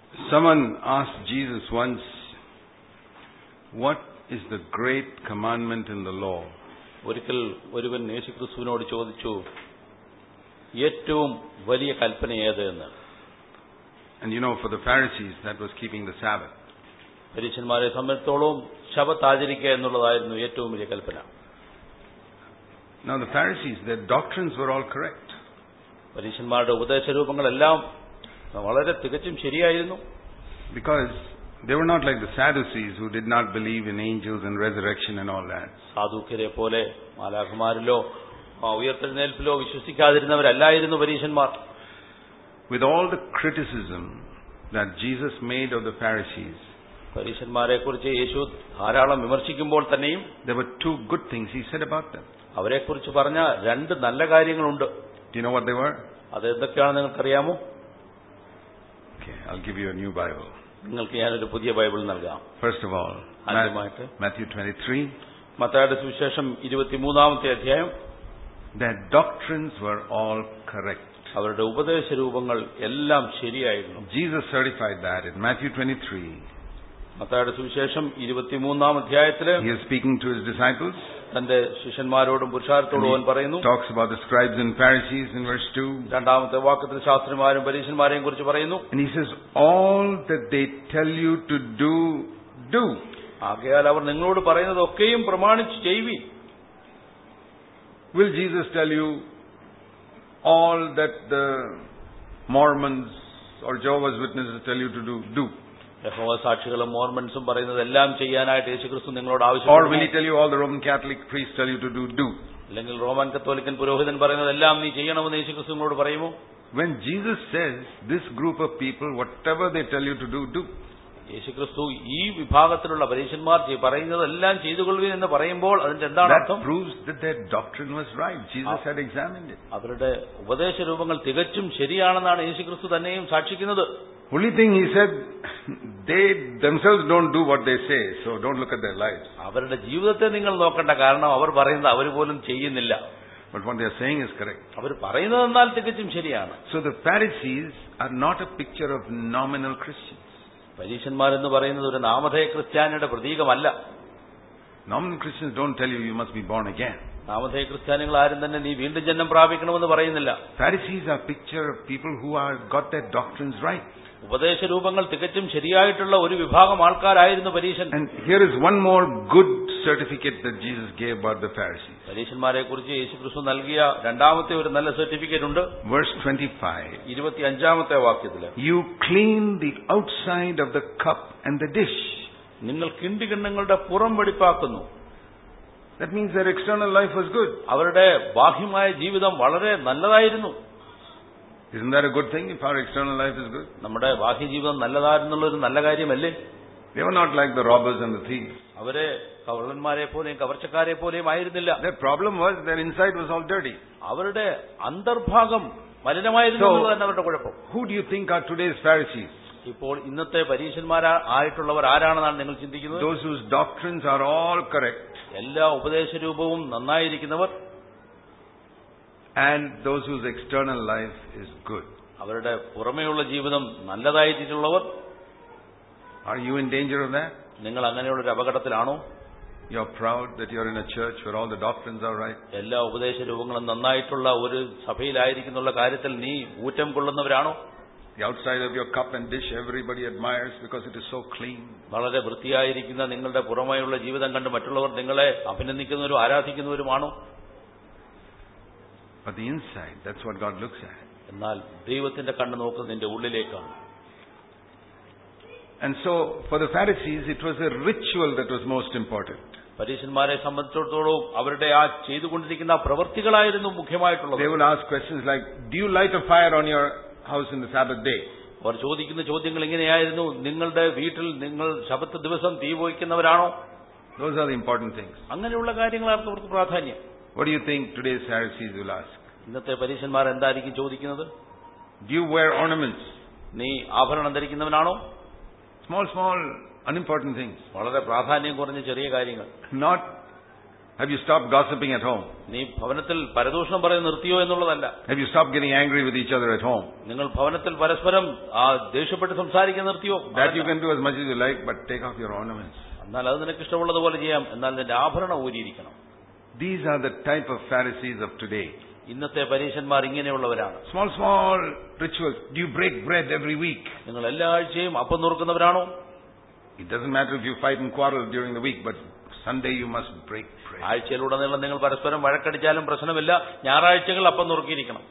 Someone asked Jesus once, What is the great commandment in the law? ഒരിക്കൽ ഒരുവൻ യേശുക്രിസ്തുവിനോട് ചോദിച്ചു ഏറ്റവും വലിയ കൽപ്പന ഏത് എന്ന് And you know, for the Pharisees, that was keeping the Sabbath. പരീക്ഷന്മാരെ സംബന്ധിച്ചോളം ശബത്ത് ആചരിക്കുക എന്നുള്ളതായിരുന്നു ഏറ്റവും വലിയ കൽപ്പന Now, the Pharisees, their doctrines were all correct. പരീക്ഷന്മാരുടെ ഉപദേശരൂപങ്ങളെല്ലാം വളരെ തികച്ചും ശരിയായിരുന്നു Because they were not like the Sadducees who did not believe in angels and resurrection and all that. സാധുക്യരെ പോലെ മാലാഖമാരിലോ ആ, ഉയർത്തെഴുന്നേൽപ്പിലോ വിശ്വസിക്കാതിരുന്നവരല്ലായിരുന്നു പരീക്ഷന്മാർ With all the criticism that Jesus made of the Pharisees, പരീക്ഷന്മാരെ കുറിച്ച് യേശു ധാരാളം വിമർശിക്കുമ്പോൾ തന്നെയും there were two good things he said about them. അവരെക്കുറിച്ച് പറഞ്ഞ രണ്ട് നല്ല കാര്യങ്ങളുണ്ട് Do you know what they were? അത് എന്തൊക്കെയാണെന്ന് നിങ്ങൾക്കറിയാമോ Okay, I'll give you a new Bible. നിങ്ങൾക്ക് ഞാനൊരു പുതിയ ബൈബിൾ നൽകാം First of all, Ma- ആദ്യമായിട്ട് Matthew 23, മത്തായുടെ സുവിശേഷം ഇരുപത്തിമൂന്നാമത്തെ അധ്യായം their doctrines were all correct. അവരുടെ ഉപദേശ രൂപങ്ങൾ എല്ലാം ശരിയായിരുന്നു Jesus certified that in Matthew 23. മത്തായുടെ സുവിശേഷം ഇരുപത്തിമൂന്നാം അധ്യായത്തില് He is speaking to his disciples. തന്റെ ശിഷ്യന്മാരോടും പുരുഷാരത്തോടും അവൻ പറയുന്നു talks about the scribes and Pharisees in verse 2. രണ്ടാമത്തെ വാക്യത്തിൽ ശാസ്ത്രിമാരും പരീക്ഷന്മാരെയും കുറിച്ച് പറയുന്നു And he says, All that they tell you to do, do. ആകയാൽ അവർ നിങ്ങളോട് പറയുന്നതൊക്കെയും പ്രമാണിച്ച് ചെയ്യുവിൻ Will Jesus tell you all that the Mormons or Jehovah's Witnesses tell you to do, do? യഹോവ സാക്ഷികളും മോർമൻസും പറയുന്നത് എല്ലാം ചെയ്യാനായിട്ട് യേശുക്രിസ്തു നിങ്ങളോട് Or will he ആവശ്യപ്പെടുന്നു tell you all the Roman Catholic priests tell you to do, do? അല്ലെങ്കിൽ Roman കത്തോലിക്കൻ പുരോഹിതൻ പറയുന്നത് എല്ലാം നീ ചെയ്യണമെന്ന് യേശുക്രിസ്തു നിങ്ങളോട് പറയുമോ When Jesus says, this group of people, whatever they tell you to do, do. യേശുക്രിസ്തു ഈ വിഭാഗത്തിലുള്ള പരീക്ഷന്മാർ ചെയ്- പറയുന്നതെല്ലാം ചെയ്തുകൊള്ളുവിൻ എന്ന് പറയുമ്പോൾ അതിന്റെ എന്താണ് That അർത്ഥം proves that their doctrine was right. Jesus had examined it. അവരുടെ ഉപദേശ രൂപങ്ങൾ തികച്ചും ശരിയാണെന്നാണ് യേശുക്രിസ്തു തന്നെയും സാക്ഷിക്കുന്നത് Only thing he said, they themselves don't do what they say, so don't look at their lives. അവരുടെ ജീവിതത്തെ നിങ്ങൾ നോക്കേണ്ട കാരണം അവർ പറയുന്നത് അവർ പോലും ചെയ്യുന്നില്ല But what they are saying is correct. അവർ പറയുന്നത് എന്നാൽ തികച്ചും ശരിയാണ് So the Pharisees are not a picture of nominal Christians. പരീക്ഷന്മാരെന്ന് പറയുന്നത് ഒരു നാമധേയ ക്രിസ്ത്യാനിയുടെ പ്രതീകമല്ല Nominal Christians don't tell you you must be born again. നാമധേയ ക്രിസ്ത്യാനികൾ ആരും തന്നെ നീ വീണ്ടും ജന്മം പ്രാപിക്കണമെന്ന് പറയുന്നില്ല Pharisees are a picture of people who are got their doctrines right. ഉപദേശ രൂപങ്ങൾ തികച്ചും ശരിയായിട്ടുള്ള ഒരു വിഭാഗം ആൾക്കാരായിരുന്നു പരീശൻ And here is one more good certificate that Jesus gave about the Pharisees. പരീശന്മാരെ കുറിച്ച് യേശുക്രിസ്തു നൽകിയ രണ്ടാമത്തെ ഒരു നല്ല സർട്ടിഫിക്കറ്റ് ഉണ്ട് Verse 25. ഇരുപത്തി അഞ്ചാമത്തെ വാക്യത്തില് You clean the outside of the cup and the dish. നിങ്ങൾ കിണ്ടികിണ്ണങ്ങളുടെ പുറം വെടിപ്പാക്കുന്നു That means their external life was good. അവരുടെ ബാഹ്യമായ ജീവിതം വളരെ നല്ലതായിരുന്നു Isn't that a good thing if our external life is good? നമ്മുടെ ബാഹ്യ ജീവിതം നല്ലതായിരുന്നുള്ള ഒരു നല്ല കാര്യമല്ലേ They were not like the robbers and the thieves. അവരെ കവളന്മാരെ പോലെയും കവർച്ചക്കാരെ പോലെയും ആയിരുന്നില്ല Their problem was their inside was all dirty. അവരുടെ അന്തർഭാഗം മലിനമായിരുന്നു So- എന്നുള്ളത് തന്നെ അവരുടെ കുഴപ്പം Who do you think are today's Pharisees? ഇപ്പോൾ ഇന്നത്തെ പരീക്ഷന്മാരാ ആയിട്ടുള്ളവർ ആരാണെന്നാണ് നിങ്ങൾ ചിന്തിക്കുന്നത് Those whose doctrines are all correct എല്ലാ ഉപദേശ രൂപവും നന്നായിരിക്കുന്നവർ and those whose external life is good. അവരുടെ പുറമേയുള്ള ജീവിതം നല്ലതായിട്ടുള്ളവർ Are you in danger of that? നിങ്ങൾ അങ്ങനെയുള്ള ഒരു അപകടത്തിലാണോ You're proud that you're in a church where all the doctrines are right. എല്ലാ ഉപദേശ രൂപങ്ങളും നന്നായിട്ടുള്ള ഒരു സഭയിലായിരിക്കുന്നുള്ള കാര്യത്തിൽ നീ ഊറ്റം കൊള്ളുന്നവരാണോ The outside of your cup and dish everybody admires because it is so clean. വളരെ വൃത്തിയായിരിക്കുന്ന നിങ്ങളുടെ പുറമേയുള്ള ജീവിതം കണ്ട് മറ്റുള്ളവർ നിങ്ങളെ അഭിനന്ദിക്കുന്നവരും ആരാധിക്കുന്നവരുമാണോ But the inside, that's what God looks at. എന്നാൽ ദൈവത്തിന്റെ കണ്ണ് നോക്കുന്നത് നിന്റെ ഉള്ളിലേക്കാണ് And so, for the Pharisees, it was a ritual that was most important. പരീക്ഷന്മാരെ സംബന്ധിച്ചിടത്തോളം അവരുടെ ആ ചെയ്തുകൊണ്ടിരിക്കുന്ന ആ പ്രവൃത്തികളായിരുന്നു മുഖ്യമായിട്ടുള്ളത് They would ask questions like, Do you light a fire on your house in the Sabbath day? അവർ ചോദിക്കുന്ന ചോദ്യങ്ങൾ ഇങ്ങനെയായിരുന്നു നിങ്ങളുടെ വീട്ടിൽ നിങ്ങൾ ശബത്ത് ദിവസം തീ പോയിക്കുന്നവരാണോ Those are the important things. അങ്ങനെയുള്ള കാര്യങ്ങളായിരുന്നു അവർക്ക് പ്രാധാന്യം What do you think today's Pharisees will ask? ഇന്നത്തെ പരീക്ഷന്മാർ എന്തായിരിക്കും ചോദിക്കുന്നത് Do you wear ornaments? നീ ആഭരണം ധരിക്കുന്നവനാണോ Small, small, unimportant things. വളരെ പ്രാധാന്യം കുറഞ്ഞ ചെറിയ കാര്യങ്ങൾ Not Have you stopped gossiping at home? നീ ഭവനത്തിൽ പരദൂഷണം പറയുന്നത് നിർത്തിയോ എന്നുള്ളതല്ല Have you stopped getting angry with each other at home? നിങ്ങൾ ഭവനത്തിൽ പരസ്പരം ആ ദേഷ്യപ്പെട്ട് സംസാരിക്കാൻ നിർത്തിയോ That you can do as much as you like, but take off your ornaments. എന്നാൽ അത് നിനക്ക് ഇഷ്ടമുള്ളതുപോലെ ചെയ്യാം എന്നാൽ നിന്റെ ആഭരണം ഊരിയിരിക്കണം These are the type of Pharisees of today. ഇന്നത്തെ പരീശന്മാർ ഇങ്ങനെയുള്ളവരാണ് Small, small rituals. Do you break bread every week? നിങ്ങൾ എല്ലാ ആഴ്ചയും അപ്പം നുറുക്കുന്നവരാണോ It doesn't matter if you fight and quarrel during the week, but Sunday you must break bread. ആഴ്ചയിലുടനീളം നിങ്ങൾ പരസ്പരം വഴക്കടിച്ചാലും പ്രശ്നമില്ല ഞായറാഴ്ചകൾ അപ്പം നുറുക്കിയിരിക്കണം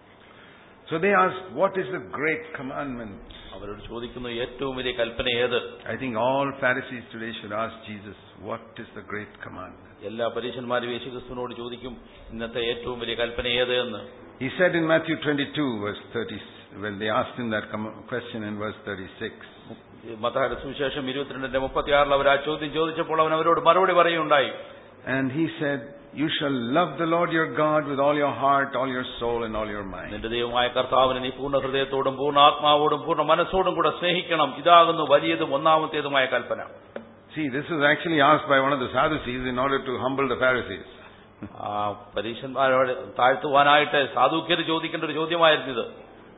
So they asked, What is the great commandment? അവരോട് ചോദിക്കുന്നു ഏറ്റവും വലിയ കൽപ്പന ഏത് I think all Pharisees today should ask Jesus, What is the great commandment? എല്ലാ പരീശന്മാരും യേശുക്രിസ്തുവിനോട് ചോദിക്കും ഇന്നത്തെ ഏറ്റവും വലിയ കൽപ്പന ഏത് എന്ന് He said in Matthew 22, verse 30, when they asked him that com- question in verse 36, മത്തായുടെ സുവിശേഷം ഇരുപത്തിരണ്ടിന്റെ മുപ്പത്തിയാറിൽ അവർ ആ ചോദ്യം ചോദിച്ചപ്പോൾ അവൻ അവരോട് മറുപടി പറയുണ്ടായി and he said, You shall love the Lord your God with all your heart, all your soul, and all your mind. നിന്റെ ദൈവമായ കർത്താവിനെ നീ പൂർണ്ണ ഹൃദയത്തോടും പൂർണ്ണ ആത്മാവോടും പൂർണ്ണ മനസ്സോടും കൂടെ സ്നേഹിക്കണം ഇതാകുന്നു വലിയതും ഒന്നാമത്തേതുമായ കൽപ്പന See, this was actually asked by one of the Sadducees in order to humble the Pharisees. ആ പരീശന്മാരോട് താഴ്ത്തുവാനായിട്ട് സാധുക്യര് ചോദിക്കേണ്ട ഒരു ചോദ്യമായിരുന്നു ഇത്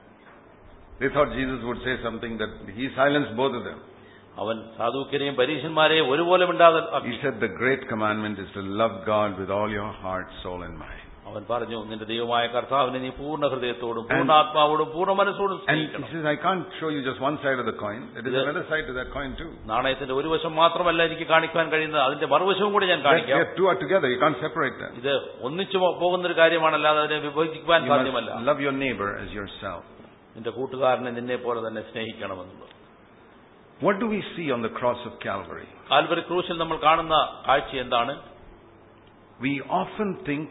They thought Jesus would say something that he silenced both of them. അവൻ സാധുക്യരെയും പരീശന്മാരെയും ഒരുപോലെ മിണ്ടാതെ ആക്കി. He said the great commandment is to love God with all your heart, soul, and mind. അവൻ പറഞ്ഞു നിന്റെ ദൈവമായ കർത്താവിനെ നീ പൂർണ്ണ ഹൃദയത്തോടും പൂർണ്ണ ആത്മാവോടും പൂർണ്ണ മനസ്സോടും And he സ്നേഹിക്കണം says, I can't show you just one side of the coin. There is Yeah. another side to that coin too. നാണയത്തിന്റെ ഒരു വശം മാത്രമല്ല എനിക്ക് കാണിക്കാൻ കഴിയുന്നത് അതിന്റെ മറുവശവും കൂടി ഞാൻ That, കാണിക്കാം they two are together. You can't separate them. ഇത് ഒന്നിച്ചു പോ- പോകുന്ന ഒരു കാര്യമാണ് അല്ലാതെ അതിനെ വിഭജിക്കുവാൻ You സാധ്യമല്ല must love your neighbor as yourself. നിന്റെ കൂട്ടുകാരനെ നിന്നെ പോലെ തന്നെ സ്നേഹിക്കണമെന്നുള്ളത് What do we see on the cross of Calvary? Calvary ക്രൂശിൽ നമ്മൾ കാണുന്ന കാഴ്ച എന്താണ് We often think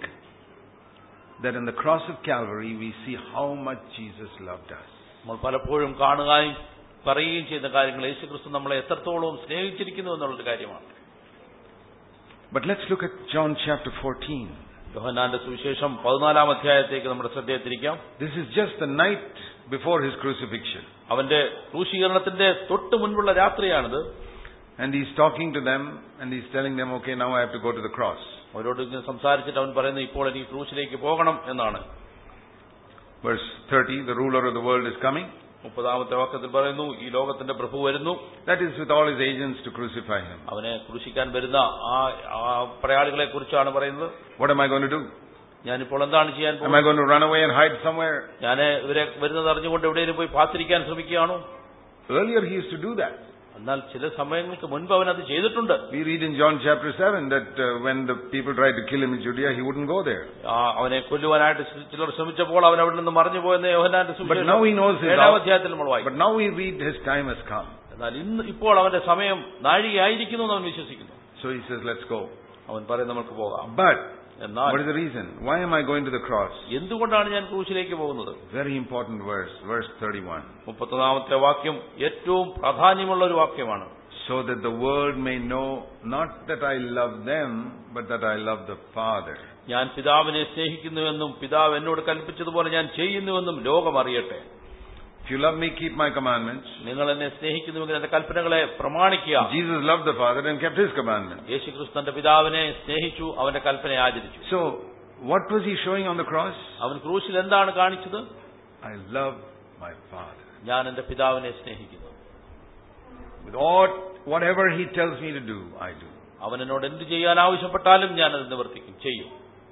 that in the cross of Calvary we see how much Jesus loved us. നമ്മൾ പലപ്പോഴും കാണുകയും പറയുകയും ചെയ്യുന്ന കാര്യങ്ങൾ യേശുക്രിസ്തു നമ്മളെ എത്രത്തോളം സ്നേഹിച്ചിരിക്കുന്നു എന്നുള്ളൊരു കാര്യമാണ് But let's look at John chapter 14. യോഹന്നാന്റെ സുവിശേഷം പതിനാലാം അധ്യായത്തേക്ക് നമ്മുടെ ശ്രദ്ധയെ തിരിക്കാം This is just the night before his crucifixion. അവന്റെ ക്രൂശീകരണത്തിന്റെ തൊട്ട് മുൻപുള്ള രാത്രിയാണിത് And he's talking to them and he's telling them, okay, now I have to go to the cross. അവരോട് ഇങ്ങനെ സംസാരിച്ചിട്ട് അവൻ പറയുന്നു ഇപ്പോൾ എനിക്ക് ക്രൂശിലേക്ക് പോകണം എന്നാണ് Verse 30, the ruler of the world is coming. മുപ്പതാമത്തെ വാക്യത്തിൽ പറയുന്നു ഈ ലോകത്തിന്റെ പ്രഭു വരുന്നു That is with all his agents to crucify him. അവനെ ക്രൂശിക്കാൻ വരുന്ന ആ ആ പ്രയാളികളെ കുറിച്ചാണ് പറയുന്നത് What am I going to do? ഞാനിപ്പോൾ എന്താണ് ചെയ്യാൻ Am I പോകുന്നത് going to run away and hide somewhere? ഞാൻ ഇവരെ വരുന്നത് അറിഞ്ഞുകൊണ്ട് എവിടെയെങ്കിലും പോയി പാത്തിരിക്കാൻ ശ്രമിക്കുകയാണോ Earlier he used to do that. എന്നാൽ ചില സമയങ്ങൾക്ക് മുൻപ് അവൻ അത് ചെയ്തിട്ടുണ്ട് We read in John chapter 7 that uh, when the people tried to kill him in Judea, he wouldn't go there. ആ, അവനെ കൊല്ലുവാനായിട്ട് ചിലർ ശ്രമിച്ചപ്പോൾ അവൻ അവിടെ നിന്ന് മറിഞ്ഞു പോയെന്ന് യോഹനാന്റെ But now he knows his ഏഴാം hour. അധ്യായത്തിൽ നമ്മൾ But വായിക്കും now we read his time has come. എന്നാൽ ഇന്ന് ഇപ്പോൾ അവന്റെ സമയം നാഴികയായിരിക്കുന്നു എന്ന് അവൻ വിശ്വസിക്കുന്നു So he says, let's go. അവൻ പറയും നമുക്ക് പോകാം But എന്നാൽ what is the reason? Why am I going to the cross? എന്തുകൊണ്ടാണ് ഞാൻ ക്രൂശിലേക്ക് പോകുന്നത് Very important verse, verse 31. മുപ്പത്തൊന്നാമത്തെ വാക്യം ഏറ്റവും പ്രാധാന്യമുള്ള ഒരു വാക്യമാണ് So that the world may know not that I love them, but that I love the Father. ഞാൻ പിതാവിനെ സ്നേഹിക്കുന്നുവെന്നും പിതാവ് എന്നോട് കൽപ്പിച്ചതുപോലെ ഞാൻ ചെയ്യുന്നുവെന്നും ലോകം അറിയട്ടെ If you love me, keep my commandments. നിങ്ങൾ എന്നെ സ്നേഹിക്കുന്നുവെങ്കിൽ എന്റെ കൽപ്പനകളെ പ്രമാണിക്കുക Jesus loved the Father and kept his commandments. യേശുക്രിസ്തു തന്റെ പിതാവിനെ സ്നേഹിച്ചു അവന്റെ കൽപ്പനയെ ആചരിച്ചു So, what was he showing on the cross? അവൻ ക്രൂശിൽ എന്താണ് കാണിച്ചത് I love my Father. ഞാൻ എന്റെ പിതാവിനെ സ്നേഹിക്കുന്നു With all, whatever he tells me to do, I do. അവൻ എന്നോട് എന്ത് ചെയ്യാൻ ആവശ്യപ്പെട്ടാലും ഞാൻ അത് നിവർത്തിക്കും ചെയ്യും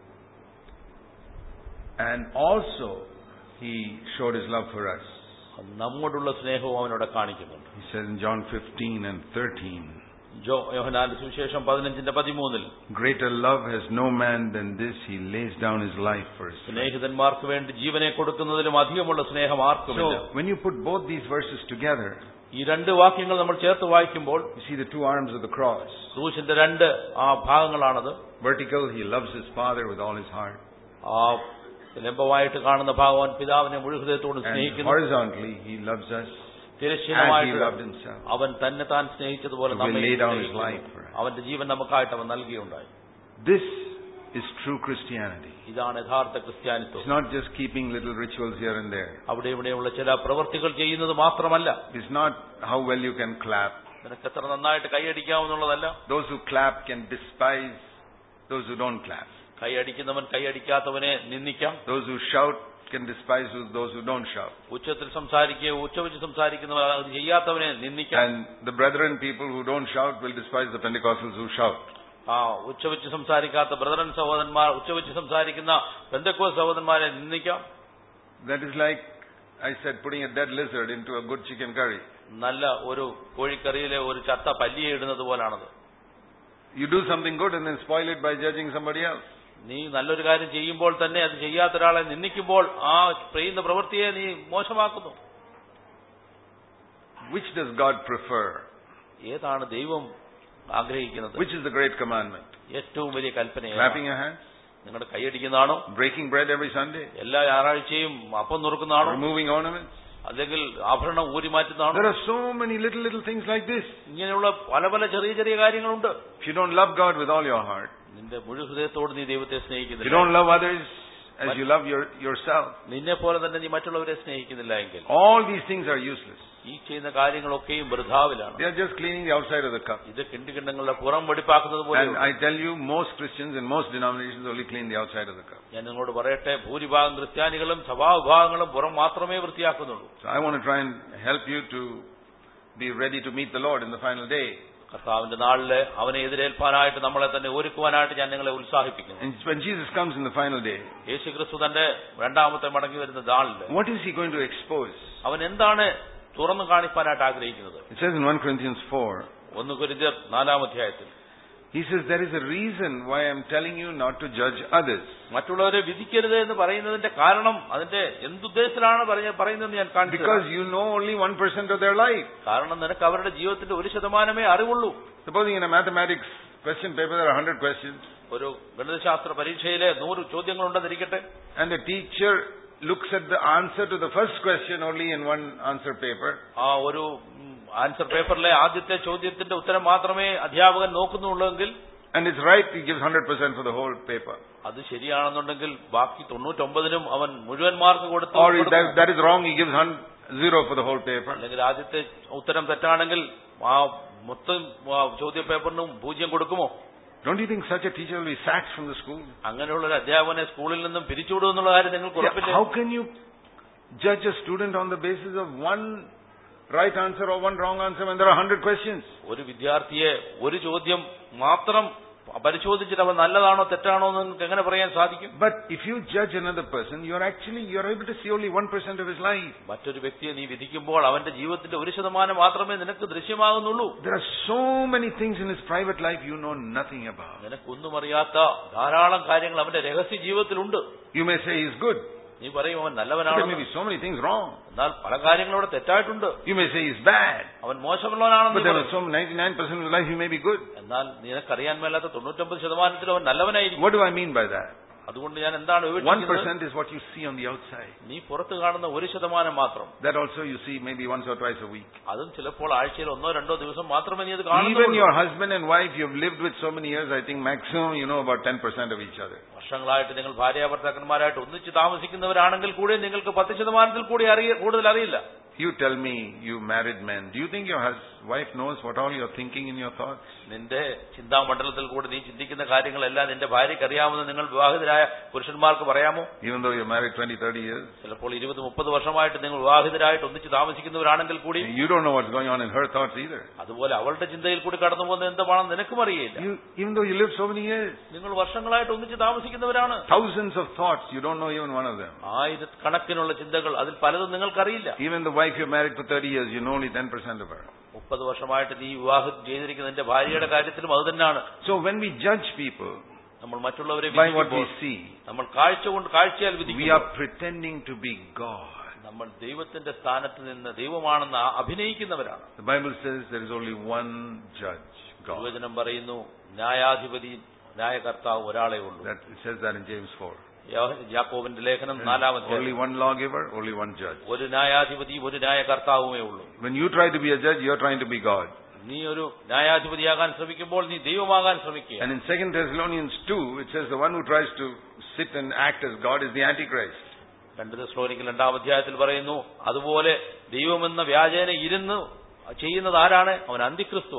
And also, he showed his love for us. അത് നമ്മോടുള്ള സ്നേഹവും അവനോട് കാണിക്കുന്നുണ്ട് He says in John 15 and 13, ജോ യോഹനാന്റെ സുവിശേഷം പതിനഞ്ചിന്റെ പതിമൂന്നിൽ Greater love has no man than this, he lays down his life for his friends. സ്നേഹിതന്മാർക്ക് വേണ്ടി ജീവനെ കൊടുക്കുന്നതിലും അധികമുള്ള സ്നേഹം ആർക്കുമില്ല So, when you put both these verses together, ഈ രണ്ട് വാക്യങ്ങൾ നമ്മൾ ചേർത്ത് വായിക്കുമ്പോൾ you see the two arms of the cross. ക്രൂശിന്റെ രണ്ട് ആ ഭാഗങ്ങളാണത് Vertical, he loves his Father with all his heart. ആ ലംബമായിട്ട് കാണുന്ന ഭാഗവാൻ പിതാവിനെ മുഴുഹൃദയത്തോട് And സ്നേഹിക്കുന്നു horizontally, he loves us as he തിരശ്ചീനമായിട്ട് loved himself. അവൻ തന്നെ താൻ സ്നേഹിച്ചതുപോലെ He നമ്മെ laid down his സ്നേഹിക്കുന്നു. life for us. അവന്റെ ജീവൻ നമുക്കായിട്ട് അവൻ നൽകിയുണ്ടായി This is true Christianity. ഇതാണ് യഥാർത്ഥ ക്രിസ്ത്യാനിത്വം It's not just keeping little rituals here and there. അവിടെ ഇവിടെയുള്ള ചില പ്രവൃത്തികൾ ചെയ്യുന്നത് മാത്രമല്ല It's not how well you can clap. നിനക്ക് എത്ര നന്നായിട്ട് കൈയടിക്കാമെന്നുള്ളതല്ല Those who clap can despise those who don't clap. കൈയടിക്കുന്നവൻ കൈയടിക്കാത്തവനെ നിന്ദിക്കാം Those who shout can despise those who don't shout. ഉച്ചത്തിൽ സംസാരിക്കുകയോ ഉച്ചവെച്ച് സംസാരിക്കുന്നവൻ അത് ചെയ്യാത്തവനെ നിന്ദിക്കാം And the brethren, people who don't shout, will despise the Pentecostals who shout. ആ ഉച്ചവെച്ച് സംസാരിക്കാത്ത brethren സഹോദരന്മാർ ഉച്ചവെച്ച് സംസാരിക്കുന്ന ബന്ധക്കോ സഹോദരന്മാരെ നിന്ദിക്കാം That is like, I said, putting a dead lizard into a good chicken curry. നല്ല ഒരു കോഴിക്കറിയിലെ ഒരു ചത്ത പല്ലിയെ ഇടുന്നത് പോലാണത് You do something good and then spoil it by judging somebody else. നീ നല്ലൊരു കാര്യം ചെയ്യുമ്പോൾ തന്നെ അത് ചെയ്യാത്ത ഒരാളെ നിന്ദിക്കുമ്പോൾ ആ ചെയ്യുന്ന പ്രവൃത്തിയെ നീ മോശമാക്കുന്നു Which does God prefer? ഏതാണ് ദൈവം ആഗ്രഹിക്കുന്നത് Which is the great commandment? ഏറ്റവും വലിയ കൽപ്പന Clapping your hands? നിങ്ങളുടെ കൈയടിക്കുന്നതാണോ Breaking bread every Sunday? എല്ലാ ഞായറാഴ്ചയും അപ്പം നുറുക്കുന്നതാണോ Removing ornaments? അല്ലെങ്കിൽ ആഭരണം ഊരി മാറ്റുന്നതാണോ There are so many little, little things like this. ഇങ്ങനെയുള്ള പല പല ചെറിയ ചെറിയ കാര്യങ്ങളുണ്ട് If you don't love God with all your heart, നിന്റെ മുഴു ഹൃദയത്തോട് നീ ദൈവത്തെ if you സ്നേഹിക്കുന്നില്ല don't love others as you love your, yourself, നിന്നെ പോലെ തന്നെ നീ മറ്റുള്ളവരെ സ്നേഹിക്കുന്നില്ല എങ്കിൽ all these things are useless. ഈ ചെയ്യുന്ന കാര്യങ്ങളൊക്കെയും വൃഥാവിലാണ് They are just cleaning the outside of the cup. ഇത് കിണ്ടിക്കിണ്ണങ്ങളുടെ പുറം വെടിപ്പാക്കുന്നത് പോലെ And I tell you, most Christians and most denominations only clean the outside of the cup. ഞാൻ നിങ്ങളോട് പറയട്ടെ ഭൂരിഭാഗം ക്രിസ്ത്യാനികളും സഭാവിഭാഗങ്ങളും പുറം മാത്രമേ വൃത്തിയാക്കുന്നുള്ളൂ So I want to try and help you to be ready to meet the Lord in the final day. കർത്താവിന്റെ നാളില് അവനെ എതിരേൽപ്പാനായിട്ട് നമ്മളെ തന്നെ ഒരുക്കുവാനായിട്ട് ഞാൻ നിങ്ങളെ ഉത്സാഹിപ്പിക്കുന്നു And when Jesus comes in the final day, യേശു ക്രിസ്തു തന്റെ രണ്ടാമത്തെ മടങ്ങി വരുന്ന നാളില് what is he going to expose? അവൻ എന്താണ് തുറന്നു കാണിപ്പാനായിട്ട് ആഗ്രഹിക്കുന്നത് It says in 1 Corinthians 4, ഒന്ന് കുരിന്തിയർ നാലാം അധ്യായത്തിൽ he says, There is a reason why I'm telling you not to judge others. മറ്റുള്ളവരെ വിധിക്കരുത് എന്ന് പറയുന്നതിന്റെ കാരണം അതിന്റെ എന്തുദ്ദേശത്തിലാണ് പറഞ്ഞ- പറയുന്നതെന്ന് ഞാൻ കാണിച്ചു Because you know only 1% of their life. കാരണം നിനക്ക് അവരുടെ ജീവിതത്തിന്റെ ഒരു ശതമാനമേ അറിവുള്ളൂ Supposing in a mathematics question paper there are 100 questions, ഒരു ഗണിതശാസ്ത്ര പരീക്ഷയിലെ നൂറ് ചോദ്യങ്ങളുണ്ടെന്നിരിക്കട്ടെ and the teacher looks at the answer to the first question only in one answer paper, ആ ഒരു ഉം, ആൻസർ പേപ്പറിലെ ആദ്യത്തെ ചോദ്യത്തിന്റെ ഉത്തരം മാത്രമേ അധ്യാപകൻ നോക്കുന്നുള്ളൂവെങ്കിൽ and it's right, he gives 100% for the whole paper. അത് ശരിയാണെന്നുണ്ടെങ്കിൽ ബാക്കി തൊണ്ണൂറ്റൊമ്പതിനും അവൻ മുഴുവൻ മാർക്ക് കൊടുത്തു Or if കൊടുക്കും. that, that is wrong, he gives hun- zero for the whole paper. അല്ലെങ്കിൽ ആദ്യത്തെ ഉത്തരം തെറ്റാണെങ്കിൽ ആ മൊത്തം ആ ചോദ്യ പേപ്പറിനും പൂജ്യം കൊടുക്കുമോ Don't you think such a teacher will be sacked from the school? അങ്ങനെയുള്ള ഒരു അധ്യാപകനെ സ്കൂളിൽ നിന്നും പിരിച്ചുവിടും എന്നുള്ള കാര്യം നിങ്ങൾക്ക് Yeah, ഉറപ്പില്ല how can you judge a student on the basis of one right answer or one wrong answer when there are 100 questions? ഒരു വിദ്യാർത്ഥിയെ ഒരു ചോദ്യം മാത്രം പരിശോധിച്ചിട്ട് അവൻ നല്ലതാണോ തെറ്റാണോ എന്ന് നിങ്ങൾക്ക് എങ്ങനെ പറയാൻ സാധിക്കും But if you judge another person, you're actually, you're able to see only 1% of his life. മറ്റൊരു വ്യക്തിയെ നീ വിധിക്കുമ്പോൾ അവന്റെ ജീവിതത്തിന്റെ ഒരു ശതമാനം മാത്രമേ നിനക്ക് ദൃശ്യമാകുന്നുള്ളൂ There are so many things in his private life you know nothing about. നിനക്കൊന്നും അറിയാത്ത ധാരാളം കാര്യങ്ങൾ അവന്റെ രഹസ്യ ജീവിതത്തിലുണ്ട് You may say he's good, നീ പറയും അവൻ but നല്ലവനാണ് there may be so many things wrong. എന്നാൽ പല കാര്യങ്ങളും അവിടെ തെറ്റായിട്ടുണ്ട് You may say he's bad, അവൻ മോശമുള്ളവനാണെന്ന് but നീ there പറയും. are so 99% of his life he may be good. എന്നാൽ നിനക്കറിയാൻ മേലാത്ത തൊണ്ണൂറ്റൊമ്പത് ശതമാനത്തിൽ അവൻ നല്ലവനായിരിക്കും What do I mean by that? അതുകൊണ്ട് ഞാൻ എന്താണ് വിവക്ഷിക്കുന്നത് 1% is what you see on the outside. നീ പുറത്ത് കാണുന്ന ഒരു ശതമാനം മാത്രം That also you see maybe once or twice a week. അതും ചിലപ്പോൾ ആഴ്ചയിൽ ഒന്നോ രണ്ടോ ദിവസം മാത്രമേ നീ അത് Even കാണുന്നുള്ളൂ your husband and wife you've lived with so many years, I think maximum you know about 10% of each other. വർഷങ്ങളായിട്ട് നിങ്ങൾ ഭാര്യാഭർത്താക്കന്മാരായിട്ട് ഒന്നിച്ച് താമസിക്കുന്നവരാണെങ്കിൽ കൂടി നിങ്ങൾക്ക് പത്ത് ശതമാനത്തിൽ കൂടി അറിയ കൂടുതൽ അറിയില്ല You tell me, you married men, do you think your hus- wife knows what all you're thinking in your thoughts? നിന്റെ ചിന്താമണ്ഡലത്തിൽ കൂടി നീ ചിന്തിക്കുന്ന കാര്യങ്ങളെല്ലാം നിന്റെ ഭാര്യയ്ക്ക് അറിയാമെന്ന് നിങ്ങൾ വിവാഹിതരായ പുരുഷന്മാർക്ക് പറയാമോ Even though you're married 20, 30 years? ചിലപ്പോൾ ഇരുപത് മുപ്പത് വർഷമായിട്ട് നിങ്ങൾ വിവാഹിതരായിട്ട് ഒന്നിച്ച് താമസിക്കുന്നവരാണെങ്കിൽ കൂടി You don't know what's going on in her thoughts either. അതുപോലെ അവളുടെ ചിന്തയിൽ കൂടി കടന്നു പോകുന്നത് എന്താണെന്ന് നിനക്കും അറിയില്ല You, even though you lived so many years, നിങ്ങൾ വർഷങ്ങളായിട്ട് ഒന്നിച്ച് താമസിക്കുന്നവരാണ് thousands of thoughts, you don't know even one of them. ആയിരക്കണക്കിനുള്ള ചിന്തകൾ അതിൽ പലതും നിങ്ങൾക്കറിയില്ല Even the wife you're married for 30 years, you know only 10% of her. മുപ്പത് വർഷമായിട്ട് നീ വിവാഹം ചെയ്തിരിക്കുന്ന നിന്റെ ഭാര്യയുടെ കാര്യത്തിലും അത് തന്നെയാണ് So when we judge people നമ്മൾ മറ്റുള്ളവരെ by what we വിധിക്കുമ്പോൾ see, നമ്മൾ കാഴ്ച കൊണ്ട് കാഴ്ചയാൽ we വിധിക്കുന്നു are pretending to be God. നമ്മൾ ദൈവത്തിന്റെ സ്ഥാനത്ത് നിന്ന് ദൈവമാണെന്ന് ആ- അഭിനയിക്കുന്നവരാണ് The Bible says there is only one judge, God. തിരുവചനം പറയുന്നു ന്യായാധിപതി ന്യായകർത്താവ് ഒരാളെ ഉള്ളൂ That, it says that in James 4. യാ- യാക്കോബിന്റെ ലേഖനം നാലാമത്തെ Only one lawgiver, only one judge. ഒരു ന്യായാധിപതി ഒരു ന്യായകർത്താവുമേ ഉള്ളൂ When you try to be a judge, you're trying to be God. നീ ഒരു ന്യായാധിപതിയാകാൻ ശ്രമിക്കുമ്പോൾ നീ ദൈവമാകാൻ ശ്രമിക്കുക And in 2 Thessalonians 2, it says the one who tries to sit and act as God is the Antichrist. രണ്ട് ദശ്ലോനിക്ക് രണ്ടാം അധ്യായത്തിൽ പറയുന്നു അതുപോലെ ദൈവമെന്ന വ്യാജേന ഇരുന്ന് ചെയ്യുന്നത് ആരാണ് അവൻ അന്തിക്രിസ്തുവാണ്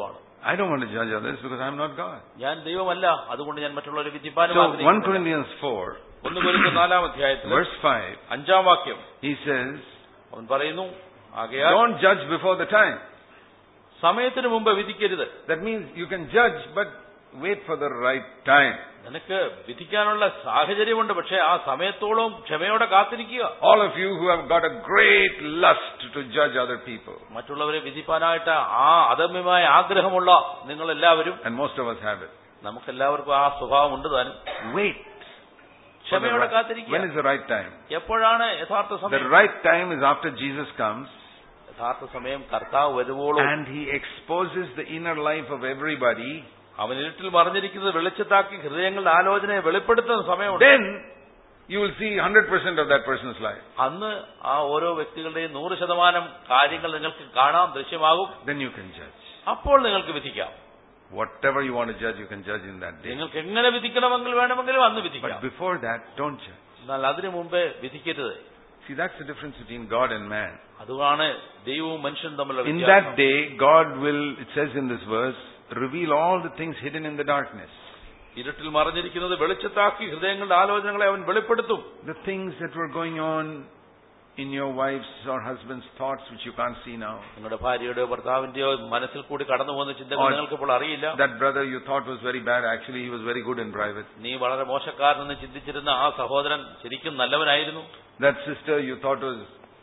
I don't want to judge others because I'm not God. ഞാൻ ദൈവമല്ല അതുകൊണ്ട് ഞാൻ മറ്റുള്ളവരെ വിധിപ്പാനും So 1 ആഗ്രഹിക്കുന്നില്ല. Corinthians 4, ഒന്ന് കൊരിന്ത്യർ നാലാം അധ്യായത്തിൽ verse 5, അഞ്ചാം വാക്യം he says, അവൻ പറയുന്നു ആകയാൽ Don't judge before the time. സമയത്തിന് മുമ്പ് വിധിക്കരുത് That means you can judge, but wait for the right time. നിനക്ക് വിധിക്കാനുള്ള സാഹചര്യമുണ്ട് പക്ഷെ ആ സമയത്തോളം ക്ഷമയോടെ കാത്തിരിക്കുക All of you who have got a great lust to judge other people, മറ്റുള്ളവരെ വിധിപ്പാനായിട്ട് ആ അദമ്യമായ ആഗ്രഹമുള്ള നിങ്ങൾ എല്ലാവരും and most of us have it. നമുക്കെല്ലാവർക്കും ആ സ്വഭാവം ഉണ്ട് താനും Wait. for the ക്ഷമയോടെ right- When കാത്തിരിക്കുക is the right time? എപ്പോഴാണ് യഥാർത്ഥ The സമയം right time is after Jesus comes യഥാർത്ഥ സമയം കർത്താവ് വരുവോളും and he exposes the inner life of everybody. അവൻ ഇരുട്ടിൽ മറിഞ്ഞിരിക്കുന്നത് വെളിച്ചത്താക്കി ഹൃദയങ്ങളുടെ ആലോചനയെ വെളിപ്പെടുത്തുന്ന സമയമുണ്ട് Then you will see 100% of that person's life. അന്ന് ആ ഓരോ വ്യക്തികളുടെയും നൂറ് ശതമാനം കാര്യങ്ങൾ നിങ്ങൾക്ക് കാണാം ദൃശ്യമാകും Then you can judge. അപ്പോൾ നിങ്ങൾക്ക് വിധിക്കാം Whatever you want to judge, you can judge in that day. നിങ്ങൾക്ക് എങ്ങനെ വിധിക്കണമെങ്കിൽ വേണമെങ്കിലും അന്ന് But വിധിക്കാം before that, don't judge. എന്നാൽ അതിനു മുമ്പേ വിധിക്കരുത് See, that's the difference between God and man. അതുമാണ് ദൈവവും മനുഷ്യനും തമ്മിലുള്ള In വ്യത്യാസം. that day, God will, it says in this verse, reveal all the things hidden in the darkness. ഇരുട്ടിൽ മറിഞ്ഞിരിക്കുന്നത് വെളിച്ചത്താക്കി ഹൃദയങ്ങളുടെ ആലോചനകളെ അവൻ വെളിപ്പെടുത്തും The things that were going on in your wife's or husband's thoughts which you can't see now. നിങ്ങളുടെ ഭാര്യയുടെയോ ഭർത്താവിന്റെയോ മനസ്സിൽ കൂടി കടന്നു പോകുന്ന ചിന്തകൾ Or- നിങ്ങൾക്ക് ഇപ്പോൾ അറിയില്ല That brother you thought was very bad, actually he was very good in private. നീ വളരെ മോശക്കാരനെന്ന് ചിന്തിച്ചിരുന്ന ആ സഹോദരൻ ശരിക്കും നല്ലവനായിരുന്നു That sister you thought was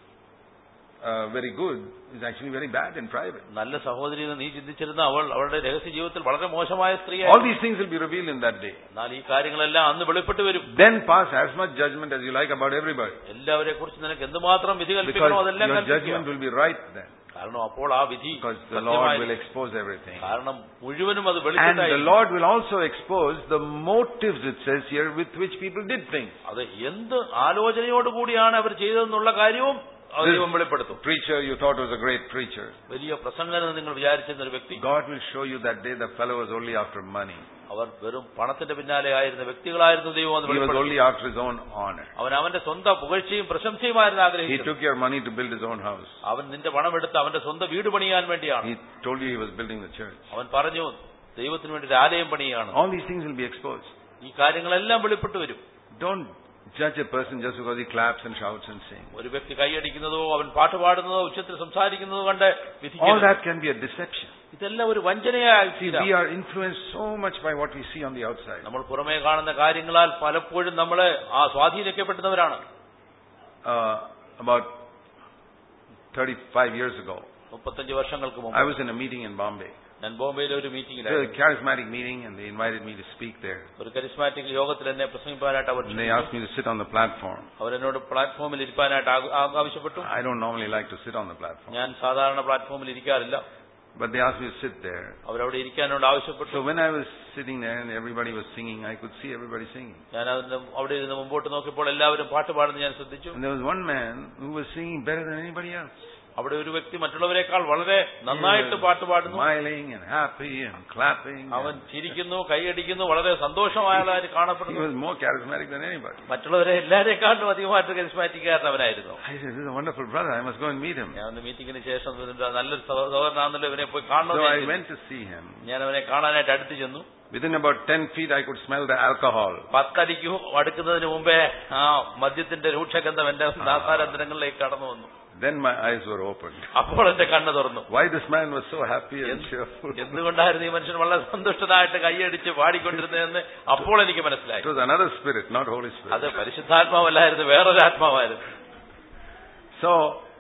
uh, very good is actually very bad in private. നല്ല സഹോദരി എന്ന് നീ ചിന്തിച്ചിരുന്ന അവൾ അവളുടെ രഹസ്യ ജീവിതത്തിൽ വളരെ മോശമായ All സ്ത്രീയായിരുന്നു these things will be revealed in that day. എന്നാൽ ഈ കാര്യങ്ങളെല്ലാം അന്ന് വെളിപ്പെട്ട് വരും Then pass as much judgment as you like about everybody. എല്ലാവരെ കുറിച്ച് നിനക്ക് എന്തുമാത്രം വിധി Because കൽപ്പിക്കണോ അതെല്ലാം your കൽപ്പിക്കുക judgment will be right then. കാരണം അപ്പോൾ ആ വിധി Because the Lord will സത്യമായിരിക്കും. expose everything. കാരണം മുഴുവനും അത് And the വെളിപ്പെട്ടായി Lord will also expose the motives, it says here, with which people did things. അത് എന്ത് ആലോചനയോടുകൂടിയാണ് അവർ ചെയ്തതെന്നുള്ള കാര്യവും അത് This ദൈവം വെളിപ്പെടുത്തും preacher you thought was a great preacher. വലിയ പ്രസംഗനെന്ന് നിങ്ങൾ വിചാരിച്ചിരുന്ന ഒരു വ്യക്തി God will show you that day the fellow was only after money. അവർ വെറും പണത്തിന്റെ പിന്നാലെ ആയിരുന്ന വ്യക്തികളായിരുന്നു ദൈവം അത് He was വെളിപ്പെടുത്തും only after his own honor. അവൻ അവന്റെ സ്വന്തം പുകഴ്ചയും പ്രശംസയുമായിരുന്നു He ആഗ്രഹിച്ചത് took your money to build his own house. അവൻ നിന്റെ പണം എടുത്ത് അവന്റെ സ്വന്തം വീട് പണിയാൻ വേണ്ടിയാണ് He told you he was building the church. അവൻ പറഞ്ഞു ദൈവത്തിന് വേണ്ടി ഒരു ആലയം പണിയാണ് All these things will be exposed. ഈ കാര്യങ്ങളെല്ലാം വെളിപ്പെട്ടു വരും Don't judge a person just because he claps and shouts and sings. ഒരു വ്യക്തി കൈയടിക്കുന്നതോ അവൻ പാട്ട് പാടുന്നതോ ഉച്ചത്തിൽ സംസാരിക്കുന്നതോ കണ്ട് All വിധിക്കരുത് that can be a deception. ഇതെല്ലാം ഒരു വഞ്ചനയായി See, തീരാം. we are influenced so much by what we see on the outside. നമ്മൾ പുറമേ കാണുന്ന കാര്യങ്ങളാൽ പലപ്പോഴും നമ്മള് ആ സ്വാധീനിക്കപ്പെടുന്നവരാണ് Uh, about 35 years ago, മുപ്പത്തഞ്ച് വർഷങ്ങൾക്ക് I മുമ്പ് was in a meeting in Bombay. ഞാൻ ബോംബെയിലെ ഒരു It was a മീറ്റിംഗിലായിരുന്നു charismatic meeting and they invited me to speak there. ഒരു കരിസ്മാറ്റിക് യോഗത്തിൽ എന്നെ പ്രസംഗിക്കാനായിട്ട് അവർ And they asked me to sit on the platform. അവരെന്നോട് പ്ലാറ്റ്ഫോമിൽ ഇരിക്കാനായിട്ട് ആ- ആ- ആവശ്യപ്പെട്ടു I don't normally like to sit on the platform. ഞാൻ സാധാരണ പ്ലാറ്റ്ഫോമിൽ ഇരിക്കാറില്ല But they asked me to sit there. അവരവിടെ ഇരിക്കാനോട് ആവശ്യപ്പെട്ടു So when I was sitting there and everybody was singing, I could see everybody singing. ഞാൻ അതിന്റെ അവിടെ ഇരുന്ന് മുമ്പോട്ട് നോക്കിയപ്പോൾ എല്ലാവരും പാട്ട് പാടുന്നത് ഞാൻ ശ്രദ്ധിച്ചു And there was one man who was singing better than anybody else. അവിടെ ഒരു വ്യക്തി മറ്റുള്ളവരെക്കാൾ വളരെ നന്നായിട്ട് പാട്ട് പാടുന്നു Smiling and happy and clapping. അവൻ and- ചിരിക്കുന്നു കൈയടിക്കുന്നു വളരെ സന്തോഷമായതായിട്ട് He കാണപ്പെടുന്നു was more charismatic than anybody. മറ്റുള്ളവരെ എല്ലാവരെക്കാളും അധികമായിട്ട് കരിസ്മാറ്റിക്കാരനവനായിരുന്നു I said, this is a wonderful brother. I must go and meet him. ഞാൻ ഒന്ന് മീറ്റിംഗിന് ശേഷം ഇതിന്റെ നല്ലൊരു സഹോദരനാണല്ലോ ഇവനെ പോയി കാണണം So എന്ന് I ഞാൻ went to see him. ചിന്തിച്ചു. ഞാൻ അവനെ കാണാനായിട്ട് അടുത്ത് ചെന്നു Within about 10 feet, I could smell the alcohol. പത്തടിക്കു അടുക്കുന്നതിന് മുമ്പേ ആ മദ്യത്തിന്റെ രൂക്ഷഗന്ധം എന്റെ നാസാരന്തരങ്ങളിലേക്ക് കടന്നു വന്നു Then my eyes were opened. അപ്പോൾ എന്റെ കണ്ണ് തുറന്നു Why this man was so happy and എന്ത്- cheerful. എന്തുകൊണ്ടായിരുന്നു ഈ മനുഷ്യൻ വളരെ സന്തുഷ്ടനായിട്ട് കൈയടിച്ച് പാടിക്കൊണ്ടിരുന്നതെന്ന് അപ്പോൾ എനിക്ക് മനസ്സിലായി It was another spirit, not Holy അത് Spirit. പരിശുദ്ധാത്മാവല്ലായിരുന്നു വേറൊരു ആത്മാവായിരുന്നു So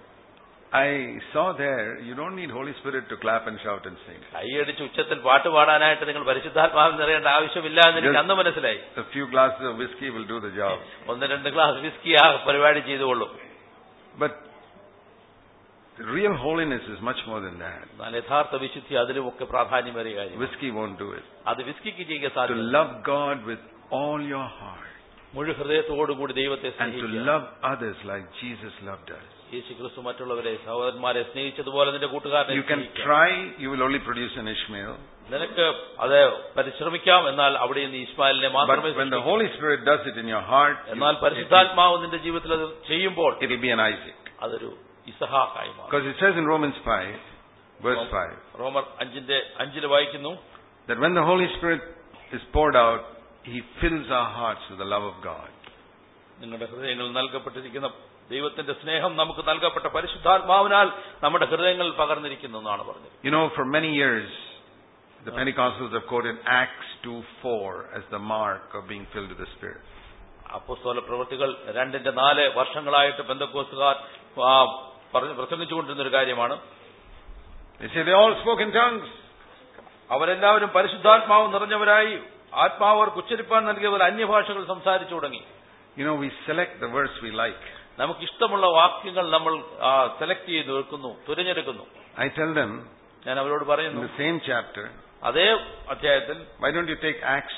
I saw there, you don't need Holy Spirit to clap and shout and sing. കൈയടിച്ച് ഉച്ചത്തിൽ പാട്ട് പാടാനായിട്ട് നിങ്ങൾ പരിശുദ്ധാത്മാവിൽ നിറയേണ്ട ആവശ്യമില്ല എന്ന് എനിക്ക് അന്ന് മനസ്സിലായി A few glasses of whiskey will do the job. ഒന്ന് രണ്ട് ഗ്ലാസ് വിസ്കി ആ പരിപാടി ചെയ്തുകൊള്ളും But real holiness is much more than that. എന്നാൽ യഥാർത്ഥ വിശുദ്ധി അതിലുമൊക്കെ പ്രാധാന്യമേറിയ കാര്യം Whiskey won't do it. അത് വിസ്കിക്ക് ചെയ്യാൻ To സാധിക്കും love God with all your heart മുഴു ഹൃദയത്തോടുകൂടി ദൈവത്തെ and to സ്നേഹിക്കുക love others like Jesus loved us. യേശു ക്രിസ്തു മറ്റുള്ളവരെ സഹോദരന്മാരെ സ്നേഹിച്ചതുപോലെ നിന്റെ കൂട്ടുകാരനെ You can സ്നേഹിക്കുക. try, you will only produce an Ishmael. നിനക്ക് അത് പരിശ്രമിക്കാം എന്നാൽ അവിടെ നിന്ന് ഇസ്മായിലിനെ But മാത്രമേ when the സൃഷ്ടിക്കൂ. Holy Spirit does it in your heart, you- എന്നാൽ it, പരിശുദ്ധാത്മാവ് നിന്റെ ജീവിതത്തിൽ അത് ചെയ്യുമ്പോൾ will be an Isaac. അതൊരു ഇസഹാക്കായി മാറും Because it says in Romans 5, verse 5. റോമർ അഞ്ചിന്റെ അഞ്ചില് വായിക്കുന്നു That when the Holy Spirit is poured out, He fills our hearts with the love of God. നിങ്ങളുടെ ഹൃദയങ്ങളിൽ നൽകപ്പെട്ടിരിക്കുന്ന ദൈവത്തിന്റെ സ്നേഹം നമുക്ക് നൽകപ്പെട്ട പരിശുദ്ധാത്മാവിനാൽ നമ്മുടെ ഹൃദയങ്ങളിൽ പകർന്നിരിക്കുന്നു എന്നാണ് പറഞ്ഞത് You know, for many years, the Pentecostals have quoted Acts 2:4 as the mark of being filled with the Spirit. അപ്പോസ്തല പ്രവൃത്തികൾ രണ്ടിന്റെ നാല് വർഷങ്ങളായിട്ട് ബന്ധക്കോസുകാർ ആ, പറഞ്ഞ് പ്രസംഗിച്ചുകൊണ്ടിരുന്ന ഒരു കാര്യമാണ് They say they all spoke in tongues. അവരെല്ലാവരും പരിശുദ്ധാത്മാവ് നിറഞ്ഞവരായി ആത്മാവ് അവർക്ക് ഉച്ചരിപ്പാൻ നൽകിയവർ അന്യഭാഷകൾ സംസാരിച്ചു തുടങ്ങി You know, we select the verse we like. നമുക്ക് ഇഷ്ടമുള്ള വാക്യങ്ങൾ നമ്മൾ സെലക്ട് ചെയ്ത് വെക്കുന്നു തിരഞ്ഞെടുക്കുന്നു I tell them ഞാൻ അവരോട് in പറയുന്നു the same chapter, അതേ അധ്യായത്തിൽ why don't you take Acts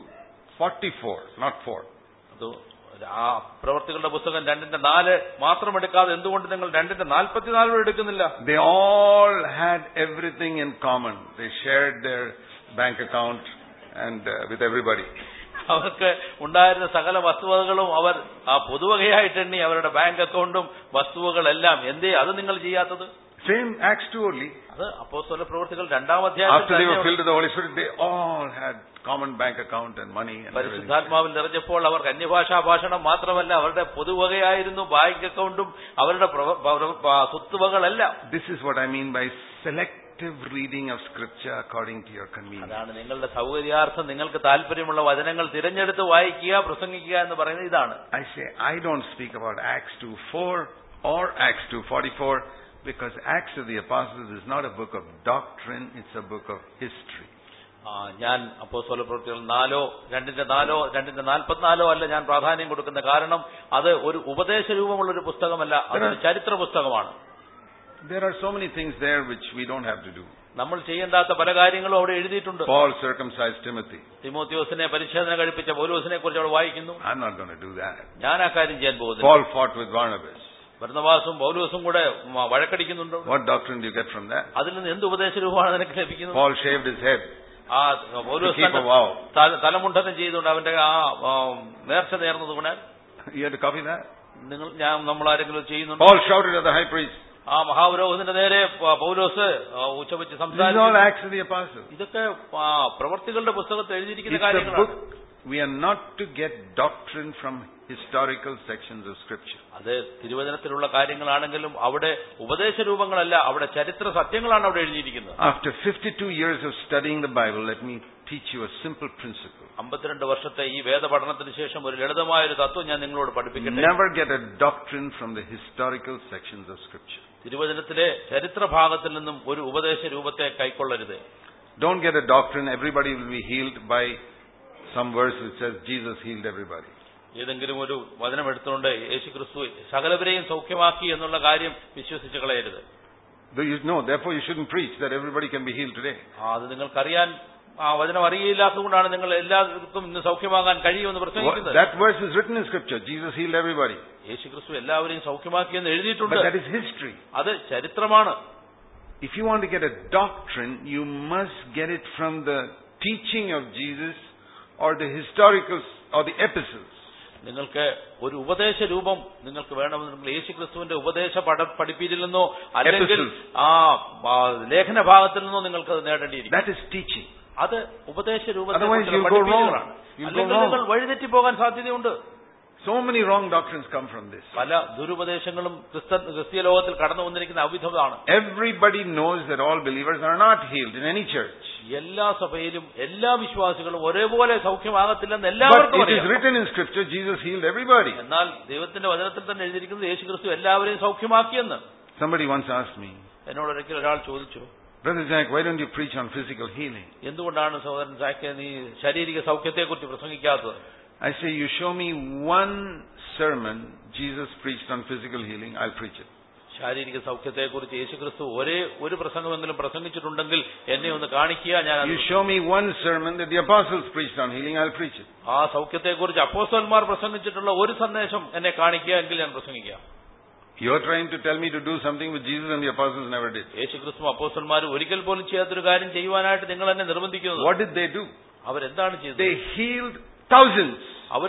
2:44, not 4? അത് ആ പ്രവർത്തികളുടെ പുസ്തകം രണ്ടിന്റെ നാല് മാത്രം എടുക്കാതെ എന്തുകൊണ്ട് നിങ്ങൾ രണ്ടിന്റെ നാൽപ്പത്തിനാലും എടുക്കുന്നില്ല They all had everything in common. They shared their bank account and uh, with everybody. അവർക്ക് ഉണ്ടായിരുന്ന സകല വസ്തുവകകളും അവർ ആ പൊതുവകയായിട്ട് എണ്ണി അവരുടെ ബാങ്ക് അക്കൗണ്ടും വസ്തുവകളെല്ലാം എന്തേ അത് നിങ്ങൾ ചെയ്യാത്തത് Same Acts 2 only. അത് അപ്പോസ്തല പ്രവർത്തികൾ രണ്ടാം After they were അധ്യായത്തിൽ filled with the Holy Spirit, they all had common bank account and money and everything. പരിശുദ്ധാത്മാവിൽ നിറഞ്ഞപ്പോൾ അവർക്ക് അന്യഭാഷാ ഭാഷണം മാത്രമല്ല അവരുടെ പൊതുവകയായിരുന്നു ബാങ്ക് അക്കൗണ്ടും അവരുടെ പ്രവ- പ്രവ- ആ, സ്വത്തുവകളെല്ലാം This is what I mean by selective reading of scripture according to your convenience. അതാണ് നിങ്ങളുടെ സൗകര്യാർത്ഥം നിങ്ങൾക്ക് താല്പര്യമുള്ള വചനങ്ങൾ തിരഞ്ഞെടുത്ത് വായിക്കുക പ്രസംഗിക്കുക എന്ന് പറയുന്നത് ഇതാണ് I say, I don't speak about Acts 2 4 or Acts 2 44 because Acts of the Apostles is not a book of doctrine, it's a book of history. ആ, ഞാൻ അപ്പോസ്തല പ്രവൃത്തികൾ നാലോ രണ്ടിന്റെ നാലോ രണ്ടിന്റെ നാൽപ്പത്തിനാലോ അല്ല ഞാൻ പ്രാധാന്യം കൊടുക്കുന്ന കാരണം അത് ഒരു ഉപദേശ രൂപമുള്ള ഒരു പുസ്തകമല്ല അതൊരു ചരിത്ര പുസ്തകമാണ് There are so many things there which we don't have to do. നമ്മൾ ചെയ്യേണ്ടാത്ത പല കാര്യങ്ങളും അവിടെ എഴുതിയിട്ടുണ്ട് Paul circumcised Timothy. തിമോത്തിയോസിനെ പരിച്ഛേദന കഴിപ്പിച്ച പൗലോസിനെ കുറിച്ച് അവിടെ വായിക്കുന്നു I'm not going to do that. ഞാൻ ആ കാര്യം ചെയ്യാൻ പോകുന്നില്ല Paul fought with Barnabas. ഭരണവാസും പൗലോസും കൂടെ മ- വഴക്കടിക്കുന്നുണ്ട് What doctrine do you get from that? അതിൽ നിന്ന് എന്ത് ഉപദേശ രൂപമാണ് നിനക്ക് ലഭിക്കുന്നത് Paul shaved his head ആ to പൗലോസ് keep തന്റെ a vow. തല- തലമുണ്ടനം ചെയ്തുകൊണ്ട് അവന്റെ ആ ആ, നേർച്ച നേർന്നത് കൊണ്ട് You had to copy that? നിങ്ങൾ ഞാൻ നമ്മൾ ആരെങ്കിലും ചെയ്യുന്നുണ്ടോ Paul shouted at the high priest. ആ മഹാപുരോഹിതന്റെ നേരെ പ- പൗലോസ് ആ, ഉച്ചവെച്ച് This is all സംസാരിച്ചു Acts of the Apostles. ഇതൊക്കെ ആ, പ്രവർത്തികളുടെ പുസ്തകത്തിൽ എഴുതിയിരിക്കുന്ന It's a കാര്യങ്ങളാണ് book. We are not to get doctrine from historical sections of scripture. അത് തിരുവചനത്തിലുള്ള കാര്യങ്ങളാണെങ്കിലും അവിടെ ഉപദേശ രൂപങ്ങളല്ല അവിടെ ചരിത്ര സത്യങ്ങളാണ് അവിടെ എഴുതിയിരിക്കുന്നത് After 52 years of studying the Bible, let me teach you a simple principle. അമ്പത്തിരണ്ട് വർഷത്തെ ഈ വേദപഠനത്തിന് ശേഷം ഒരു ലളിതമായ ഒരു തത്വം ഞാൻ നിങ്ങളോട് പഠിപ്പിക്കട്ടെ Never get a doctrine from the historical sections of scripture. തിരുവചനത്തിലെ ചരിത്ര ഭാഗത്തിൽ നിന്നും ഒരു ഉപദേശ രൂപത്തെ കൈക്കൊള്ളരുത് Don't get a doctrine everybody will be healed by some verse which says Jesus healed everybody. ഏതെങ്കിലും ഒരു വചനം എടുത്തുകൊണ്ട് യേശു ക്രിസ്തു സകലവരെയും സൗഖ്യമാക്കി എന്നുള്ള കാര്യം വിശ്വസിച്ച് കളയരുത് Though you know, therefore you shouldn't preach that everybody can be healed today. ആ, അത് നിങ്ങൾക്കറിയാൻ ആ വചനം അറിയില്ലാത്തതുകൊണ്ടാണ് നിങ്ങൾ എല്ലാവർക്കും ഇന്ന് സൗഖ്യമാകാൻ കഴിയുമെന്ന് What- പ്രസംഗിക്കുന്നത് That verse is written in scripture. Jesus healed everybody. യേശു ക്രിസ്തു എല്ലാവരെയും സൗഖ്യമാക്കിയെന്ന് But എഴുതിയിട്ടുണ്ട് that is history. അത് ചരിത്രമാണ് If you want to get a doctrine, you must get it from the teaching of Jesus or the historicals or the epistles. നിങ്ങൾക്ക് ഒരു ഉപദേശ രൂപം നിങ്ങൾക്ക് വേണമെന്നുണ്ടെങ്കിൽ യേശു ക്രിസ്തുവിന്റെ ഉപദേശ പഠ പഠിപ്പീരിൽ നിന്നോ അല്ലെങ്കിൽ Epistles. ആ ആ, ലേഖന ഭാഗത്തിൽ നിന്നോ നിങ്ങൾക്ക് അത് നേടേണ്ടിയിരിക്കും That is teaching. അത് ഉപദേശ Otherwise you'll go പഠിപ്പീരുകളാണ് wrong. You'll go അല്ലെങ്കിൽ wrong. നിങ്ങൾ വഴിതെറ്റി പോകാൻ സാധ്യതയുണ്ട് So many wrong doctrines come from this. പല ദുരുപദേശങ്ങളും ക്രിസ്ത ക്രിസ്തീയ ലോകത്തിൽ കടന്നു വന്നിരിക്കുന്ന അവിധമാണ് Everybody knows that all believers are not healed in any church. എല്ലാ സഭയിലും എല്ലാ വിശ്വാസികളും ഒരേപോലെ സൗഖ്യമാകത്തില്ലെന്ന് But എല്ലാവർക്കും it is അറിയാം written in scripture, Jesus healed everybody. എന്നാൽ ദൈവത്തിന്റെ വചനത്തിൽ തന്നെ എഴുതിയിരിക്കുന്നത് യേശു ക്രിസ്തു എല്ലാവരെയും സൗഖ്യമാക്കിയെന്ന് Somebody once asked me, എന്നോട് ഒരിക്കൽ ഒരാൾ ചോദിച്ചു Brother Jack, why don't you preach on physical healing? എന്തുകൊണ്ടാണ് സഹോദരൻ സാക്കെ നീ ശാരീരിക സൗഖ്യത്തെക്കുറിച്ച് പ്രസംഗിക്കാത്തത് I say, you show me one sermon Jesus preached on physical healing, I'll preach it. ശാരീരിക സൗഖ്യത്തെക്കുറിച്ച് യേശുക്രിസ്തു ഒരേ ഒരു പ്രസംഗമെങ്കിലും പ്രസംഗിച്ചിട്ടുണ്ടെങ്കിൽ എന്നെ ഒന്ന് കാണിക്കുക ഞാൻ അത് You show me one sermon that the apostles preached on healing, I'll preach it. ആ സൗഖ്യത്തെക്കുറിച്ച് അപ്പോസ്തലന്മാർ പ്രസംഗിച്ചിട്ടുള്ള ഒരു സന്ദേശം എന്നെ കാണിക്കുക എങ്കിൽ ഞാൻ പ്രസംഗിക്കാം You're trying to tell me to do something which Jesus and the apostles never did. യേശുക്രിസ്തു അപ്പോസ്തലന്മാർ ഒരിക്കൽ പോലും ചെയ്യാത്തൊരു കാര്യം ചെയ്യുവാനായിട്ട് നിങ്ങൾ എന്നെ നിർബന്ധിക്കുന്നത് What did they do? അവരെന്താണ് ചെയ്തത് They healed thousands. അവര്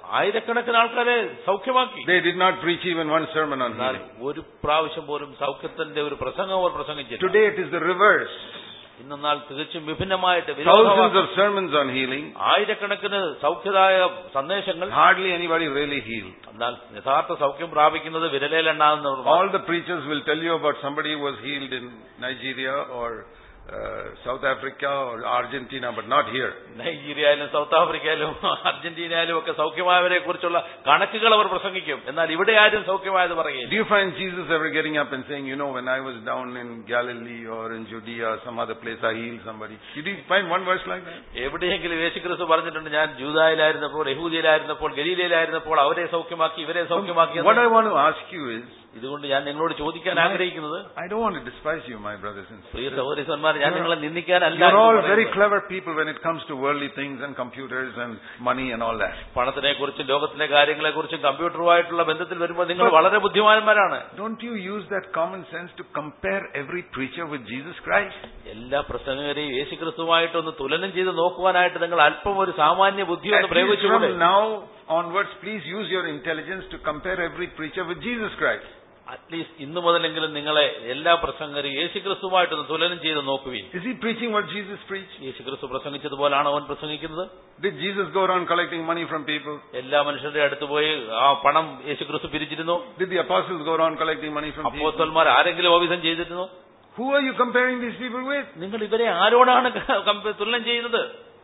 ആയിരക്കണക്കിന് ആൾക്കാരെ സൗഖ്യമാക്കി They did not preach even one sermon on എന്നാൽ healing. ഒരു പ്രാവശ്യം പോലും സൗഖ്യത്തിന്റെ ഒരു പ്രസംഗം അവർ പ്രസംഗിച്ചില്ല Today it is the reverse. ഇന്നെന്നാൽ തികച്ചും വിഭിന്നമായിട്ട് Thousands വിരോധാഭാസം. of sermons on healing. ആയിരക്കണക്കിന് സൗഖ്യദായ സന്ദേശങ്ങൾ Hardly anybody really healed. എന്നാൽ യഥാർത്ഥ സൗഖ്യം പ്രാപിക്കുന്നത് വിരലേലെണ്ണാവുന്നവർ All the preachers will tell you about somebody who was healed in Nigeria or uh, South Africa or Argentina, but not here. നൈജീരിയയിലും south ആഫ്രിക്കയിലും അർജന്റീനയിലും ഒക്കെ സൗഖ്യമായവരെ കുറിച്ചുള്ള കണക്കുകൾ അവർ പ്രസംഗിക്കും എന്നാൽ ഇവിടെ ആരും സൗഖ്യമായത് പറയില്ല Do you find Jesus ever getting up and saying, you know, when I was down in Galilee or in Judea or some other place, I healed somebody? Did you find one verse like that? എവിടെയെങ്കിലും യേശുക്രിസ്തു പറഞ്ഞിട്ടുണ്ട് ഞാൻ ജൂതായിലായിരുന്നപ്പോൾ യഹൂദിയിലായിരുന്നപ്പോൾ ഗലീലയിലായിരുന്നപ്പോൾ അവരെ സൗഖ്യമാക്കി ഇവരെ സൗഖ്യമാക്കി What എന്ന് I want to ask you is, ഇതുകൊണ്ട് ഞാൻ നിങ്ങളോട് ചോദിക്കാൻ ആഗ്രഹിക്കുന്നത് I don't want to despise you, my brothers and Priya sisters. സഹോദരിസന്മാർ ഞാൻ നിങ്ങളെ നിന്ദിക്കാനല്ല You're ഇത് all പറയുന്നത്. very clever people when it comes to worldly things and computers and money and all that. പണത്തിനെ കുറിച്ചും ലോകത്തിലെ കാര്യങ്ങളെ കുറിച്ചും കമ്പ്യൂട്ടറുമായിട്ടുള്ള ബന്ധത്തിൽ വരുമ്പോൾ നിങ്ങൾ വളരെ ബുദ്ധിമാന്മാരാണ് Don't you use that common sense to compare every preacher with Jesus Christ? എല്ലാ പ്രസംഗകരെയും യേശുക്രിസ്തുവായിട്ടൊന്ന് തുലനം ചെയ്ത് നോക്കുവാനായിട്ട് നിങ്ങൾ അല്പം ഒരു സാമാന്യ ബുദ്ധി ഒന്ന് At least പ്രയോഗിച്ചുകൂടെ from now onwards, please use your intelligence to compare every preacher with Jesus Christ. At least ഇന്നു മുതലെങ്കിലും നിങ്ങളെ എല്ലാ പ്രസംഗരും യേശുക്രിസ്തുവായിട്ടൊന്ന് തുലനം ചെയ്ത് നോക്കുവിൻ Is he preaching what Jesus preached? യേശുക്രിസ്തു പ്രസംഗിച്ചതുപോലാണോ അവൻ പ്രസംഗിക്കുന്നത് Did Jesus go around collecting money from people? എല്ലാ മനുഷ്യരുടെ അടുത്ത് പോയി ആ പണം യേശുക്രിസ്തു പിരിച്ചിരുന്നു Did the apostles go around collecting money from people? അപ്പോസ്തലന്മാർ ആരെങ്കിലും ഓഫീസം ചെയ്തിരുന്നു Who are you comparing these people with? നിങ്ങൾ ഇവരെ ആരോടാണ് കമ്പ- തുലനം ചെയ്യുന്നത്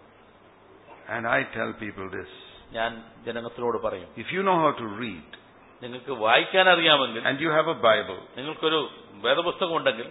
And I tell people this. ഞാൻ ജനങ്ങത്തിനോട് പറയും If you know how to read നിങ്ങൾക്ക് വായിക്കാൻ അറിയാമെങ്കിൽ and you have a Bible നിങ്ങൾക്കൊരു വേദപുസ്തകം ഉണ്ടെങ്കിൽ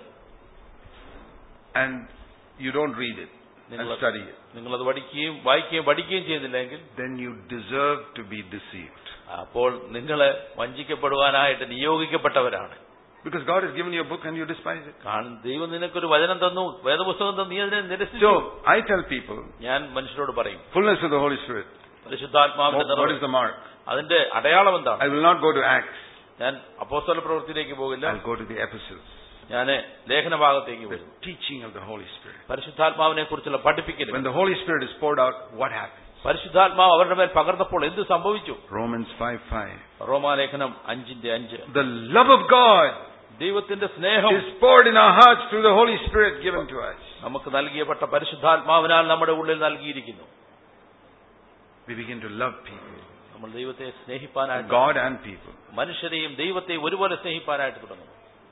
and you don't read it and നിങ്ങൾ study it, നിങ്ങളത് പഠിക്കുകയും വായിക്കുകയും പഠിക്കുകയും ചെയ്യുന്നില്ലെങ്കിൽ then you deserve to be deceived. അപ്പോൾ നിങ്ങൾ വഞ്ചിക്കപ്പെടുവാനായിട്ട് നിയോഗിക്കപ്പെട്ടവരാണ് Because God has given you a book and you despise it. കാരണം ദൈവം നിനക്കൊരു വചനം തന്നു വേദപുസ്തകം തന്നു നീ അതിനെ നിരസിച്ചു So I tell people, ഞാൻ മനുഷ്യരോട് പറയും fullness of the Holy Spirit. പരിശുദ്ധാത്മാവിന്റെ What, what നിറവ് is the mark? അതിന്റെ അടയാളം എന്താണ് I will not go to Acts. ഞാൻ അപ്പോസ്തല പ്രവൃത്തിയിലേക്ക് പോകില്ല I'll go to the epistles. ഞാൻ ലേഖന ഭാഗത്തേക്ക് The പോകും teaching of the Holy Spirit. പരിശുദ്ധാത്മാവിനെ കുറിച്ചുള്ള പഠിപ്പിക്കൽ When the Holy Spirit is poured out, what happens? പരിശുദ്ധാത്മാവ് അവരുടെ മേൽ പകർന്നപ്പോൾ എന്ത് സംഭവിച്ചു Romans 5 5. റോമാലേഖനം അഞ്ചിന്റെ അഞ്ച് The love of God ദൈവത്തിന്റെ സ്നേഹം is poured in our hearts through the Holy Spirit given to us. നമുക്ക് നൽകിയപ്പെട്ട പരിശുദ്ധാത്മാവിനാൽ നമ്മുടെ ഉള്ളിൽ നൽകിയിരിക്കുന്നു We begin to love people, നമ്മൾ ദൈവത്തെ സ്നേഹിപ്പാനായിട്ട് God and people. മനുഷ്യരെയും ദൈവത്തെയും ഒരുപോലെ സ്നേഹിപ്പാനായിട്ട് തുടങ്ങുന്നു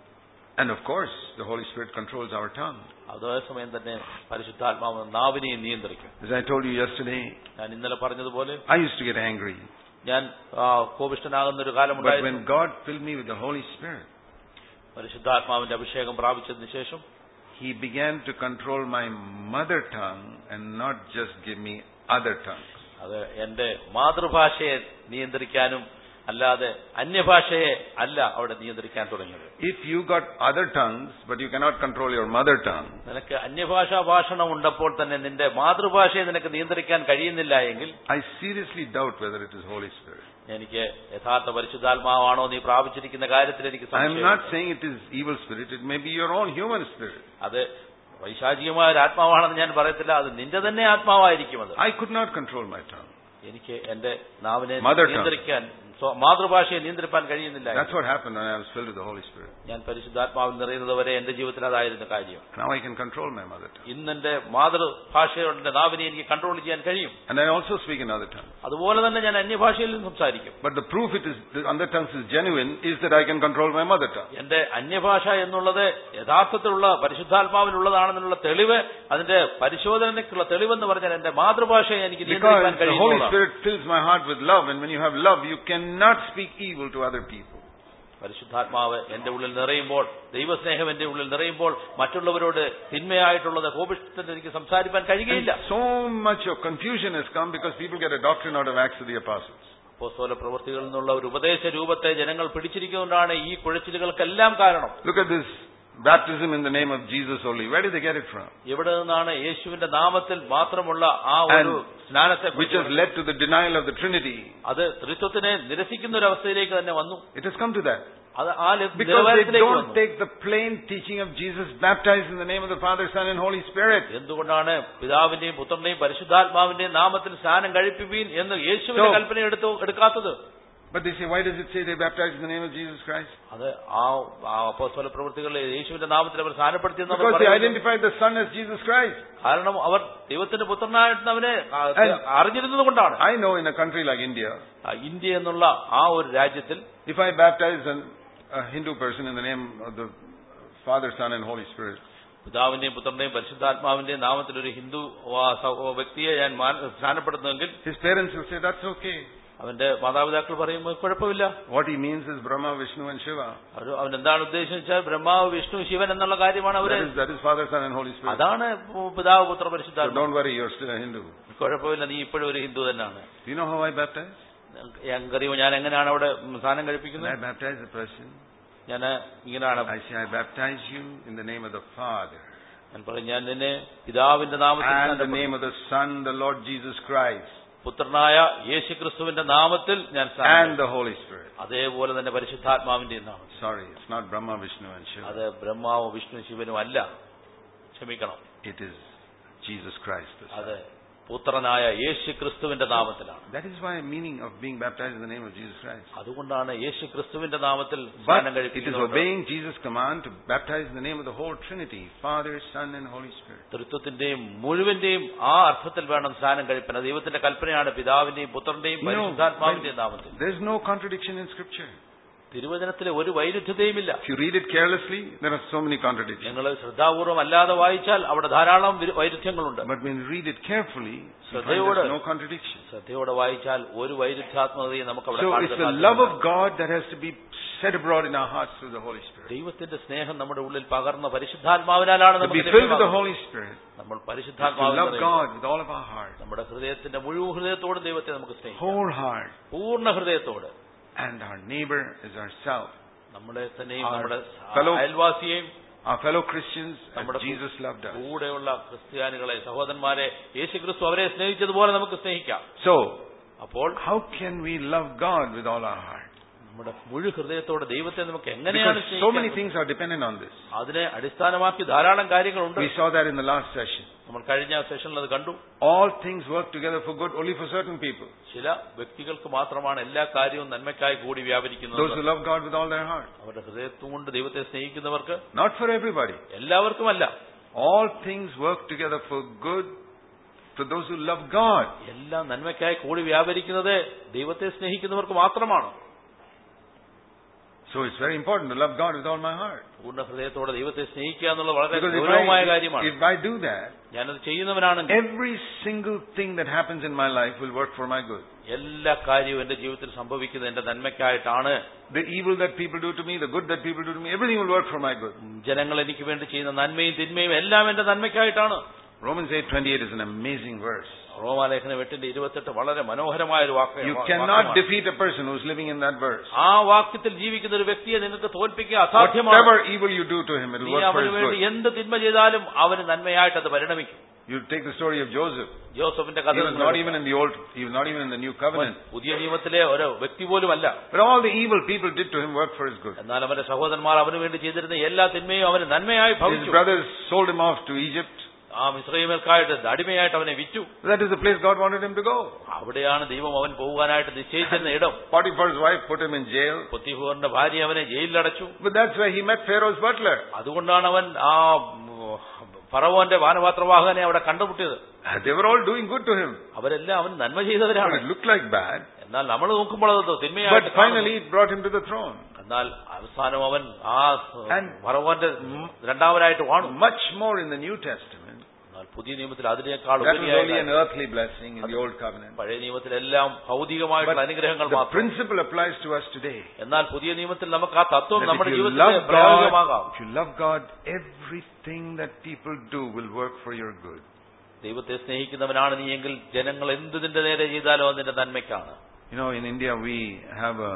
And of course, the Holy Spirit controls our tongue. അതേസമയം തന്നെ പരിശുദ്ധാത്മാവ് നാവിനെയും നിയന്ത്രിക്കും As I told you yesterday, ഞാൻ ഇന്നലെ പറഞ്ഞതുപോലെ I used to get angry. ഞാൻ ആ, കോപിഷ്ഠനാകുന്ന ഒരു But കാലമുണ്ടായിരുന്നു when God filled me with the Holy Spirit, പരിശുദ്ധാത്മാവിന്റെ അഭിഷേകം പ്രാപിച്ചതിന് ശേഷം He began to control my mother tongue and not just give me other tongues. അത് എന്റെ മാതൃഭാഷയെ നിയന്ത്രിക്കാനും അല്ലാതെ അന്യഭാഷയെ അല്ല അവിടെ നിയന്ത്രിക്കാൻ തുടങ്ങിയത് If you got other tongues, but you cannot control your mother tongue, നിനക്ക് അന്യഭാഷാ ഭാഷണം ഉണ്ടപ്പോൾ തന്നെ നിന്റെ മാതൃഭാഷയെ നിനക്ക് നിയന്ത്രിക്കാൻ കഴിയുന്നില്ല എങ്കിൽ I seriously doubt whether it is Holy Spirit. എനിക്ക് യഥാർത്ഥ പരിശുദ്ധാത്മാവാണോ നീ പ്രാപിച്ചിരിക്കുന്ന കാര്യത്തിൽ എനിക്ക് I am സംശയം not saying it is evil spirit, it may be your own human spirit. അത് വൈശാചികമായ ഒരു ആത്മാവാണെന്ന് ഞാൻ പറയത്തില്ല അത് നിന്റെ തന്നെ ആത്മാവായിരിക്കും അത് I could not control my tongue. എനിക്ക് എന്റെ നാവിനെ Mother tongue. നിയന്ത്രിക്കാൻ സ്വ- മാതൃഭാഷയെ നിയന്ത്രിപ്പാൻ കഴിയുന്നില്ല That's what happened when I was filled with the Holy Spirit. ഞാൻ പരിശുദ്ധാത്മാവിൽ നിറയുന്നത് വരെ എന്റെ ജീവിതത്തിൽ അതായിരുന്നു കാര്യം Now I can control my mother tongue. ഇന്ന് എന്റെ മാതൃഭാഷയുടെ നാവിനെ എനിക്ക് കൺട്രോൾ ചെയ്യാൻ കഴിയും And I also speak in other tongues. അതുപോലെ തന്നെ ഞാൻ അന്യഭാഷയിലും സംസാരിക്കും But the proof it is the other tongues is genuine is that I can control my mother tongue. എന്റെ അന്യഭാഷ എന്നുള്ളത് യഥാർത്ഥത്തിലുള്ള പരിശുദ്ധാത്മാവിനുള്ളതാണെന്നുള്ള തെളിവ് അതിന്റെ പരിശോധനയ്ക്കുള്ള തെളിവെന്ന് പറഞ്ഞാൽ എന്റെ മാതൃഭാഷയെ എനിക്ക് Because നിയന്ത്രിക്കാൻ the Holy കഴിയും Spirit fills my heart with love, and when you have love, you cannot speak evil to other people. പരിശുദ്ധാത്മാവ് എന്റെ ഉള്ളിൽ നിറയുമ്പോൾ ദൈവസ്നേഹം എന്റെ ഉള്ളിൽ നിറയുമ്പോൾ മറ്റുള്ളവരോട് തിന്മയായിട്ടുള്ളത് കോപിഷ്ടത്തിൽ എനിക്ക് സംസാരിക്കാൻ And കഴിയുകയില്ല so much of confusion has come because people get a doctrine out of Acts of the Apostles. അപ്പോസ്തല പ്രവൃത്തികളിൽ നിന്നുള്ള ഒരു ഉപദേശ രൂപത്തെ ജനങ്ങൾ പിടിച്ചിരിക്കുന്നതുകൊണ്ടാണ് ഈ കുഴച്ചിലുകൾക്കെല്ലാം കാരണം Look at this baptism in the name of Jesus only. Where did they get it from? എവിടെ നിന്നാണ് യേശുവിന്റെ നാമത്തിൽ മാത്രമുള്ള ആ ഒരു And സ്നാനത്തെ Which has led to the denial of the Trinity. അത് ത്രിത്വത്തിനെ നിരസിക്കുന്ന ഒരു അവസ്ഥയിലേക്ക് തന്നെ വന്നു It has come to that. അത് ആ ല- Because they നിലവാരത്തിലേക്ക് don't വന്നു take the plain teaching of Jesus, baptized in the name of the Father, Son, and Holy Spirit. എന്തുകൊണ്ടാണ് പിതാവിന്റെയും പുത്രന്റെയും പരിശുദ്ധാത്മാവിന്റെയും നാമത്തിൽ സ്നാനം കഴിപ്പിപ്പീൻ എന്ന് യേശുവിന്റെ So- കൽപ്പന എടുത്തു എടുക്കാത്തത് But they say, why does it say they baptized in the name of Jesus Christ? അത് ആ ആ അപ്പോസ്തല പ്രവൃത്തികളിൽ യേശുവിന്റെ നാമത്തിൽ അവർ സ്ഥാനപ്പെടുത്തിയെന്ന് അവർ Because they പറയുന്നു. identified the Son as Jesus Christ. കാരണം അവർ ദൈവത്തിന്റെ പുത്രനായിട്ട് അവനെ ആ, And- അറിഞ്ഞിരുന്നത് കൊണ്ടാണ് I know in a country like India, ആ, ഇന്ത്യ എന്നുള്ള ആ ഒരു രാജ്യത്തിൽ if I baptize an, a Hindu person in the name of the Father, Son, and Holy Spirit, പിതാവിന്റെയും പുത്രന്റെയും പരിശുദ്ധാത്മാവിന്റെയും നാമത്തിൽ ഒരു ഹിന്ദു ആ, സ- വ്യക്തിയെ ഞാൻ മാന- സ്ഥാനപ്പെടുത്തുമെങ്കിൽ his parents will say, that's okay. അവന്റെ മാതാപിതാക്കൾ പറയുമ്പോൾ കുഴപ്പമില്ല What he means is Brahma, Vishnu, and Shiva. അവർ അവൻ എന്താണ് ഉദ്ദേശിച്ചാൽ ബ്രഹ്മാവ് വിഷ്ണു ശിവൻ എന്നുള്ള കാര്യമാണ് അവര് That is, that is Father, Son, and Holy Spirit. അതാണ് പിതാവ് പുത്ര So പരിശുദ്ധാത്മാവ് don't worry, you're still a Hindu. കുഴപ്പമില്ല നീ ഇപ്പോഴും ഒരു ഹിന്ദു തന്നെയാണ് Do you know how I baptize? ഞങ്ങൾക്കറിയുമോ ഞാൻ എങ്ങനെയാണ് അവിടെ സ്നാനം When I കഴിപ്പിക്കുന്നത് baptize a person, ഞാൻ ഇങ്ങനെയാണ് I say, I baptize you in the name of the Father, ഞാൻ പറയും ഞാൻ നിന്നെ പിതാവിന്റെ നാമത്തിൽ and the സ്നാനപ്പെടുത്തുന്നു. name of the Son, the Lord Jesus Christ, പുത്രനായ യേശുക്രിസ്തുവിന്റെ നാമത്തിൽ ഞാൻ സ്നാനം and കഴിപ്പിക്കുന്നു. the Holy Spirit. അതേപോലെ തന്നെ പരിശുദ്ധാത്മാവിന്റെ നാമത്തിൽ Sorry, it's not Brahma, Vishnu, and Shiva. അത് ബ്രഹ്മാവും വിഷ്ണു ശിവനും അല്ല ക്ഷമിക്കണം It is Jesus Christ. the Son. അത് പുത്രനായ യേശു ക്രിസ്തുവിന്റെ നാമത്തിലാണ് That is why meaning of being baptized in the name of Jesus Christ. അതുകൊണ്ടാണ് യേശു ക്രിസ്തുവിന്റെ നാമത്തിൽ But സ്നാനം it is കഴിപ്പിക്കുന്നത് obeying Jesus' command to baptize in the name of the whole Trinity, Father, Son, and Holy Spirit. തൃത്വത്തിന്റെയും മുഴുവന്റെയും ആ അർത്ഥത്തിൽ വേണം സ്നാനം കഴിപ്പാൻ അത് ദൈവത്തിന്റെ കൽപ്പനയാണ് പിതാവിന്റെയും പുത്രന്റെയും You know, പരിശുദ്ധാത്മാവിന്റെയും നാമത്തിൽ There is no contradiction in Scripture. തിരുവചനത്തിലെ ഒരു വൈരുദ്ധ്യതയുമില്ല If you read it carelessly, there are so many contradictions. നിങ്ങൾ ശ്രദ്ധാപൂർവം അല്ലാതെ വായിച്ചാൽ അവിടെ ധാരാളം വിരു- വൈരുദ്ധ്യങ്ങളുണ്ട് But when you read it carefully, you find ശ്രദ്ധയോടെ there's no contradiction. ശ്രദ്ധയോടെ വായിച്ചാൽ ഒരു വൈരുദ്ധ്യാത്മകതയും നമുക്ക് അവിടെ So കാണാൻ it's the സാധ്യമല്ല. love of God that has to be shed abroad in our hearts through the Holy Spirit. ദൈവത്തിന്റെ സ്നേഹം നമ്മുടെ ഉള്ളിൽ പകർന്ന പരിശുദ്ധാത്മാവിനാലാണ് To be നമുക്ക് filled with the ലഭ്യമാകുന്നത്. Holy Spirit. നമ്മൾ is To പരിശുദ്ധാത്മാവിനെ love നിറയുക. God with all of our heart, നമ്മുടെ ഹൃദയത്തിന്റെ മുഴുവൻ ഹൃദയത്തോടും ദൈവത്തെ നമുക്ക് സ്നേഹിക്കാം whole heart, പൂർണ്ണ ഹൃദയത്തോട് and our neighbor is ourself. നമ്മളെ തന്നെയും Our നമ്മുടെ fellow- അയൽവാസിയെയും Our fellow Christians, as നമ്മുടെ Jesus loved us. കൂടെയുള്ള ക്രിസ്ത്യാനികളെ സഹോദരന്മാരെ യേശുക്രിസ്തു അവരെ സ്നേഹിച്ചതുപോലെ നമുക്ക് സ്നേഹിക്കാം So, അപ്പോൾ how can we love God with all our heart? നമ്മുടെ മുഴു ഹൃദയത്തോടെ ദൈവത്തെ നമുക്ക് എങ്ങനെയാണ് Because so many സ്നേഹിക്കാൻ things are dependent on this. അതിനെ അടിസ്ഥാനമാക്കി ധാരാളം കാര്യങ്ങളുണ്ട് We saw that in the last session. നമ്മൾ കഴിഞ്ഞ സെഷനിൽ അത് കണ്ടു All things work together for good only for certain people. ചില വ്യക്തികൾക്ക് മാത്രമാണ് എല്ലാ കാര്യവും നന്മയ്ക്കായി കൂടി Those വ്യാപരിക്കുന്നത് who love God with all their heart. അവരുടെ ഹൃദയത്തും കൊണ്ട് ദൈവത്തെ സ്നേഹിക്കുന്നവർക്ക് Not for everybody. എല്ലാവർക്കുമല്ല All things work together for good for those who love God. എല്ലാം നന്മയ്ക്കായി കൂടി വ്യാപരിക്കുന്നത് ദൈവത്തെ സ്നേഹിക്കുന്നവർക്ക് മാത്രമാണ് So it's very important to love God with all my heart. പൂർണ്ണ ഹൃദയത്തോടെ ദൈവത്തെ സ്നേഹിക്കുക എന്നുള്ളത് വളരെ Because if ഗൗരവമായ I, കാര്യമാണ് if I do that, ഞാനത് ചെയ്യുന്നവനാണെങ്കിൽ every single thing that happens in my life will work for my good. എല്ലാ കാര്യവും എന്റെ ജീവിതത്തിൽ സംഭവിക്കുന്നത് എന്റെ നന്മയ്ക്കായിട്ടാണ് The evil that people do to me, the good that people do to me, everything will work for my good. ജനങ്ങൾ എനിക്ക് വേണ്ടി ചെയ്യുന്ന നന്മയും തിന്മയും എല്ലാം എന്റെ നന്മയ്ക്കായിട്ടാണ് Romans 8:28 is an amazing verse. റോമാലേഖനം എട്ടിന്റെ ഇരുപത്തെട്ട് വളരെ മനോഹരമായ ഒരു വാക്ക് You വാ- cannot വാക്യമാണ്. defeat a person who's living in that verse. ആ വാക്യത്തിൽ ജീവിക്കുന്ന ഒരു വ്യക്തിയെ നിങ്ങൾക്ക് തോൽപ്പിക്കുക അസാധ്യമാണ് Whatever evil you do to him, it will നീ work for അവന് his വേണ്ടി good. എന്ത് തിന്മ ചെയ്താലും അവന് നന്മയായിട്ട് അത് പരിണമിക്കും You take the story of Joseph. ജോസഫിന്റെ He കഥ was നിങ്ങൾ not എടുക്കുക. even in the old, he was not even in the new അവൻ covenant. പുതിയ നിയമത്തിലെ ഒരു വ്യക്തി പോലുമല്ല But all the evil people did to him worked for his good. എന്നാൽ അവന്റെ സഹോദരന്മാർ അവന് വേണ്ടി ചെയ്തിരുന്ന എല്ലാ തിന്മയും അവന് നന്മയായി His ഭവിച്ചു brothers sold him off to Egypt. ആ മിശ്രൈമേൽക്കായിട്ട് അടിമയായിട്ട് അവനെ വിറ്റു That is the place God wanted him to go. അവിടെയാണ് ദൈവം അവൻ പോകാനായിട്ട് നിശ്ചയിച്ചിരുന്ന ഇടം Potiphar's wife put him in jail. പൊത്തിഹൂറിന്റെ ഭാര്യ അവനെ ജയിലിലടച്ചു But that's where he met Pharaoh's butler. അതുകൊണ്ടാണ് അവൻ ആ ഫറവോന്റെ വാനപാത്രവാഹകനെ അവിടെ കണ്ടുമുട്ടിയത് They were all doing good to him. അവരെല്ലാം അവൻ നന്മ But ചെയ്തവരാണ് it looked like bad. എന്നാൽ നമ്മൾ നോക്കുമ്പോൾ അത് But തിന്മയായിട്ട് കാണുന്നു. finally it brought him to the throne. എന്നാൽ അവസാനം അവൻ ആ And- ഫറവോന്റെ രണ്ടാമനായിട്ട് വാണു Much more in the New Testament. എന്നാൽ പുതിയ നിയമത്തിൽ അതിനേക്കാൾ That was only an ഉപരിയായിട്ട് earthly blessing in the Old Covenant. പഴയ നിയമത്തിലെല്ലാം ഭൗതികമായിട്ടുള്ള But അനുഗ്രഹങ്ങൾ the മാത്രം principle applies to us today. എന്നാൽ പുതിയ നിയമത്തിൽ നമുക്ക് ആ തത്വം That നമ്മുടെ if you ജീവിതത്തിൽ love പ്രായോഗികമാകാം God, if you love God, everything that people do will work for your good. ദൈവത്തെ സ്നേഹിക്കുന്നവനാണ് നീ എങ്കിൽ ജനങ്ങൾ എന്ത് നിന്റെ നേരെ ചെയ്താലോ അത് നിന്റെ നന്മയ്ക്കാണ് You know, in India we have a,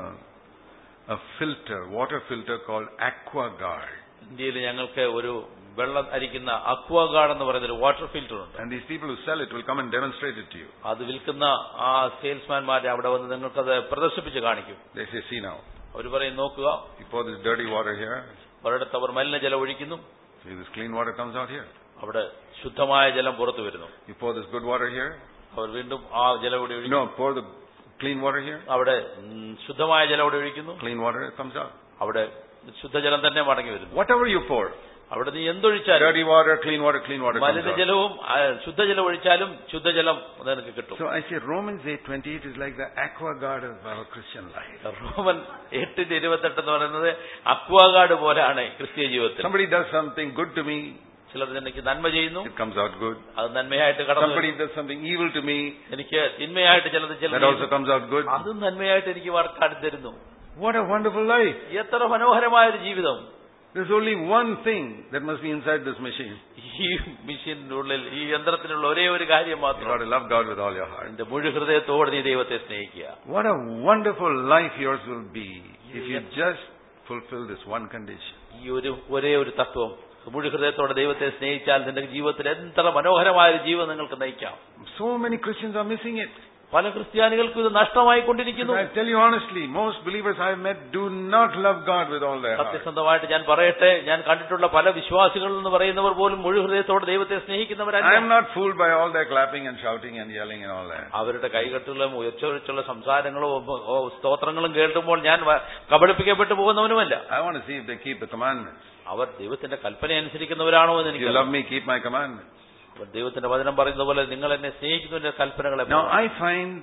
a filter, water filter called AquaGuard. ഇന്ത്യയിൽ ഞങ്ങൾക്ക് ഒരു വെള്ളം അരിക്കുന്ന അക്വാഗാർഡ് എന്ന് പറയുന്ന ഒരു വാട്ടർ ഫിൽറ്റർ ഉണ്ട് And these people who sell it will come and demonstrate it to you. അത് വിൽക്കുന്ന ആ സെയിൽസ്മാൻമാരെ അവിടെ വന്ന് നിങ്ങൾക്കത് പ്രദർശിപ്പിച്ച് കാണിക്കും They say, see now, അവർ പറയും നോക്കുക You pour this dirty water here, ഒരിടത്ത് അവർ മലിനജലം ഒഴിക്കുന്നു see this clean water comes out here. അവിടെ ശുദ്ധമായ ജലം പുറത്തു വരുന്നു You pour this good water here. അവർ വീണ്ടും ആ ജലം കൂടി ഒഴിക്കുന്നു No, pour the clean water here. അവിടെ ഉം, ശുദ്ധമായ ജലം കൂടി ഒഴിക്കുന്നു Clean water comes out. അവിടെ ശുദ്ധജലം തന്നെ മടങ്ങി വരുന്നു Whatever you pour, അവിടെ നീ എന്തൊഴിച്ചാലും dirty water, clean water, clean water comes out. മലിനജലവും ആ, ശുദ്ധജലം ഒഴിച്ചാലും ശുദ്ധജലം നിനക്ക് കിട്ടും So I say Romans 8:28 is like the aquaguard of our Christian life. Roman എട്ടിന്റെ ഇരുപത്തെട്ട് എന്ന് പറയുന്നത് അക്വാഗാർഡ് പോലെയാണ് ക്രിസ്തീയ ജീവിതത്തിൽ Somebody does something good to me, ചിലർ എനിക്ക് നന്മ ചെയ്യുന്നു it comes out good. അത് നന്മയായിട്ട് കടന്നു Somebody വരും. does something evil to me, എനിക്ക് തിന്മയായിട്ട് ചിലത് that ചിലത് also comes out good. അതും നന്മയായിട്ട് എനിക്ക് വാർക്കാടി തരുന്നു What a wonderful life. എത്ര മനോഹരമായ ഒരു ജീവിതം There's only one thing that must be inside this machine. ഈ മെഷീനിന്റെ ഉള്ളിൽ ഈ യന്ത്രത്തിനുള്ള ഒരേ ഒരു കാര്യം You got മാത്രം to love God with all your heart. എന്റെ മുഴു ഹൃദയത്തോടെ നീ ദൈവത്തെ സ്നേഹിക്കുക What a wonderful life yours will be if you just fulfill this one condition. ഈ ഒരു ഒരേ ഒരു തത്വം മുഴു ഹൃദയത്തോടെ ദൈവത്തെ സ്നേഹിച്ചാൽ നിന്റെ ജീവിതത്തിൽ എത്ര മനോഹരമായ ഒരു ജീവൻ നിങ്ങൾക്ക് നയിക്കാം So many Christians are missing it. പല ക്രിസ്ത്യാനികൾക്കും ഇത് നഷ്ടമായിക്കൊണ്ടിരിക്കുന്നു I tell you honestly, most believers I've met do not love God with all their heart. സത്യസന്ധമായിട്ട് ഞാൻ പറയട്ടെ ഞാൻ കണ്ടിട്ടുള്ള പല വിശ്വാസികൾ എന്ന് പറയുന്നവർ പോലും മുഴു ഹൃദയത്തോടെ ദൈവത്തെ I am സ്നേഹിക്കുന്നവരല്ല not fooled by all their clapping and shouting and yelling and all that. അവരുടെ കൈകെട്ടുകളും ഉയർച്ചൊഴിച്ചുള്ള സംസാരങ്ങളും ഓ- ഓ സ്തോത്രങ്ങളും കേൾക്കുമ്പോൾ ഞാൻ വ- കബളിപ്പിക്കപ്പെട്ടു പോകുന്നവനുമല്ല I want to see if they keep the commandments. അവർ ദൈവത്തിന്റെ കൽപ്പന അനുസരിക്കുന്നവരാണോ എന്ന് If എനിക്ക് you love me, keep my commandments. അവർ ദൈവത്തിന്റെ വചനം പറയുന്നത് പോലെ നിങ്ങൾ എന്നെ സ്നേഹിക്കുന്നതിന്റെ കൽപ്പനകളെ Now I find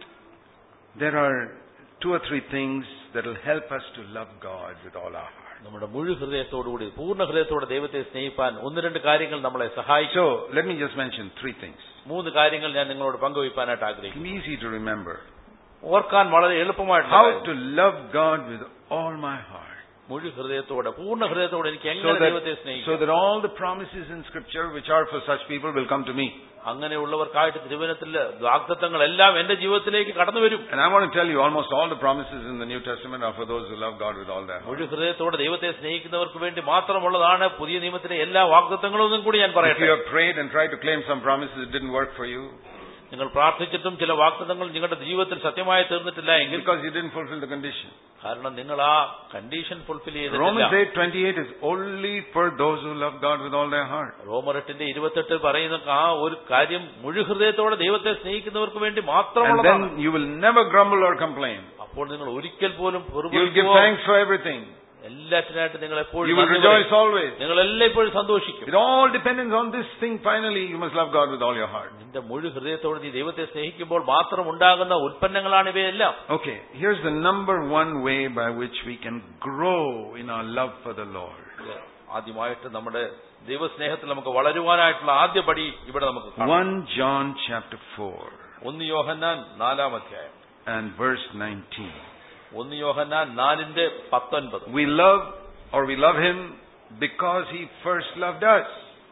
there are two or three things that will help us to love God with all our heart. നമ്മുടെ മുഴു ഹൃദയത്തോടുകൂടി പൂർണ്ണ ഹൃദയത്തോടെ ദൈവത്തെ സ്നേഹിപ്പാൻ ഒന്ന് രണ്ട് കാര്യങ്ങൾ നമ്മളെ സഹായിക്കും So let me just mention three things. മൂന്ന് കാര്യങ്ങൾ ഞാൻ നിങ്ങളോട് പങ്കുവയ്ക്കാനായിട്ട് It ആഗ്രഹിക്കുന്നു can be easy to remember. ഓർക്കാൻ വളരെ എളുപ്പമായിട്ടുള്ള How കാര്യം. to love God with all my heart. മുഴു ഹൃദയത്തോടെ പൂർണ്ണ ഹൃദയത്തോടെ എനിക്ക് So എങ്ങനെ ദൈവത്തെ that, so സ്നേഹിക്കാം that all the promises in scripture which are for such people will come to me. അങ്ങനെയുള്ളവർക്കായിട്ട് തിരുവനത്തിലെ വാഗ്ദത്തങ്ങളെല്ലാം എന്റെ ജീവിതത്തിലേക്ക് കടന്നു വരും And I want to tell you, almost all the promises in the New Testament are for those who love God with all their heart. മുഴു ഹൃദയത്തോടെ ദൈവത്തെ സ്നേഹിക്കുന്നവർക്ക് വേണ്ടി മാത്രമുള്ളതാണ് പുതിയ നിയമത്തിലെ എല്ലാ വാഗ്ദത്തങ്ങളും എന്നും കൂടി ഞാൻ If you പറയട്ടെ have prayed and tried to claim some promises that didn't work for you നിങ്ങൾ പ്രാർത്ഥിച്ചിട്ടും ചില വാഗ്ദത്തങ്ങൾ നിങ്ങളുടെ ജീവിതത്തിൽ സത്യമായി തീർന്നിട്ടില്ല എങ്കിൽ because you didn't fulfill the condition. കാരണം നിങ്ങൾ ആ കണ്ടീഷൻ ഫുൾഫിൽ Romans ചെയ്തിട്ടില്ല 8:28 is only for those who love God with all their heart. റോമർ എട്ടിന്റെ ഇരുപത്തെട്ട് പറയുന്ന ആ ഒരു കാര്യം മുഴു ഹൃദയത്തോടെ ദൈവത്തെ സ്നേഹിക്കുന്നവർക്ക് വേണ്ടി And മാത്രമുള്ളതാണ് then you will never grumble or complain. അപ്പോൾ നിങ്ങൾ ഒരിക്കൽ പോലും You will give പിറുപിറുക്കുകയോ thanks for everything. എല്ലാറ്റിനായിട്ട് നിങ്ങൾ എപ്പോഴും You will നന്ദി rejoice പറയും. always. നിങ്ങൾ എല്ലാം ഇപ്പോഴും സന്തോഷിക്കും It all depends on this thing. Finally, you must love God with all your heart. നിന്റെ മുഴു ഹൃദയത്തോട് നീ ദൈവത്തെ സ്നേഹിക്കുമ്പോൾ മാത്രം ഉണ്ടാകുന്ന ഉൽപ്പന്നങ്ങളാണ് ഇവയെല്ലാം Okay, here's the number one way by which we can grow in our love for the Lord. ആദ്യമായിട്ട് നമ്മുടെ ദൈവസ്നേഹത്തിൽ നമുക്ക് വളരുവാനായിട്ടുള്ള ആദ്യ പടി ഇവിടെ നമുക്ക് കാണാം 1 John chapter 4 ഒന്ന് യോഹന്നാൻ നാലാം അധ്യായം and verse 19. ഒന്ന് യോഹന്നാൻ നാലിന്റെ പത്തൊൻപത് We love or we love him because he first loved us.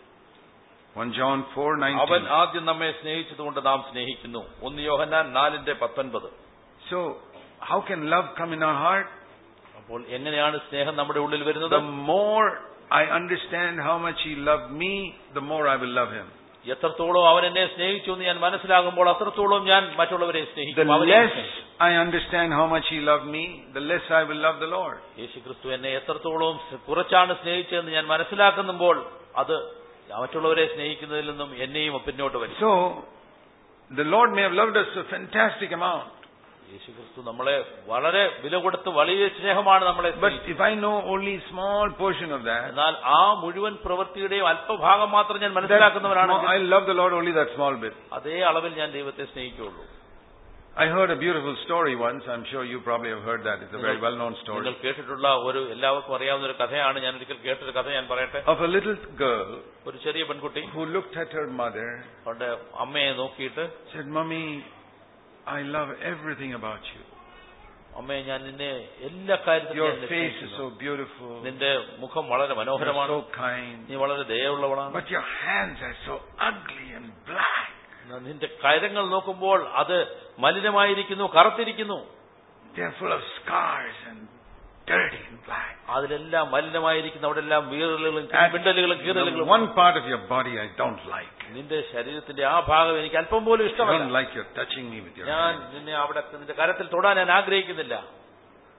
1 John 4 അവൻ 19. ആദ്യം നമ്മെ സ്നേഹിച്ചതുകൊണ്ട് നാം സ്നേഹിക്കുന്നു ഒന്ന് യോഹന്നാൻ നാലിന്റെ പത്തൊൻപത് So, how can love come in our heart? അപ്പോൾ എങ്ങനെയാണ് സ്നേഹം നമ്മുടെ ഉള്ളിൽ വരുന്നത് The more I understand how much he loved me, the more I will love him. എത്രത്തോളം അവൻ എന്നെ സ്നേഹിച്ചു എന്ന് ഞാൻ മനസ്സിലാകുമ്പോൾ അത്രത്തോളം ഞാൻ മറ്റുള്ളവരെ The സ്നേഹിക്കും അവരെ less സ്നേഹിക്കും. I understand how much he loved me, the less I will love the Lord. യേശു ക്രിസ്തു എന്നെ എത്രത്തോളം കുറച്ചാണ് സ്നേഹിച്ചതെന്ന് ഞാൻ മനസ്സിലാക്കുമ്പോൾ അത് മറ്റുള്ളവരെ സ്നേഹിക്കുന്നതിൽ നിന്നും എന്നെയും പിന്നോട്ട് വരും So, the Lord may have loved us a fantastic amount, യേശു ക്രിസ്തു നമ്മളെ വളരെ വില കൊടുത്ത് വലിയ സ്നേഹമാണ് നമ്മളെ but സ്നേഹിച്ചത്. if I know only small portion of that, എന്നാൽ ആ മുഴുവൻ പ്രവൃത്തിയുടെയും അല്പഭാഗം മാത്രം ഞാൻ that മനസ്സിലാക്കുന്നവരാണ് I love the Lord only that small bit. അതേ അളവിൽ ഞാൻ ദൈവത്തെ സ്നേഹിക്കുകയുള്ളൂ I heard a beautiful story once. I'm sure you probably have heard that. It's a very well-known story. നിങ്ങൾ കേട്ടിട്ടുള്ള ഒരു എല്ലാവർക്കും അറിയാവുന്ന ഒരു കഥയാണ് ഞാൻ ഒരിക്കൽ കേട്ടൊരു കഥ ഞാൻ പറയട്ടെ Of a little girl ഒരു ചെറിയ പെൺകുട്ടി who looked at her mother, അവരുടെ അമ്മയെ നോക്കിയിട്ട് said, Mummy, I love everything about you. അമ്മയെ ഞാൻ നിന്നെ എല്ലാ കാര്യത്തിലും Your ഞാൻ നിന്നെ face is സ്നേഹിക്കുന്നു. so beautiful. നിന്റെ മുഖം വളരെ You're മനോഹരമാണ് so kind. നീ വളരെ ദയുള്ളവളാണ് But your hands are so ugly and black. നിന്റെ കരങ്ങൾ നോക്കുമ്പോൾ അത് മലിനമായിരിക്കുന്നു കറുത്തിരിക്കുന്നു They're full of scars and dirty and black. അതിലെല്ലാം മലിനമായിരിക്കുന്നു അവിടെ എല്ലാം വീറലുകളും And വിണ്ടലുകളും the കീറലുകളും one part of your body I don't like. നിന്റെ ശരീരത്തിന്റെ ആ ഭാഗം എനിക്ക് അല്പം പോലും I don't ഇഷ്ടമല്ല like your touching me with your ഞാൻ hands. നിന്നെ അവിടെ നിന്റെ കരത്തിൽ തൊടാൻ ഞാൻ ആഗ്രഹിക്കുന്നില്ല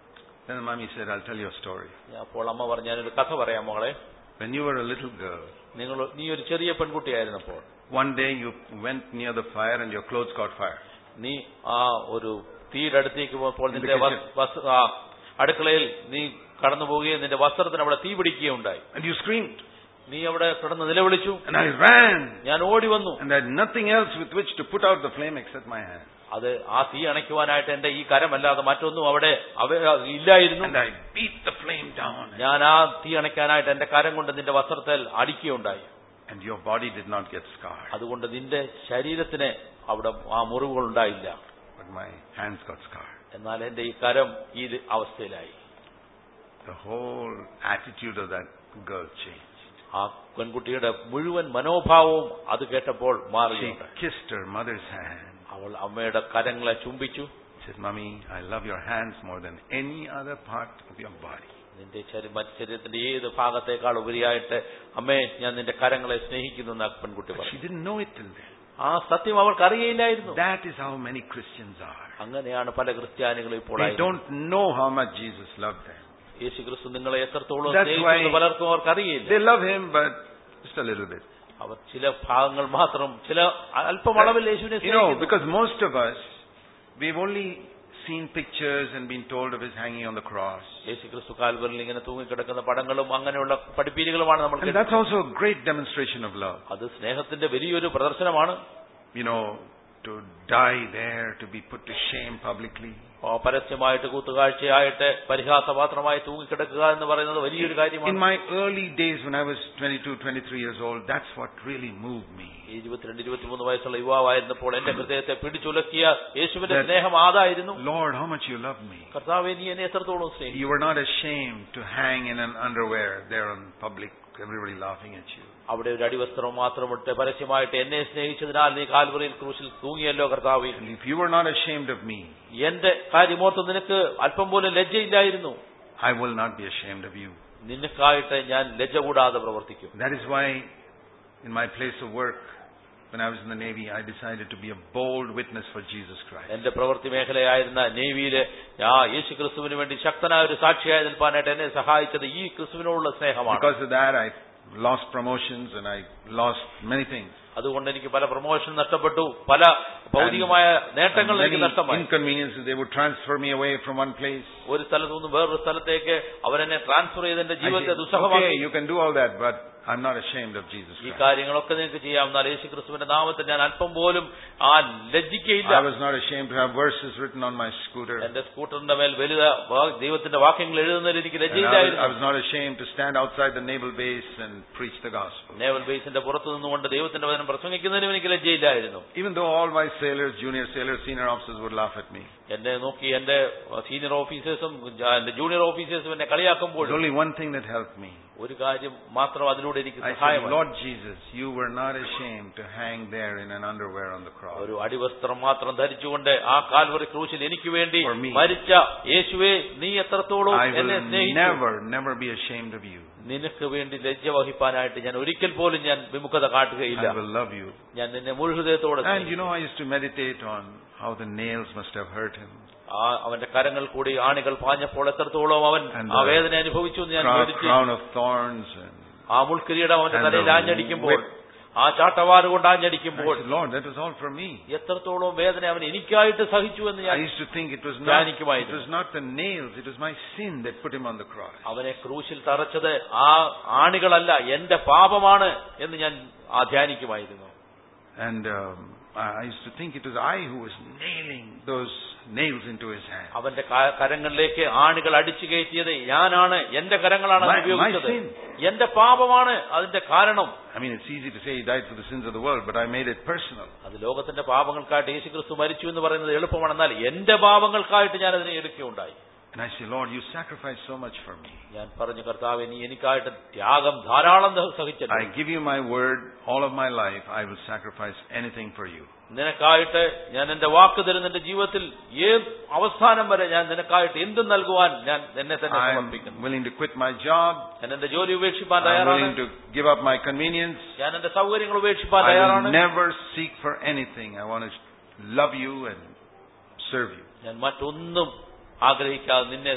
Then the mommy said, I'll tell you a story. അപ്പോൾ അമ്മ പറഞ്ഞു ഞാനൊരു കഥ പറയാം മോളെ When you were a little girl, നിങ്ങൾ നീ ഒരു ചെറിയ പെൺകുട്ടിയായിരുന്നപ്പോൾ one day you went near the fire and your clothes caught fire. നീ ആ ഒരു തീയുടെ അടുത്തേക്ക് പോയപ്പോൾ In the നിന്റെ വസ്- kitchen. വസ്- ആ അടുക്കളയിൽ നീ കടന്നു പോവുകയും നിന്റെ വസ്ത്രത്തിന് അവിടെ തീ പിടിക്കുകയും ഉണ്ടായി And you screamed. നീ അവിടെ കിടന്ന് നിലവിളിച്ചു And I ran. ഞാൻ ഓടി വന്നു And I had nothing else with which to put out the flame except my hand. അത് ആ തീ അണയ്ക്കുവാനായിട്ട് എന്റെ ഈ കരമല്ലാതെ മറ്റൊന്നും അവിടെ അവ ഇല്ലായിരുന്നു And I beat the flame down. ഞാൻ ആ തീ അണയ്ക്കാനായിട്ട് എന്റെ കരം കൊണ്ട് നിന്റെ വസ്ത്രത്തിൽ അടിക്കുകയുണ്ടായി And your body did not get scarred. അതുകൊണ്ട് നിന്റെ ശരീരത്തിന് അവിടെ ആ മുറിവുകൾ ഉണ്ടായില്ല But my hands got scarred. എന്നാൽ എന്റെ ഈ കരം ഈ അവസ്ഥയിലായി The whole attitude of that girl changed. ആ പെൺകുട്ടിയുടെ മുഴുവൻ മനോഭാവവും അത് കേട്ടപ്പോൾ She മാറുകയുണ്ട് kissed her mother's hand. അവൾ അമ്മയുടെ കരങ്ങളെ ചുംബിച്ചു She said, Mommy, I love your hands more than any other part of your body. നിന്റെ ശരി- മറ്റ് ശരീരത്തിന്റെ ഏത് ഭാഗത്തേക്കാൾ ഉപരിയായിട്ട് അമ്മേ ഞാൻ നിന്റെ കരങ്ങളെ സ്നേഹിക്കുന്നു എന്ന് ആ പെൺകുട്ടി But she പറഞ്ഞു didn't know it till then. ആ സത്യം അവൾക്ക് അറിയില്ലായിരുന്നു That is how many Christians are. അങ്ങനെയാണ് പല ക്രിസ്ത്യാനികളും ഇപ്പോൾ They ആയിരിക്കുന്നത്. don't know how much Jesus loved them. യേശു ക്രിസ്തു നിങ്ങളെ എത്രത്തോളം That's സ്നേഹിച്ചു why- പലർക്കും അവർക്ക് അറിയില്ല They love him, but just a little bit. അവർ ചില ഭാഗങ്ങൾ മാത്രം ചില അല്പം അളവിൽ യേശുവിനെ You know, സ്നേഹിക്കുന്നു because most of us, we've only seen pictures and been told of his hanging on the cross. യേശു ക്രിസ്തു കാൽവറിൽ ഇങ്ങനെ തൂങ്ങിക്കിടക്കുന്ന പടങ്ങളും അങ്ങനെയുള്ള പഠിപ്പീരുകളുമാണ് നമ്മൾ And കേട്ടത്. that's also a great demonstration of love. അത് സ്നേഹത്തിന്റെ വലിയൊരു പ്രദർശനമാണ് You know, to die there, to be put to shame publicly. ആ പരസ്യമായിട്ട് കൂത്തുകാഴ്ചയായിട്ട് പരിഹാസപാത്രമായി തൂങ്ങിക്കിടക്കുക എന്ന് പറയുന്നത് വലിയൊരു In കാര്യമാണ് my early days when I was 22, 23 years old, that's what really moved me. ഈ ഇരുപത്തിരണ്ട് ഇരുപത്തിമൂന്ന് വയസ്സുള്ള യുവാവായിരുന്നപ്പോൾ എന്റെ ഹൃദയത്തെ പിടിച്ചുലക്കിയ യേശുവിന്റെ That- സ്നേഹം അതായിരുന്നു Lord, how much you love me. കർത്താവെ നീ എന്നെ എത്രത്തോളം സ്നേഹിക്കും You were not ashamed to hang in an underwear there in public, everybody laughing at you. അവിടെ ഒരു അടിവസ്ത്രം മാത്രമിട്ട് പരസ്യമായിട്ട് എന്നെ സ്നേഹിച്ചതിനാൽ നീ കാൽവറിയിൽ ക്രൂശിൽ തൂങ്ങിയല്ലോ കർത്താവെ And if you were not ashamed of me, എന്റെ കാര്യമോർത്ത് നിനക്ക് അല്പം പോലും ലജ്ജയില്ലായിരുന്നു I will not be ashamed of you. നിനക്കായിട്ട് ഞാൻ ലജ്ജ കൂടാതെ പ്രവർത്തിക്കും That is why in my place of work, when I was in the Navy, I decided to be a bold witness for Jesus Christ. എന്റെ പ്രവൃത്തി മേഖലയായിരുന്ന നേവിയില് ആ യേശു ക്രിസ്തുവിന് വേണ്ടി ശക്തനായ ഒരു സാക്ഷിയായി നിൽപ്പാനായിട്ട് എന്നെ സഹായിച്ചത് ഈ ക്രിസ്തുവിനോടുള്ള സ്നേഹമാണ് Because of that, I lost promotions and I lost many things. അതുകൊണ്ട് എനിക്ക് പല പ്രൊമോഷൻ നഷ്ടപ്പെട്ടു പല ഭൗതികമായ നേട്ടങ്ങൾ And എനിക്ക് many നഷ്ടമായി inconveniences, they would transfer me away from one place. ഒരു സ്ഥലത്തു നിന്ന് വേറൊരു സ്ഥലത്തേക്ക് അവരെന്നെ ട്രാൻസ്ഫർ ചെയ്ത് എന്റെ I ജീവിതത്തെ said, okay, ദുസ്സഹമാക്കി you can do all that, but I'm not ashamed of Jesus ഈ Christ. കാര്യങ്ങളൊക്കെ നിങ്ങൾക്ക് ചെയ്യാം എന്നാൽ യേശു ക്രിസ്തുവിന്റെ നാമത്തിൽ ഞാൻ അല്പം പോലും ആ ലജ്ജിക്കയില്ല I was not ashamed to have verses written on my scooter. എന്റെ സ്കൂട്ടറിന്റെ മേൽ വലുത വാ- ദൈവത്തിന്റെ വാക്യങ്ങൾ എഴുതുന്നതിൽ എനിക്ക് And I was, I ലജ്ജയില്ലായിരുന്നു was not ashamed to stand outside the naval base and preach the gospel. Naval ബേസിന്റെ പുറത്തു നിന്നുകൊണ്ട് ദൈവത്തിന്റെ വചനം പ്രസംഗിക്കുന്നതിനും എനിക്ക് ലജ്ജയില്ലായിരുന്നു Even though all my sailors, junior sailors, senior officers would laugh at me. എന്നെ നോക്കി എന്റെ സീനിയർ ഓഫീസേഴ്സും എന്റെ ജൂനിയർ ഓഫീസേഴ്സും എന്നെ കളിയാക്കുമ്പോൾ There's only one thing that helped me. ഒരു കാര്യം മാത്രം അതിലൂടെ എനിക്ക് I said, സഹായമായി Lord Jesus, you were not ashamed to hang there in an underwear on the cross. ഒരു അടിവസ്ത്രം മാത്രം ധരിച്ചുകൊണ്ട് ആ കാൽവറി ക്രൂശിൽ എനിക്ക് വേണ്ടി For me. മരിച്ച യേശുവേ നീ എത്രത്തോളം I എന്നെ will സ്നേഹിച്ചു never, never be ashamed of you. നിനക്ക് വേണ്ടി ലജ്ജ വഹിപ്പാനായിട്ട് ഞാൻ ഒരിക്കൽ പോലും ഞാൻ വിമുഖത കാട്ടുകയില്ല I will love you. ഞാൻ നിന്നെ മുഴുഹൃദയത്തോടെ And you സ്നേഹിക്കും. know, I used to meditate on how the nails must have hurt him. ആ അവന്റെ കരങ്ങൾ കൂടി ആണികൾ പാഞ്ഞപ്പോൾ എത്രത്തോളം അവൻ And ആ the വേദന അനുഭവിച്ചു എന്ന് ഞാൻ Crown, വിവരിച്ചു crown of thorns. And ആ മുൾക്കിരീടം അവന്റെ And തലയിൽ the ആഞ്ഞടിക്കുമ്പോൾ whip. ആ ചാട്ടവാറ് കൊണ്ട് I ആഞ്ഞടിക്കുമ്പോൾ said, Lord, that was all for me. എത്രത്തോളം വേദന അവൻ എനിക്കായിട്ട് സഹിച്ചു എന്ന് I ഞാൻ used to think it was not, ധ്യാനിക്കുമായിരുന്നു. it was not the nails, it was my sin that put him on the cross. അവനെ ക്രൂശിൽ തറച്ചത് ആ ആണികളല്ല എന്റെ പാപമാണ് എന്ന് ഞാൻ ആ ധ്യാനിക്കുമായിരുന്നു And um, I I used to think it was I who was nailing those nails into his hand. അവന്റെ ക- കരങ്ങളിലേക്ക് ആണികൾ അടിച്ചു കയറ്റിയത് ഞാനാണ് എന്റെ കരങ്ങളാണ് അത് My- my ഉപയോഗിച്ചത് sin. എന്റെ പാപമാണ് അതിന്റെ കാരണം I mean, it's easy to say he died for the sins of the world, but I made it personal. അത് ലോകത്തിന്റെ പാപങ്ങൾക്കായിട്ട് യേശുക്രിസ്തു മരിച്ചു എന്ന് പറയുന്നത് എളുപ്പമാണ് എന്നാൽ എന്റെ പാപങ്ങൾക്കായിട്ട് ഞാൻ അതിനെ എടുക്കുകയുണ്ടായി And I say, Lord, you sacrificed so much for me. ഞാൻ പറഞ്ഞു കർത്താവ് നീ എനിക്കായിട്ട് ത്യാഗം ധാരാളം സഹിച്ചല്ലോ I give you my word, all of my life, I will sacrifice anything for you. നിനക്കായിട്ട് ഞാൻ എന്റെ വാക്ക് തരുന്ന എന്റെ ജീവിതത്തിൽ ഏത് അവസാനം വരെ ഞാൻ നിനക്കായിട്ട് എന്തും നൽകുവാൻ ഞാൻ എന്നെ തന്നെ I'm സമർപ്പിക്കുന്നു willing to quit my job. ഞാൻ എന്റെ ജോലി ഉപേക്ഷിപ്പാൻ I'm തയ്യാറാണ് willing to give up my convenience. ഞാൻ എന്റെ സൗകര്യങ്ങൾ ഉപേക്ഷിപ്പാൻ I will തയ്യാറാണ് never seek for anything. I want to love you and serve you. ഞാൻ മറ്റൊന്നും ആഗ്രഹിക്കാതെ നിന്നെ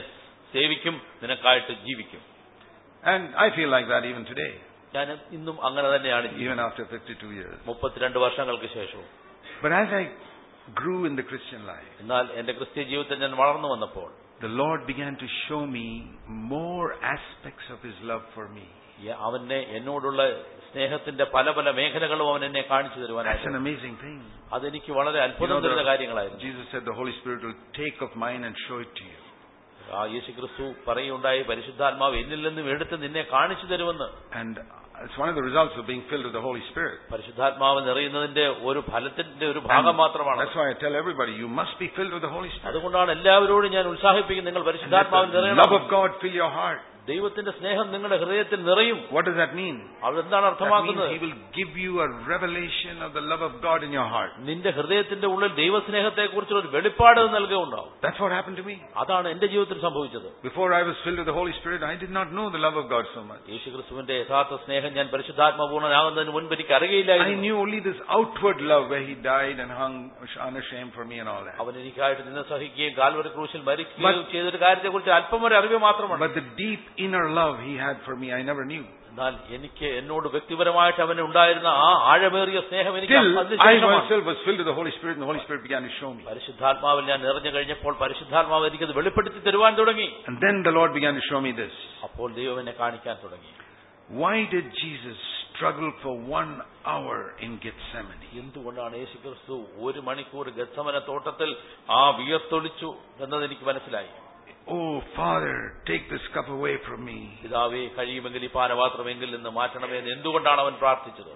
സേവിക്കും നിനക്കായിട്ട് ജീവിക്കും And I feel like that even today, ഞാൻ ഇന്നും അങ്ങനെ തന്നെയാണ് ജീവിക്കുന്നത്. even after 52 years. മുപ്പത്തിരണ്ട് വർഷങ്ങൾക്ക് ശേഷവും But as I grew in the Christian life, എന്നാൽ എന്റെ ക്രിസ്ത്യ ജീവിതത്തിൽ ഞാൻ വളർന്നു വന്നപ്പോൾ the Lord began to show me more aspects of His love for me. ഈ- അവനെ എന്നോടുള്ള സ്നേഹത്തിന്റെ പല പല മേഖലകളും അവൻ എന്നെ കാണിച്ചു That's തരുവാനായിട്ട് an amazing thing. അതെനിക്ക് വളരെ You അത്ഭുതം know, തരുന്ന the- കാര്യങ്ങളായിരുന്നു Jesus said the Holy Spirit will take of mine and show it to you. ആ യേശു ക്രിസ്തു പറയുണ്ടായി പരിശുദ്ധാത്മാവ് എന്നിൽ നിന്നും എടുത്ത് നിന്നെ കാണിച്ചു തരുമെന്ന് And it's one of the results of being filled with the Holy Spirit. പരിശുദ്ധാത്മാവ് നിറയുന്നതിന്റെ ഒരു ഫലത്തിന്റെ ഒരു ഭാഗം And മാത്രമാണ് that's why I tell everybody, you must be filled with the Holy Spirit. അതുകൊണ്ടാണ് എല്ലാവരോടും ഞാൻ ഉത്സാഹിപ്പിക്കും നിങ്ങൾ And let പരിശുദ്ധാത്മാവിൽ the love നിറയണം of God fill your heart. ദൈവത്തിന്റെ സ്നേഹം നിങ്ങളുടെ ഹൃദയത്തിൽ നിറയും What does that mean? അതെന്താണ് That means അർത്ഥമാക്കുന്നത് He will give you a revelation of the love of God in your heart. നിന്റെ ഹൃദയത്തിന്റെ ഉള്ളിൽ ദൈവസ്നേഹത്തെ കുറിച്ചുള്ള ഒരു വെളിപ്പാട് നൽകുകയുണ്ടാവും That's what happened to me. അതാണ് എന്റെ ജീവിതത്തിൽ സംഭവിച്ചത് Before I was filled with the Holy Spirit, I did not know the love of God so much. യേശു ക്രിസ്തുവിന്റെ യഥാർത്ഥ സ്നേഹം ഞാൻ പരിശുദ്ധാത്മാപൂർണ്ണനാകുന്നതിന് മുൻപ് എനിക്ക് I അറിയില്ലായിരുന്നു knew only this outward love where He died and hung unashamed for me and all that. അവൻ എനിക്കായിട്ട് നിന്ന് സഹിക്കുകയും Calvary ക്രൂശിൽ മരിക്കുകയും ചെയ്തൊരു കാര്യത്തെക്കുറിച്ച് അല്പം ഒരു അറിവ് മാത്രമാണ് But the deep inner love He had for me, I never knew. എന്നാൽ എനിക്ക് എന്നോട് വ്യക്തിപരമായിട്ട് അവന് ഉണ്ടായിരുന്ന ആ ആഴമേറിയ സ്നേഹം എനിക്ക് Till I അതിനുശേഷമാണ് myself was filled with the Holy Spirit and the Holy Spirit began to show me. പരിശുദ്ധാത്മാവിൽ ഞാൻ നിറഞ്ഞു കഴിഞ്ഞപ്പോൾ പരിശുദ്ധാത്മാവ് എനിക്കത് വെളിപ്പെടുത്തി തരുവാൻ തുടങ്ങി And then the Lord began to show me this. അപ്പോൾ ദൈവം എന്നെ കാണിക്കാൻ തുടങ്ങി Why did Jesus struggle for one hour in Gethsemane? എന്തുകൊണ്ടാണ് യേശു ക്രിസ്തു ഒരു മണിക്കൂർ ഗത്സമന തോട്ടത്തിൽ ആ വിയർത്തൊളിച്ചു എന്നത് എനിക്ക് മനസ്സിലായി Oh, Father, take this cup away from me. പിതാവേ കഴിയുമെങ്കിൽ ഈ പാനപാത്രമെങ്കിൽ നിന്ന് മാറ്റണമേ എന്ന് എന്തുകൊണ്ടാണ് അവൻ പ്രാർത്ഥിച്ചത്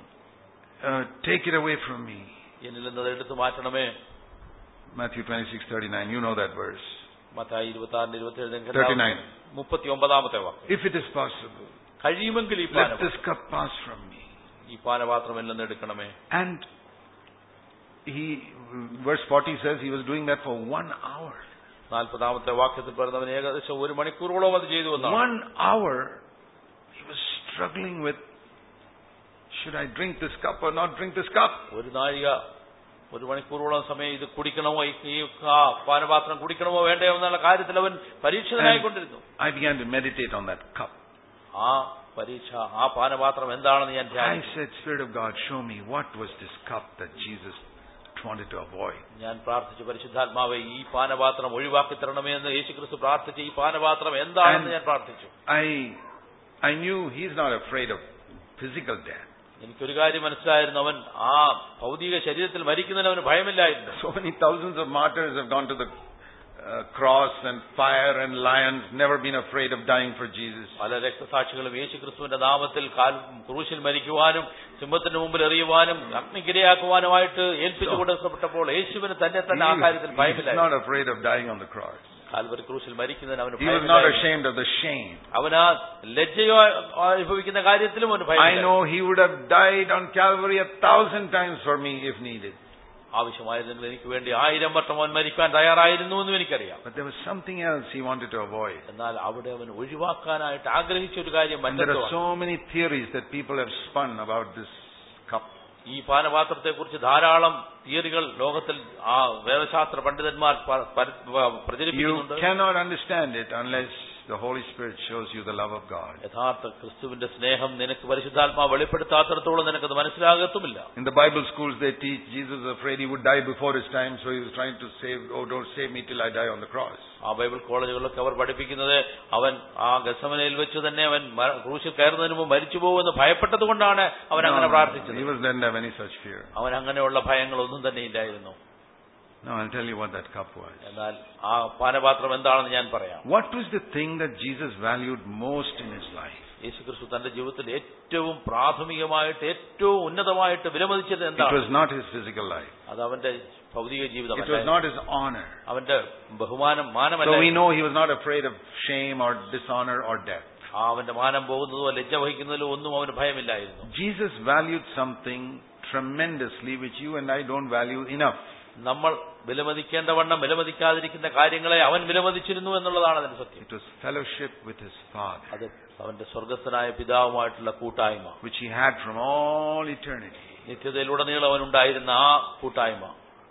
Uh, take it away from me. എന്നിൽ നിന്ന് അത് എടുത്തു മാറ്റണമേ Matthew 26, 39. You know that verse. Mathai ഇരുപത്തി ആറിന് ഇരുപത്തി 39. മുപ്പത്തി ഒമ്പതാമത്തെ വാക്ക് If it is possible, കഴിയുമെങ്കിൽ ഈ let പാന this cup pass from me. ഈ പാനപാത്രമിൽ നിന്ന് എടുക്കണമേ And he, verse 40 says he was doing that for one hour. നാൽപ്പതാമത്തെ വാക്യത്തിൽ പറയുന്നവൻ ഏകദേശം ഒരു മണിക്കൂറോളം അത് ചെയ്തു എന്നാണ് One hour, he was struggling with, should I drink this cup or not drink this cup? ഒരു നാഴിക ഒരു മണിക്കൂറോളം സമയം ഇത് കുടിക്കണമോ ഈ ഈ ആ പാനപാത്രം കുടിക്കണമോ വേണ്ടയോ എന്നുള്ള കാര്യത്തിൽ അവൻ പരീക്ഷനായിക്കൊണ്ടിരുന്നു I began to meditate on that cup. ആ പരീക്ഷ ആ പാനപാത്രം എന്താണെന്ന് ഞാൻ I ധ്യാനിച്ചു said, Spirit of God, show me what was this cup that Jesus wanted to avoid. ഞാൻ പ്രാർത്ഥിച്ചു പരിശുദ്ധാത്മാവെ ഈ പാനപാത്രം ഒഴിവാക്കി തരണമേ എന്ന് യേശുക്രിസ്തു പ്രാർത്ഥിച്ചു ഈ പാനപാത്രം എന്താണെന്ന് ഞാൻ പ്രാർത്ഥിച്ചു I, I knew he's not afraid of physical death. എനിക്കൊരു കാര്യം മനസ്സിലായിരുന്നു അവൻ ആ ഭൗതിക ശരീരത്തിൽ മരിക്കുന്നതിന് അവന് ഭയമില്ലായിരുന്നു So many thousands of martyrs have gone to the uh, cross and fire and lions, never been afraid of dying for Jesus. പല രക്തസാക്ഷികളും യേശുക്രിസ്തുവിന്റെ നാമത്തിൽ കാൽ ക്രൂശിൽ മരിക്കുവാനും സിംഹത്തിന് മുമ്പിൽ എറിയുവാനും അഗ്നിക്കിരയാക്കുവാനുമായിട്ട് ഏൽപ്പിച്ചു കൊടുക്കപ്പെട്ടപ്പോൾ യേശുവിന് തന്നെ തന്നെ ആ കാര്യത്തിൽ He, he's ഭയമില്ലായിരുന്നു not afraid of dying on the cross. Calvary ക്രൂശിൽ മരിക്കുന്നതിന് അവന് He was not ഭയമില്ലായിരുന്നു ashamed of the shame. അവൻ ആ ലജ്ജയോ അനുഭവിക്കുന്ന കാര്യത്തിലും അവന് I ഭയമില്ല know he would have died on Calvary a thousand times for me if needed. ആവശ്യമായതെങ്കിൽ എനിക്ക് വേണ്ടി ആയിരം വട്ടം അവൻ മരിക്കാൻ തയ്യാറായിരുന്നു എന്നും എനിക്കറിയാം But there was something else he wanted to avoid. എന്നാൽ അവിടെ അവൻ ഒഴിവാക്കാനായിട്ട് ആഗ്രഹിച്ച ഒരു കാര്യം And there are മറ്റൊരു so many theories that people have spun about this cup. ഈ പാനപാത്രത്തെക്കുറിച്ച് ധാരാളം തിയറികൾ ലോകത്തിൽ ആ വേദശാസ്ത്ര പണ്ഡിതന്മാർ പ- പര- പ- You പ്രചരിപ്പിക്കുന്നുണ്ട് cannot understand it unless the Holy Spirit shows you the love of God. യഥാർത്ഥ ക്രിസ്തുവിന്റെ സ്നേഹം നിനക്ക് പരിശുദ്ധാത്മാവ് വെളിപ്പെടുത്താത്തിടത്തോളം നിനക്കത് മനസ്സിലാകത്തുമില്ല In the Bible schools, they teach Jesus was afraid he would die before his time, so he was trying to save, oh, don't save me till I die on the cross. ആ Bible കോളേജുകളിലൊക്കെ അവർ പഠിപ്പിക്കുന്നത് അവൻ ആ ഗസമനയിൽ വെച്ച് തന്നെ അവൻ മ- ക്രൂശിൽ കയറുന്നതിന് മുമ്പ് മരിച്ചു പോകുമെന്ന് ഭയപ്പെട്ടത് കൊണ്ടാണ് അവൻ അങ്ങനെ No, പ്രാർത്ഥിച്ചത് he was, didn't have any such fear. അവൻ അങ്ങനെയുള്ള ഭയങ്ങളൊന്നും തന്നെ ഇല്ലായിരുന്നു No, I'll tell you what that cup was. എന്നാൽ ആ പാനപാത്രം എന്താണെന്ന് ഞാൻ പറയാം What was the thing that Jesus valued most in his life? യേശുക്രിസ്തു തന്റെ ജീവിതത്തിൽ ഏറ്റവും പ്രാഥമികമായിട്ട് ഏറ്റവും ഉന്നതമായിട്ട് വിലമതിച്ചത് It എന്താണ് was not his physical life. അത് അവന്റെ ഭൗതിക It ജീവിതമല്ല was not his honor. അവന്റെ ബഹുമാനം So മാനമല്ല we know he was not afraid of shame or dishonor or death. ആ അവന്റെ മാനം പോകുന്നതോ ലജ്ജ വഹിക്കുന്നതിലോ ഒന്നും അവന് ഭയമില്ലായിരുന്നു Jesus valued something tremendously which you and I don't value enough. നമ്മൾ വിലമതിക്കേണ്ടവണ്ണം വിലമതിക്കാതിരിക്കുന്ന കാര്യങ്ങളെ അവൻ വിലമതിച്ചിരുന്നു എന്നുള്ളതാണ് അതിന്റെ സത്യം It was fellowship with his Father, അത് അവന്റെ സ്വർഗസ്ഥനായ പിതാവുമായിട്ടുള്ള കൂട്ടായ്മ which he had from all eternity. നിത്യതയിലുടനീളം അവനുണ്ടായിരുന്ന ആ കൂട്ടായ്മ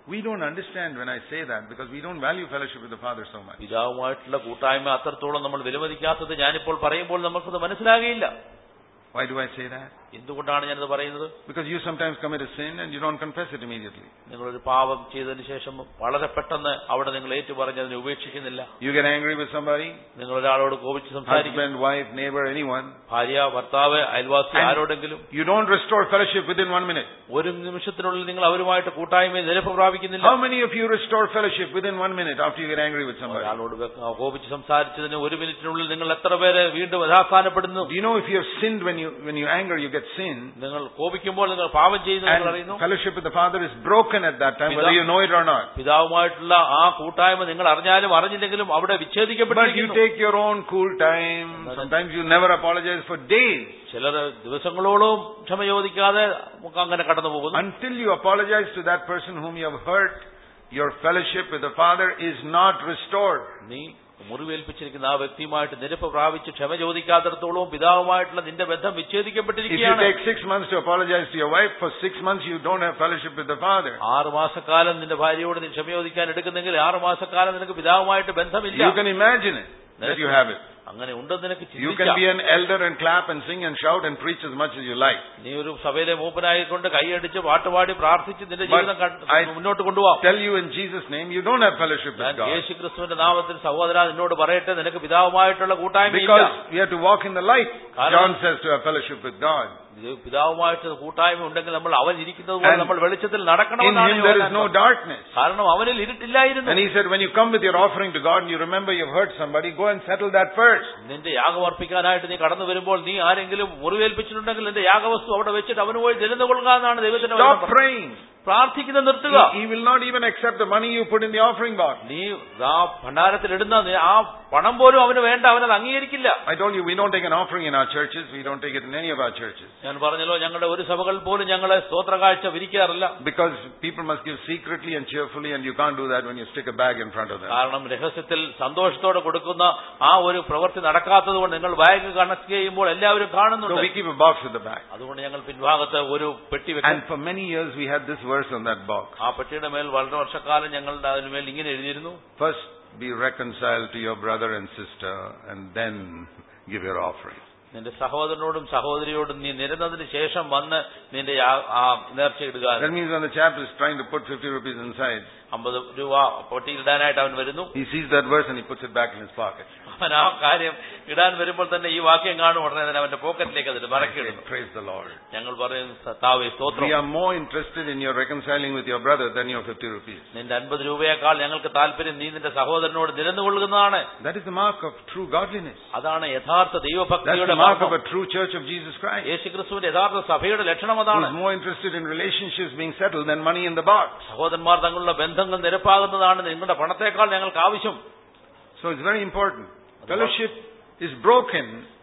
We don't understand when I say that because we don't value fellowship with the Father so much. പിതാവുമായിട്ടുള്ള കൂട്ടായ്മ അത്രത്തോളം നമ്മൾ വിലമതിക്കാത്തത് ഞാനിപ്പോൾ പറയുമ്പോൾ നമുക്കത് മനസ്സിലാകുകയില്ല Why do I say that? എന്തുകൊണ്ടാണ് ഞാനത് പറയുന്നത് Because you sometimes commit a sin and you don't confess it immediately. നിങ്ങളൊരു പാപം ചെയ്തതിന് ശേഷം വളരെ പെട്ടെന്ന് അവിടെ നിങ്ങൾ ഏറ്റുപറഞ്ഞ് അതിനെ ഉപേക്ഷിക്കുന്നില്ല You get angry with somebody, നിങ്ങൾ ഒരാളോട് കോപിച്ച് സംസാരിക്കും husband, wife, neighbor, anyone. ഭാര്യ ഭർത്താവ് അയൽവാസി And- ആരോടെങ്കിലും You don't restore fellowship within one minute. ഒരു നിമിഷത്തിനുള്ളിൽ നിങ്ങൾ അവരുമായിട്ട് കൂട്ടായ്മയിൽ നിരപ്പ് പ്രാപിക്കുന്നില്ല How many of you restore fellowship within one minute after you get angry with somebody? ഒരാളോട് വെക്ക- കോപിച്ച് സംസാരിച്ചതിന് ഒരു മിനിറ്റിനുള്ളിൽ നിങ്ങൾ എത്ര പേര് വീണ്ടും യഥാസ്ഥാനപ്പെടുന്നു Do you know if you have sinned when you when you anger, you get sin? നിങ്ങൾ കോപിക്കുമ്പോൾ നിങ്ങൾ പാപം ചെയ്യുന്നു നിങ്ങൾ അറിയുന്നു And fellowship with the Father is broken at that time, whether you know it or not. പിതാവുമായിട്ടുള്ള ആ കൂട്ടായ്മ നിങ്ങൾ അറിഞ്ഞാലും അറിഞ്ഞില്ലെങ്കിലും അവിടെ But you വിച്ഛേദിക്കപ്പെട്ടിരിക്കുന്നു take your own cool time. Sometimes you never apologize for days. ചിലർ ദിവസങ്ങളോളം ക്ഷമ ചോദിക്കാതെ നമുക്ക് അങ്ങനെ കടന്നു പോകുന്നു Until you apologize to that person whom you have hurt, your fellowship with the Father is not restored. നീ മുറിവേൽപ്പിച്ചിരിക്കുന്ന ആ വ്യക്തിയുമായിട്ട് നിരപ്പ് പ്രാപിച്ച് ക്ഷമ ചോദിക്കാത്തിടത്തോളം പിതാവുമായിട്ടുള്ള നിന്റെ ബന്ധം If you വിച്ഛേദിക്കപ്പെട്ടിരിക്കുകയാണ് take six months to apologize to your wife, for six months you don't have fellowship with the Father. ആറു മാസക്കാലം നിന്റെ ഭാര്യയോട് നീ ക്ഷമ ചോദിക്കാൻ എടുക്കുന്നെങ്കിൽ ആറു മാസക്കാലം നിനക്ക് പിതാവുമായിട്ട് ബന്ധമില്ല You can imagine it, that you have it. അങ്ങനെ ഉണ്ടെന്ന് നിനക്ക് You can be ചിന്തിക്കാം an elder and clap and sing and shout and preach as much as you like. നീ ഒരു സഭയിലെ മൂപ്പനായിക്കൊണ്ട് കൈയടിച്ച് പാട്ടുപാടി പ്രാർത്ഥിച്ച് നിന്റെ But ജീവിതം കണ്ട് I- മുന്നോട്ട് കൊണ്ടുപോകാം Tell you in Jesus' name, you don't have fellowship ഞാൻ with God. യേശു ക്രിസ്തുവിന്റെ നാമത്തിൽ സഹോദര നിന്നോട് പറയട്ടെ നിനക്ക് പിതാവുമായിട്ടുള്ള കൂട്ടായ്മയില്ല Because we have to walk in the light, കാരണം- John says, to have fellowship with God. ഇത് പിതാവുമായിട്ട് കൂട്ടായ്മ ഉണ്ടെങ്കിൽ നമ്മൾ അവൻ ഇരിക്കുന്നത് പോലെ And നമ്മൾ വെളിച്ചത്തിൽ In നടക്കണമെന്നാണ് Him there is Yohannan no പറഞ്ഞത്. darkness. കാരണം അവനിൽ ഇരുട്ടില്ലായിരുന്നു And He said, when you come with your offering to God and you remember you've hurt somebody, go and settle that first. നിന്റെ യാഗം അർപ്പിക്കാനായിട്ട് നീ കടന്നു വരുമ്പോൾ നീ ആരെങ്കിലും മുറിവേൽപ്പിച്ചിട്ടുണ്ടെങ്കിൽ നിന്റെ യാഗവസ്തു അവിടെ വെച്ചിട്ട് അവന് പോയി ജലത കൊള്ളുക എന്നാണ് ദൈവത്തിന്റെ വചനം Stop പറഞ്ഞത്. praying. പ്രാർത്ഥിക്കുന്നത് നിർത്തുക He, he will not even accept the money you put in the offering box. നീ ആ ഭണ്ഡാരത്തിൽ ഇടുന്ന നീ- ആ പണം പോലും അവന് വേണ്ട അവനത് അംഗീകരിക്കില്ല I told you, we don't take an offering in our churches. We don't take it in any of our churches. ഞാൻ പറഞ്ഞല്ലോ ഞങ്ങളുടെ ഒരു സഭകളിൽ പോലും ഞങ്ങളെ സ്തോത്ര കാഴ്ച വിരിക്കാറില്ല Because people must give secretly and cheerfully, and you can't do that when you stick a bag in front of them. കാരണം രഹസ്യത്തിൽ സന്തോഷത്തോടെ കൊടുക്കുന്ന ആ ഒരു പ്രവൃത്തി നടക്കാത്തത് കൊണ്ട് നിങ്ങൾ ബാഗ് കണക്ട് ചെയ്യുമ്പോൾ എല്ലാവരും So കാണുന്നുണ്ട് we keep a box at the back. അതുകൊണ്ട് ഞങ്ങൾ പിൻഭാഗത്ത് ഒരു പെട്ടി വെക്കും And for many years we had this verse on that box. ആ പെട്ടിയുടെ മേൽ വളരെ വർഷക്കാലം ഞങ്ങളുടെ അതിനുമേൽ ഇങ്ങനെ എഴുതിയിരുന്നു First be reconciled to your brother and sister, and then give your offering. നിന്റെ സഹോദരനോടും സഹോദരിയോടും നീ നിരന്നതിന് ശേഷം വന്ന് നിന്റെ യാ- ആ നേർച്ച ഇടുക That means when the chap is trying to put 50 rupees inside, അമ്പത് രൂപ പൊട്ടിയിടാനായിട്ട് അവൻ വരുന്നു he sees that verse and he puts it back in his pocket. അവൻ ആ കാര്യം ഇടാൻ വരുമ്പോൾ തന്നെ ഈ വാക്യം കാണും ഉടനെ തന്നെ അവന്റെ പോക്കറ്റിലേക്ക് അതിട്ട് I say, മറക്കിടുന്നു Praise the Lord. ഞങ്ങൾ പറയും താവേ We സ്തോത്രം are more interested in your reconciling with your brother than your 50 rupees. നിന്റെ അൻപത് രൂപയേക്കാൾ ഞങ്ങൾക്ക് താല്പര്യം നീ നിന്റെ സഹോദരനോട് നിരന്നുകൊള്ളുന്നതാണ് That is the mark of true godliness. അതാണ് യഥാർത്ഥ That's ദൈവഭക്തിയുടെ the mark of മാർഗ്ഗം. a true church of Jesus Christ. യേശുക്രിസ്തുവിന്റെ യഥാർത്ഥ സഭയുടെ ലക്ഷണം അതാണ് Who's more interested in relationships being settled than money in the box. സഹോദരന്മാർ തങ്ങളുടെ ബന്ധങ്ങൾ നിരപ്പാകുന്നതാണ് നിങ്ങളുടെ പണത്തേക്കാൾ ഞങ്ങൾക്ക് ആവശ്യം So it's very important. Fellowship is broken,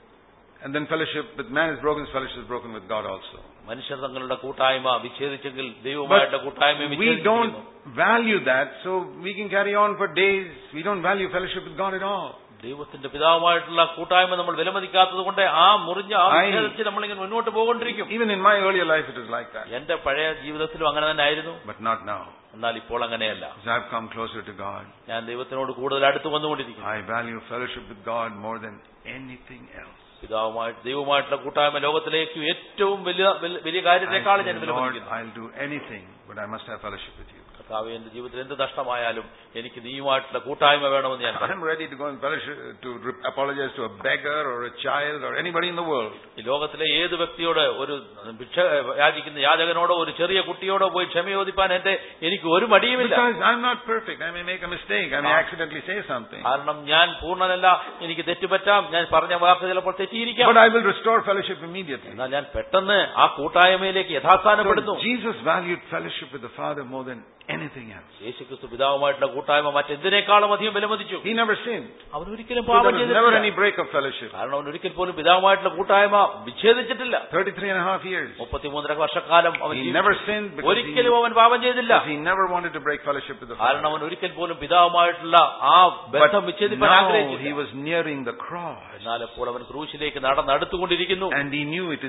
and then fellowship with man is broken, fellowship is broken with God also. മനുഷ്യർ തങ്ങളുടെ കൂട്ടായ്മ വിച്ഛേദിച്ചെങ്കിൽ ദൈവമായിട്ട് കൂട്ടായ്മ But we don't value that, so we can carry on for days. We don't value fellowship with God at all. ദൈവത്തിന്റെ പിതാവുമായിട്ടുള്ള കൂട്ടായ്മ നമ്മൾ വിലമതിക്കാത്തത് കൊണ്ട് ആ മുറിഞ്ഞ ആ I- വിച്ഛേദിച്ച് നമ്മളിങ്ങനെ മുന്നോട്ട് പോകൊണ്ടിരിക്കും Even in my earlier life, it was like that. എന്റെ പഴയ ജീവിതത്തിലും അങ്ങനെ തന്നെ ആയിരുന്നു But not now. എന്നാൽ ഇപ്പോൾ അങ്ങനെയല്ല As I've come closer to God, ഞാൻ ദൈവത്തിനോട് കൂടുതൽ അടുത്ത് വന്നുകൊണ്ടിരിക്കുന്നു I value fellowship with God more than anything else. പിതാവുമായിട്ട് ദൈവമായിട്ടുള്ള കൂട്ടായ്മ ലോകത്തിലേക്ക് ഏറ്റവും വലിയ വലിയ- വലിയ I കാര്യത്തെക്കാൾ ഞാൻ say, Lord, വിലമതിക്കുന്നു I'll do anything, but I must have fellowship with you. കർത്താവ് എന്റെ ജീവിതത്തിൽ എന്ത് നഷ്ടമായാലും എനിക്ക് നീയുമായിട്ടുള്ള കൂട്ടായ്മ വേണമെന്ന് ഞാൻ പറയും I'm ready to go and fellowship, to re- apologize to a beggar or a child or anybody in the world. ഈ ലോകത്തിലെ ഏത് വ്യക്തിയോട് ഒരു ഭിക്ഷ യാചിക്കുന്ന യാചകനോടോ ഒരു ചെറിയ കുട്ടിയോടോ പോയി ക്ഷമ ചോദിപ്പാൻ എന്റെ എനിക്ക് ഒരു മടിയുമില്ല Because I'm not perfect. I may make a mistake. I may Ah. accidentally say something. കാരണം ഞാൻ പൂർണ്ണനല്ല എനിക്ക് തെറ്റുപറ്റാം ഞാൻ പറഞ്ഞ വാക്ക് ചിലപ്പോൾ തെറ്റിയിരിക്കാം But I will restore fellowship immediately. എന്നാൽ ഞാൻ പെട്ടെന്ന് ആ കൂട്ടായ്മയിലേക്ക് യഥാസ്ഥാനപ്പെടുന്നു So Jesus valued fellowship with the Father more than anything else. യേശുക്രിസ്തു പിതാവുമായിട്ടുള്ള കൂട്ടായ്മ മറ്റെന്തിനേക്കാളും അധികം വിലമതിച്ചു He never sinned. അവൻ ഒരിക്കലും So പാപം there was never any ചെയ്തിട്ടില്ല break of fellowship. കാരണം അവൻ ഒരിക്കൽ പോലും പിതാവുമായിട്ടുള്ള കൂട്ടായ്മ വിച്ഛേദിച്ചിട്ടില്ല 33 and a half years. മുപ്പത്തിമൂന്നര വർഷക്കാലം അവൻ He ജീവിച്ചു. never sinned because he, ഒരിക്കലും അവൻ പാപം ചെയ്തില്ല because he never wanted to break fellowship with the കാരണം Father. അവൻ ഒരിക്കൽ പോലും പിതാവുമായിട്ടുള്ള ആ But ബന്ധം വിച്ഛേദിപ്പാൻ now he ആഗ്രഹിച്ചില്ല was nearing the cross. എന്നാൽ അപ്പോൾ അവൻ ക്രൂശിലേക്ക് നടന്നടുത്തുകൊണ്ടിരിക്കുന്നു And he knew it is not just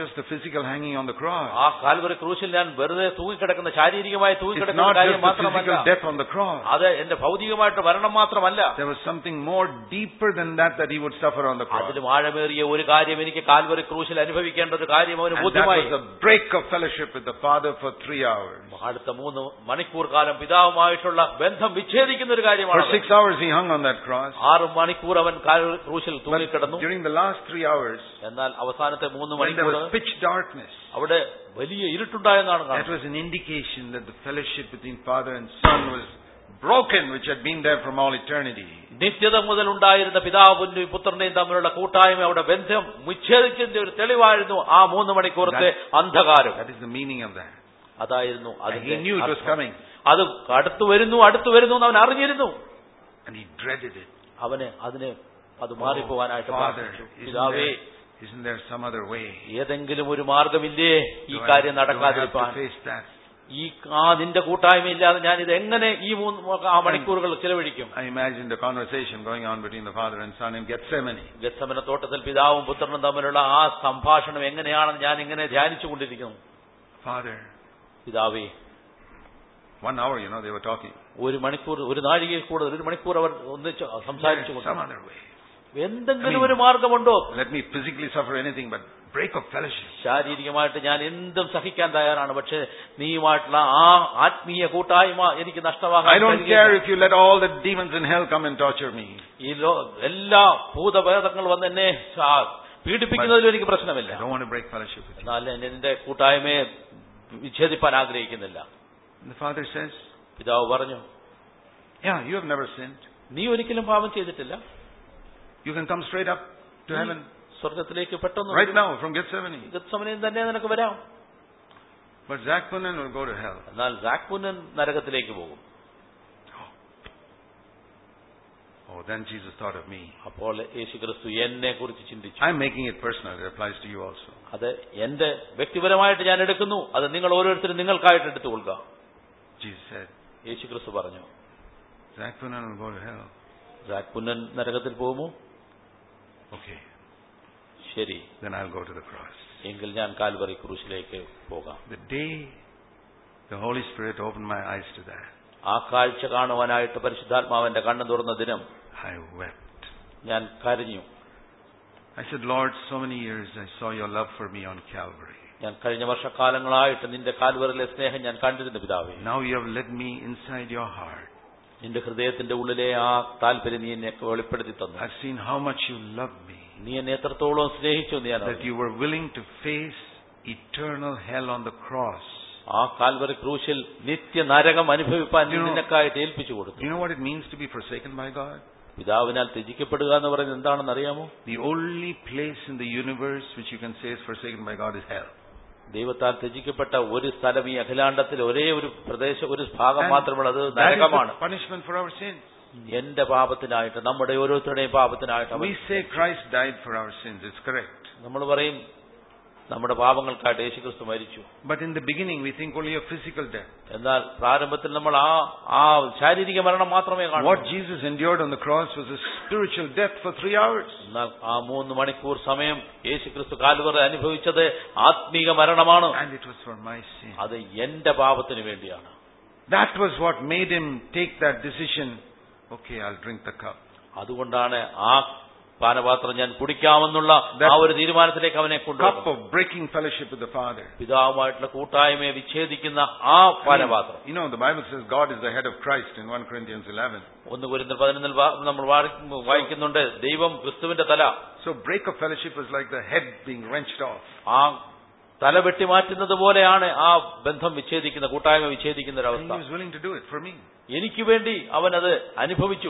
just the physical hanging on the cross. ആ കാൽവറി ക്രൂശിൽ ഞാൻ വെറുതെ തൂങ്ങിക്കിടക്കുന്ന ശാരീരികമായി It's തൂങ്ങിക്കിടക്കുന്ന not കാര്യം just the മാത്രമല്ല physical death on the cross. അത് എന്റെ ഭൗതികമായിട്ട് മരണം മാത്രമല്ല There was something more deeper than that that he would suffer on the cross. അതിലും ആഴമേറിയ ഒരു കാര്യം എനിക്ക് കാൽവറി ക്രൂശിൽ അനുഭവിക്കേണ്ട ഒരു കാര്യം അവന് And that ബോധ്യമായി was a break of fellowship with the Father for three hours. അടുത്ത മൂന്ന് മണിക്കൂർ കാലം പിതാവുമായിട്ടുള്ള ബന്ധം വിച്ഛേദിക്കുന്ന ഒരു For കാര്യമാണ് six hours he hung on that cross. ആറ് മണിക്കൂർ അവൻ കാൽവറി ക്രൂശിൽ തൂങ്ങിക്കിടന്നു During the last three hours, എന്നാൽ അവസാനത്തെ മൂന്ന് when there മണിക്കൂർ was pitch darkness, അവിടെ വലിയ ഇരുട്ടുണ്ടായെന്നാണ് that കാണുന്നത് was an indication that the fellowship between Father and Son was broken, which had been there from all eternity. നിത്യത മുതൽ ഉണ്ടായിരുന്ന പിതാവിന്റെയും പുത്രന്റെയും തമ്മിലുള്ള കൂട്ടായ്മ അവിടെ ബന്ധം വിച്ഛേദിച്ചതിന്റെ ഒരു തെളിവായിരുന്നു ആ മൂന്ന് മണിക്കൂറത്തെ അന്ധകാരം That is the meaning of that. അതായിരുന്നു And അതിന്റെ he knew it was അർത്ഥം. coming, അത് അടുത്തു വരുന്നു അടുത്തു വരുന്നു എന്ന് അവൻ അറിഞ്ഞിരുന്നു and he dreaded it. അവന് അതിന് അത് മാറിപ്പോവാനായിട്ട് Oh, Father, പ്രാർത്ഥിച്ചു isn't പിതാവേ there, isn't there some other way? ഏതെങ്കിലും ഒരു മാർഗമില്ലേ ഈ Do I, കാര്യം do I have നടക്കാതിരിക്കാൻ to face that? ഈ ആ നിന്റെ കൂട്ടായ്മയില്ലാതെ ഞാൻ ഇത് എങ്ങനെ ഈ മൂന്ന് ആ മണിക്കൂറുകൾ ചിലവഴിക്കും I imagined a conversation going on between the Father and Son in Gethsemane. ഗസമന തോട്ടത്തിൽ പിതാവും പുത്രനും തമ്മിലുള്ള ആ സംഭാഷണം എങ്ങനെയാണെന്ന് ഞാൻ ഇങ്ങനെ ധ്യാനിച്ചു കൊണ്ടിരിക്കുന്നു Father, പിതാവേ one hour, you know, they were talking. ഒരു മണിക്കൂർ ഒരു നാഴികയിൽ കൂടുതൽ ഒരു മണിക്കൂർ അവർ ഒന്നിച്ച് സംസാരിച്ചു There's some other way. എന്തെങ്കിലും ഒരു മാർഗമുണ്ടോ Let me physically suffer anything, but break of fellowship. ശാരീരികമായിട്ട് ഞാൻ എന്തും സഹിക്കാൻ തയ്യാറാണ് പക്ഷെ നീയുമായിട്ടുള്ള ആ ആത്മീയ കൂട്ടായ്മ എനിക്ക് I നഷ്ടമാകാൻ don't കഴിയില്ല. care if you let all the demons in hell come and torture me. ഈ ലോ എല്ലാ ഭൂതഭേദങ്ങൾ വന്ന് എന്നെ ശാ- പീഡിപ്പിക്കുന്നതിലും എനിക്ക് പ്രശ്നമില്ല I don't want to break fellowship with you. എന്നാൽ എന്നെ നിന്റെ കൂട്ടായ്മയെ വിച്ഛേദിപ്പാൻ ആഗ്രഹിക്കുന്നില്ല And the Father says, പിതാവ് പറഞ്ഞു Yeah, you have never sinned. നീ ഒരിക്കലും പാപം ചെയ്തിട്ടില്ല You can come straight up to നീ heaven സ്വർഗത്തിലേക്ക് പെട്ടെന്ന് right now from Gethsemane. സമയം തന്നെ നിനക്ക് വരാം But Zachpunan will go to hell. എന്നാൽ സാക്പുനൻ നരകത്തിലേക്ക് പോകും Oh, then Jesus thought of me. അപ്പോൾ യേശു ക്രിസ്തു എന്നെ കുറിച്ച് ചിന്തിച്ചു I'm making it personal. It applies to you also. അത് എന്റെ വ്യക്തിപരമായിട്ട് ഞാൻ എടുക്കുന്നു അത് നിങ്ങൾ ഓരോരുത്തരും നിങ്ങൾക്കായിട്ട് എടുത്തുകൊള്ളുക Jesus said, യേശു ക്രിസ്തു പറഞ്ഞു Zachpunan will go to hell. സാക്പുനൻ നരകത്തിൽ പോകുമോ Okay, ശരി then I'll go to the cross. എങ്കിൽ ഞാൻ കാൽവറി ക്രൂശിലേക്ക് പോകാം The day the Holy Spirit opened my eyes to that, ആ കാഴ്ച കാണുവാനായിട്ട് പരിശുദ്ധാത്മാവന്റെ കണ്ണു തുറന്ന ദിനം I wept. ഞാൻ കരഞ്ഞു I said, Lord, so many years I saw your love for me on Calvary. ഞാൻ കഴിഞ്ഞ വർഷക്കാലങ്ങളായിട്ട് നിന്റെ കാൽവറിലെ സ്നേഹം ഞാൻ കണ്ടിരുന്നു പിതാവേ Now you have led me inside your heart. നിന്റെ ഹൃദയത്തിന്റെ ഉള്ളിലെ ആ താല്പര്യം നീ എന്നെ വെളിപ്പെടുത്തി തന്നു I've seen how much you love me, നീ എന്നെ എത്രത്തോളം സ്നേഹിച്ചു എന്ന് ഞാൻ that അറിഞ്ഞു. you were willing to face eternal hell on the cross. ആ കാൽവറി ക്രൂശിൽ നിത്യ നരകം അനുഭവിപ്പാൻ നീ You know- നിനക്കായിട്ട് ഏൽപ്പിച്ചു Do കൊടുത്തു you know what it means to be forsaken by God? പിതാവിനാൽ ത്യജിക്കപ്പെടുക എന്ന് പറയുന്നത് എന്താണെന്ന് അറിയാമോ The only place in the universe which you can say is forsaken by God is hell. ദൈവത്താൽ ത്യജിക്കപ്പെട്ട ഒരു സ്ഥലം ഈ അഖിലാണ്ടത്തിൽ ഒരേ ഒരു പ്രദേശം ഒരു ഭാഗം And മാത്രമുള്ള അത് that is നരകമാണ് the punishment for our sins. എന്റെ പാപത്തിനായിട്ട് നമ്മുടെ ഓരോരുത്തരുടെയും പാപത്തിനായിട്ട് അവൻ- We say Christ died for our sins. It's correct. നമ്മൾ പറയും നമ്മുടെ പാപങ്ങൾക്കായിട്ട് യേശുക്രിസ്തു മരിച്ചു But in the beginning, we think only of physical death. എന്നാൽ പ്രാരംഭത്തിൽ നമ്മൾ ആ ആ ശാരീരിക മരണം മാത്രമേ കാണൂ What Jesus endured on the cross was a spiritual death for three hours. എന്നാൽ ആ മൂന്ന് മണിക്കൂർ സമയം യേശുക്രിസ്തു കാൽവറ അനുഭവിച്ചത് ആത്മീക മരണമാണ് And it was for my sin. അത് എന്റെ പാപത്തിന് വേണ്ടിയാണ് That was what made him take that decision. Okay, I'll drink the cup. അതുകൊണ്ടാണ് ആ പാനപാത്രം ഞാൻ കുടിക്കാമെന്നുള്ള That- ആ ഒരു തീരുമാനത്തിലേക്ക് അവനെ Cup കൊണ്ടുവന്നു of breaking fellowship with the Father. പിതാവുമായിട്ടുള്ള കൂട്ടായ്മയെ വിച്ഛേദിക്കുന്ന ആ I mean, പാനപാത്രം you know, the Bible says God is the head of Christ in 1 Corinthians 11. ഒന്ന് കുരുന്ന പതിനൊന്നിൽ വാ- നമ്മൾ വാടി- വായിക്കുന്നുണ്ട് ദൈവം ക്രിസ്തുവിന്റെ തല So break of fellowship was like the head being wrenched off. ആ തല വെട്ടിമാറ്റുന്നത് പോലെയാണ് ആ ബന്ധം വിച്ഛേദിക്കുന്ന കൂട്ടായ്മ വിച്ഛേദിക്കുന്ന ഒരു And he അവസ്ഥ was willing to do it for me. എനിക്ക് വേണ്ടി അവനത് അനുഭവിച്ചു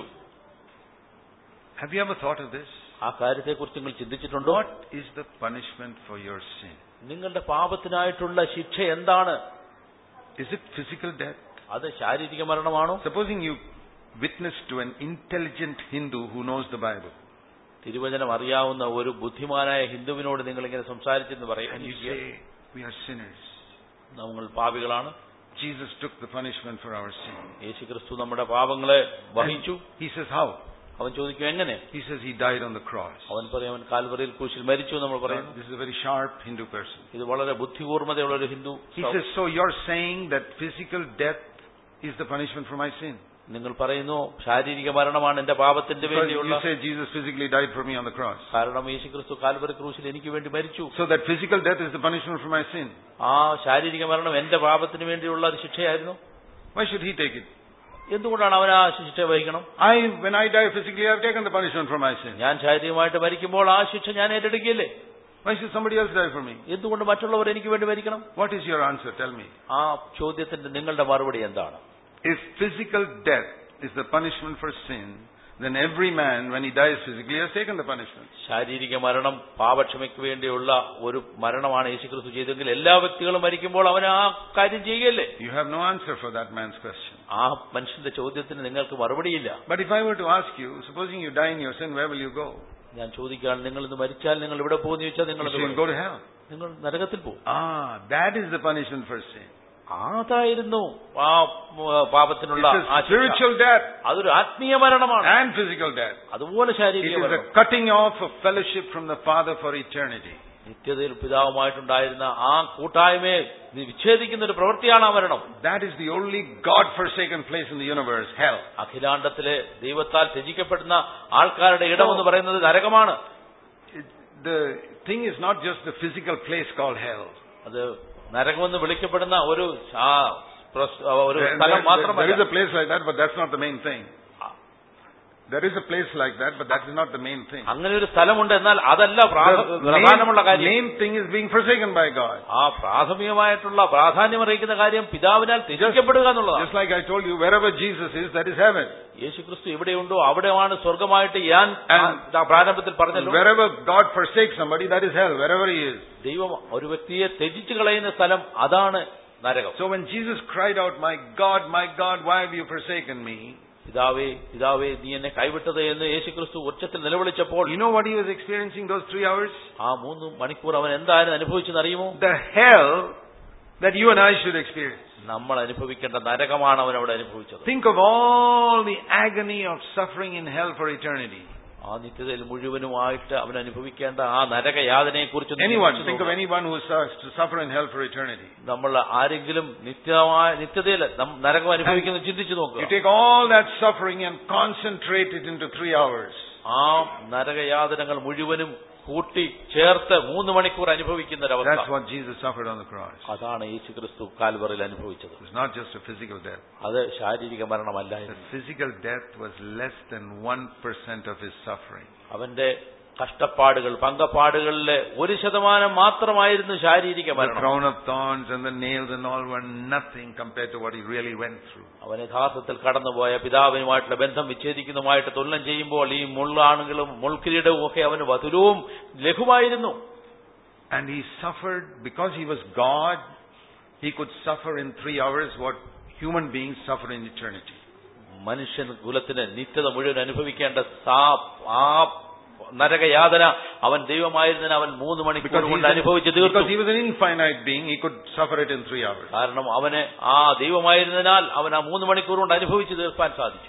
Have you ever thought of this? ആ കാര്യത്തെക്കുറിച്ച് നിങ്ങൾ ചിന്തിച്ചിട്ടുണ്ടോ What is the punishment for your sin? നിങ്ങളുടെ പാപത്തിനായിട്ടുള്ള ശിക്ഷ എന്താണ് Is it physical death? അത് ശാരീരിക മരണമാണോ Supposing you witness to an intelligent Hindu who knows the Bible, തിരുവചനം അറിയാവുന്ന ഒരു ബുദ്ധിമാനായ ഹിന്ദുവിനോട് നിങ്ങൾ ഇങ്ങനെ സംസാരിച്ചെന്ന് പറയും and you say, We are sinners. നമ്മൾ പാപികളാണ് Jesus took the punishment for our sin. യേശുക്രിസ്തു നമ്മുടെ പാപങ്ങളെ വഹിച്ചു He says, How? അവൻ ചോദിക്കും എങ്ങനെ He says he died on the cross. അവൻ പറയും അവൻ കാൽവറിയിൽ ക്രൂശിൽ മരിച്ചു എന്ന് നമ്മൾ പറയുന്നു This is a very sharp Hindu person. ഇത് വളരെ ബുദ്ധികൂർമ്മതയുള്ള ഒരു Hindu He says, so you're saying that physical death is the punishment for my sin? നിങ്ങൾ പറയുന്നു ശാരീരിക മരണമാണ് എന്റെ പാപത്തിന്റെ Because വേണ്ടിയുള്ള you say Jesus physically died for me on the cross. കാരണം യേശുക്രിസ്തു കാൽവറി ക്രൂശിൽ എനിക്ക് വേണ്ടി മരിച്ചു So that physical death is the punishment for my sin. ആ ശാരീരിക മരണം എന്റെ പാപത്തിന് വേണ്ടിയുള്ള ഒരു ശിക്ഷയായിരുന്നു Why should he take it? എന്തുകൊണ്ടാണ് അവൻ ആ ശിക്ഷ വഹിക്കണം I, when I die physically, I've taken the punishment for my sin. ഞാൻ ശാരീരികമായിട്ട് മരിക്കുമ്പോൾ ആ ശിക്ഷ ഞാൻ ഏറ്റെടുക്കില്ലേ Why should somebody else die for me? എന്തുകൊണ്ട് മറ്റുള്ളവർ എനിക്ക് വേണ്ടി മരിക്കണം What is your answer? Tell me. ആ ചോദ്യത്തിന്റെ നിങ്ങളുടെ മറുപടി എന്താണ് If physical death is the punishment for sin, then every man, when he dies physically, has taken the punishment. ശാരീരിക മരണം പാപക്ഷമയ്ക്ക് വേണ്ടിയുള്ള ഒരു മരണമാണ് യേശുക്രിസ്തു ചെയ്തെങ്കിൽ എല്ലാ വ്യക്തികളും മരിക്കുമ്പോൾ അവൻ ആ കാര്യം ചെയ്യുകയല്ലേ You have no answer for that man's question. ആ മനുഷ്യന്റെ ചോദ്യത്തിന് നിങ്ങൾക്ക് മറുപടിയില്ല But if I were to ask you, supposing you die in your sin, where will you go? ഞാൻ ചോദിക്കുകയാണ് നിങ്ങൾ ഇന്ന് മരിച്ചാൽ നിങ്ങൾ ഇവിടെ പോകുന്ന ചോദിച്ചാൽ നിങ്ങൾ You will go to hell. നിങ്ങൾ നരകത്തിൽ പോകും Ah, that is the punishment for sin. അതായിരുന്നു ആ ഉം, പാപത്തിനുള്ള It's ആ a ശിക്ഷ. spiritual death അതൊരു ആത്മീയ മരണമാണ് and physical death. അതുപോലെ It ശാരീരിക is മരണം a cutting off of fellowship from the Father for eternity. നിത്യതയിൽ പിതാവുമായിട്ടുണ്ടായിരുന്ന ആ കൂട്ടായ്മയെ വിച്ഛേദിക്കുന്ന ഒരു പ്രവൃത്തിയാണ് ആ മരണം That is the only God-forsaken place in the universe, hell. അഖിലാണ്ടത്തിലെ ദൈവത്താൽ ത്യജിക്കപ്പെടുന്ന ആൾക്കാരുടെ ഇടമെന്ന് പറയുന്നത് നരകമാണ് It- the thing is not just the physical place called hell. അത് നരകമെന്ന് വിളിക്കപ്പെടുന്ന ഒരു ആ- പ്രസ്- ഒരു There- സ്ഥലം there- there is മാത്രമല്ല a place like that, but that's not the main thing. There is a place like that, but that is not the main thing. അങ്ങനെ ഒരു സ്ഥലമുണ്ട് എന്നാൽ അതല്ല പ്രാഥ- The പ്രധാനമുള്ള main, കാര്യം main thing is being forsaken by God. ആ പ്രാഥമികമായിട്ടുള്ള പ്രാധാന്യം അറിയിക്കുന്ന കാര്യം പിതാവിനാൽ ത്യജിക്കപ്പെടുക എന്നുള്ളതാണ് Just like I told you, wherever Jesus is, that is heaven. യേശുക്രിസ്തു എവിടെയുണ്ടോ അവിടെയാണ് സ്വർഗമായിട്ട് ഞാൻ And- ആ പ്രാരംഭത്തിൽ പറഞ്ഞല്ലോ Wherever God forsakes somebody, that is hell, wherever he is. ദൈവം ഒരു വ്യക്തിയെ ത്യജിച്ചു കളയുന്ന സ്ഥലം അതാണ് നരകം So when Jesus cried out, My God, my God, why have you forsaken me? പിതാവേ പിതാവേ നീ എന്നെ കൈവിട്ടത് എന്ന് യേശുക്രിസ്തു ഉച്ചത്തിൽ നിലവിളിച്ചപ്പോൾ You know what he was experiencing those three hours? ആ മൂന്ന് മണിക്കൂർ അവൻ എന്തായാലും അനുഭവിച്ചെന്നറിയുമോ The hell that you and I should experience. നമ്മൾ അനുഭവിക്കേണ്ട നരകമാണ് അവൻ അവിടെ അനുഭവിച്ചത് Think of all the agony of suffering in hell for eternity. ആ നിത്യതയിൽ മുഴുവനുമായിട്ട് അവൻ അനുഭവിക്കേണ്ട ആ നരകയാതനയെ കുറിച്ച് Anyone, think of anyone who is to suffer in hell for eternity. നമ്മൾ ആരെങ്കിലും നിത്യമായ നിത്യതയിൽ നം- നരകം അനുഭവിക്കുന്നത് ചിന്തിച്ചു You നോക്കുക take all that suffering and concentrate it into three hours. ആ നരകയാതനകൾ മുഴുവനും കൂട്ടി ചേർത്ത് മൂന്ന് മണിക്കൂർ അനുഭവിക്കുന്ന That's ഒരവസ്ഥ what Jesus suffered on the cross. അതാണ് യേശു ക്രിസ്തു കാൽവറിൽ അനുഭവിച്ചത് It was not just a physical death. അത് ശാരീരിക The മരണമല്ലായിരുന്നു physical death was less than 1% of his suffering. അവന്റെ കഷ്ടപ്പാടുകൾ പങ്കപ്പാടുകളിലെ ഒരു ശതമാനം മാത്രമായിരുന്നു ശാരീരിക The മരണം crown of thorns and the nails and all were nothing compared to what he really went through. അവൻ യഥാർത്ഥത്തിൽ കടന്നുപോയ പിതാവിനുമായിട്ടുള്ള ബന്ധം വിച്ഛേദിക്കുന്നതുമായിട്ട് തുലനം ചെയ്യുമ്പോൾ ഈ മുള്ളാണുകളും മുൾക്കിരീടവും ഒക്കെ അവന് വധുരവും ലഘുവായിരുന്നു And he suffered because he was God, he could suffer in three hours what human beings suffer in eternity. മനുഷ്യൻ കുലത്തിന് നിത്യത മുഴുവൻ അനുഭവിക്കേണ്ട സാ ആ നരകയാതന അവൻ ദൈവമായിരുന്നതിന് അവൻ മൂന്ന് മണിക്കൂർ Because, കൊണ്ട് he's അനുഭവിച്ച് an, തീർത്തു because he was an infinite being, he could suffer it in three hours. കാരണം അവന് ആ ദൈവമായിരുന്നതിനാൽ അവൻ ആ മൂന്ന് മണിക്കൂർ കൊണ്ട് അനുഭവിച്ച് തീർക്കാൻ സാധിച്ചു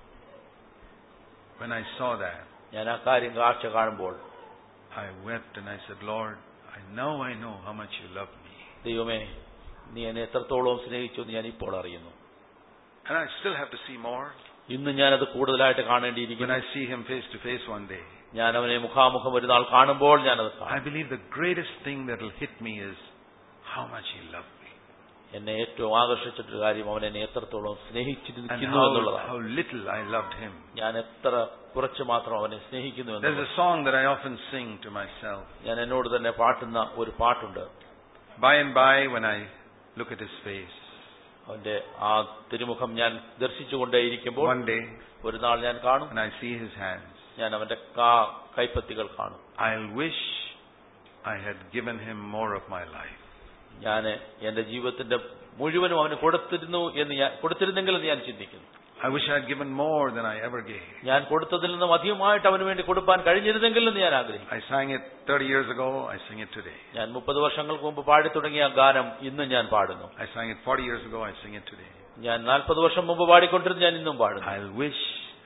When I saw that, ഞാൻ ആ കാര്യം കാഴ്ച കാണുമ്പോൾ I wept and I said, Lord, I know I know how much you love me. ദൈവമേ നീ എന്നെ എത്രത്തോളം സ്നേഹിച്ചു എന്ന് ഞാൻ ഇപ്പോൾ അറിയുന്നു And I still have to see more. ഇന്ന് ഞാനത് കൂടുതലായിട്ട് When കാണേണ്ടിയിരിക്കുന്നു I see him face to face one day, ഞാൻ അവനെ മുഖാമുഖം ഒരു നാൾ കാണുമ്പോൾ ഞാനത് I കാണും believe the greatest thing that will hit me is how much he loved me. എന്നെ ഏറ്റവും ആകർഷിച്ചിട്ടൊരു കാര്യം അവൻ എന്നെ എത്രത്തോളം And സ്നേഹിച്ചിരിക്കുന്നു how, എന്നുള്ളതാണ് how little I loved him. ഞാൻ എത്ര കുറച്ച് മാത്രം അവനെ സ്നേഹിക്കുന്നു There's എന്നുള്ളത് a song that I often sing to myself. ഞാൻ എന്നോട് തന്നെ പാട്ടുന്ന ഒരു പാട്ടുണ്ട് By and by, when I look at his face, അവന്റെ ആ തിരുമുഖം ഞാൻ ദർശിച്ചുകൊണ്ടേയിരിക്കുമ്പോൾ one day, ഒരു നാൾ ഞാൻ കാണും when I see his hands, ഞാൻ അവന്റെ കാ കൈപ്പത്തികൾ കാണും I'll wish I had given him more of my life. ഞാൻ എന്റെ ജീവിതത്തിന്റെ മുഴുവനും അവന് കൊടുത്തിരുന്നു എന്ന് ഞാൻ കൊടുത്തിരുന്നെങ്കിൽ എന്ന് ഞാൻ ചിന്തിക്കുന്നു I wish I had given more than I ever gave. ഞാൻ കൊടുത്തതിൽ നിന്നും അധികമായിട്ട് അവന് വേണ്ടി കൊടുക്കാൻ കഴിഞ്ഞിരുന്നെങ്കിൽ എന്ന് ഞാൻ ആഗ്രഹിക്കുന്നു I sang it 30 years ago, I sing it today. ഞാൻ മുപ്പത് വർഷങ്ങൾക്ക് മുമ്പ് പാടി തുടങ്ങിയ ഗാനം ഇന്നും ഞാൻ പാടുന്നു I sang it 40 years ago, I sing it today. ഞാൻ നാൽപ്പത് വർഷം മുമ്പ് പാടിക്കൊണ്ടിരുന്ന ഞാൻ ഇന്നും പാടുന്നു I'll wish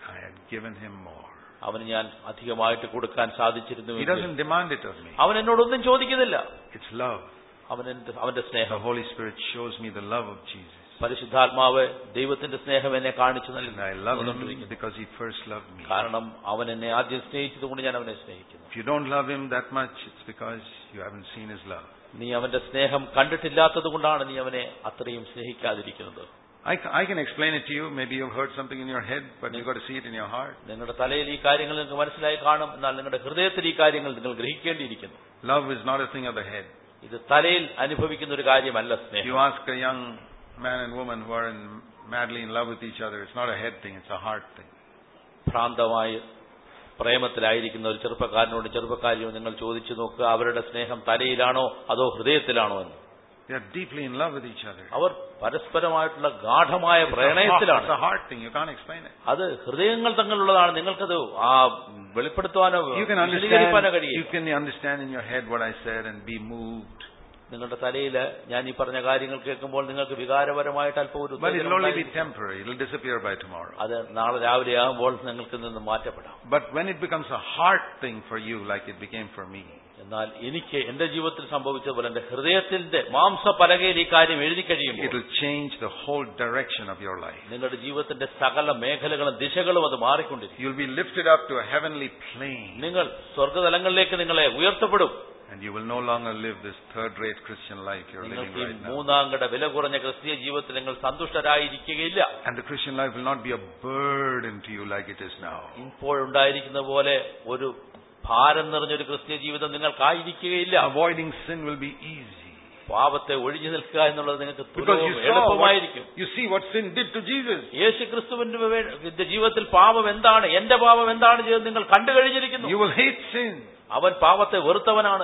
I had given him more. അവന് ഞാൻ അധികമായിട്ട് കൊടുക്കാൻ സാധിച്ചിരുന്നു He doesn't demand it of me. അവൻ എന്നോടൊന്നും ചോദിക്കുന്നില്ല It's love. അവൻ എന്റെ അവന്റെ The സ്നേഹം Holy Spirit shows me the love of Jesus. പരിശുദ്ധാത്മാവ് ദൈവത്തിന്റെ സ്നേഹം എന്നെ കാണിച്ചു And I love him നൽകുന്നു because he first loved me. കാരണം അവൻ എന്നെ ആദ്യം സ്നേഹിച്ചതുകൊണ്ട് ഞാൻ അവനെ സ്നേഹിക്കുന്നു If you don't love him that much, it's because you haven't seen his love. നീ അവന്റെ സ്നേഹം കണ്ടിട്ടില്ലാത്തത് കൊണ്ടാണ് നീ അവനെ അത്രയും സ്നേഹിക്കാതിരിക്കുന്നത് I, ca- I can explain it to you. Maybe you've heard something in your head, but you've got to see it in your heart. നിങ്ങളുടെ തലയിൽ ഈ കാര്യങ്ങൾ നിങ്ങൾക്ക് മനസ്സിലായി കാണും എന്നാൽ നിങ്ങളുടെ ഹൃദയത്തിൽ ഈ കാര്യങ്ങൾ നിങ്ങൾ ഗ്രഹിക്കേണ്ടിയിരിക്കുന്നു Love is not a thing of the head. ഇത് തലയിൽ അനുഭവിക്കുന്ന ഒരു കാര്യമല്ല If സ്നേഹം you ask a young man and woman who are in, madly in love with each other, it's not a head thing, it's a heart thing. ഭ്രാന്തമായി പ്രേമത്തിലായിരിക്കുന്ന ഒരു ചെറുപ്പക്കാരനോട് ചെറുപ്പക്കാരിയോട് നിങ്ങൾ ചോദിച്ചു നോക്കുക അവരുടെ സ്നേഹം തലയിലാണോ അതോ ഹൃദയത്തിലാണോ എന്ന് They are deeply in love with each other. Our പരസ്പരമായിട്ടുള്ള ഗാഠമായ It's a, heart, പ്രണയത്തിലാണ് it's a heart thing. You can't explain it. അത് ഹൃദയങ്ങൾ തങ്ങളുള്ളതാണ് നിങ്ങൾക്കത് ആ വെളിപ്പെടുത്തുവാനോ You can വിശദീകരിക്കാനോ understand. കഴിയില്ല You can understand in your head what I said and be moved. നിങ്ങളുടെ തലയിൽ ഞാൻ ഈ പറഞ്ഞ കാര്യങ്ങൾ കേൾക്കുമ്പോൾ നിങ്ങൾക്ക് വികാരപരമായിട്ട് അല്പം ഒരു But it'll ഉത്തേജനം only be ഉണ്ടായിരിക്കും. temporary. It'll disappear by tomorrow. അത് നാളെ രാവിലെ ആകുമ്പോൾ നിങ്ങൾക്ക് നിന്ന് മാറ്റപ്പെടാം But when it becomes a heart thing for you, like it became for me, എന്നാൽ എനിക്ക് എന്റെ ജീവിതത്തിൽ സംഭവിച്ചതുപോലെ എന്റെ ഹൃദയത്തിന്റെ മാംസപലകയിൽ ഈ കാര്യം എഴുതി കഴിയുമ്പോൾ it'll change the whole direction of your life. നിങ്ങളുടെ ജീവിതത്തിന്റെ സകല മേഖലകളും ദിശകളും അത് മാറിക്കൊണ്ടിരിക്കും You'll be lifted up to a heavenly plane, നിങ്ങൾ സ്വർഗതലങ്ങളിലേക്ക് നിങ്ങളെ ഉയർത്തപ്പെടും and you will no longer live this third-rate Christian life you're living നിങ്ങൾക്ക് ഈ right now. മൂന്നാംകട വില കുറഞ്ഞ ക്രിസ്തീയ ജീവിതത്തിൽ നിങ്ങൾ സന്തുഷ്ടരായിരിക്കുകയില്ല And the Christian life will not be a burden to you like it is now. ഇപ്പോഴുണ്ടായിരിക്കുന്ന പോലെ ഒരു ഭാരം നിറഞ്ഞൊരു ക്രിസ്തീയ ജീവിതം നിങ്ങൾക്കായിരിക്കുകയില്ല Avoiding sin will be easy. പാപത്തെ ഒഴിഞ്ഞു നിൽക്കുക എന്നുള്ളത് നിങ്ങൾക്ക് Because you തുലവും saw what, എളുപ്പമായിരിക്കും you see what sin did to Jesus. യേശു ക്രിസ്തുവിന്റെ വേ- ന്റെ ജീവിതത്തിൽ പാപം എന്താണ് എന്റെ പാപം എന്താണ് ചെയ്തത് നിങ്ങൾ കണ്ടു കഴിഞ്ഞിരിക്കുന്നു You will hate sin. അവൻ പാപത്തെ വെറുത്തവനാണ്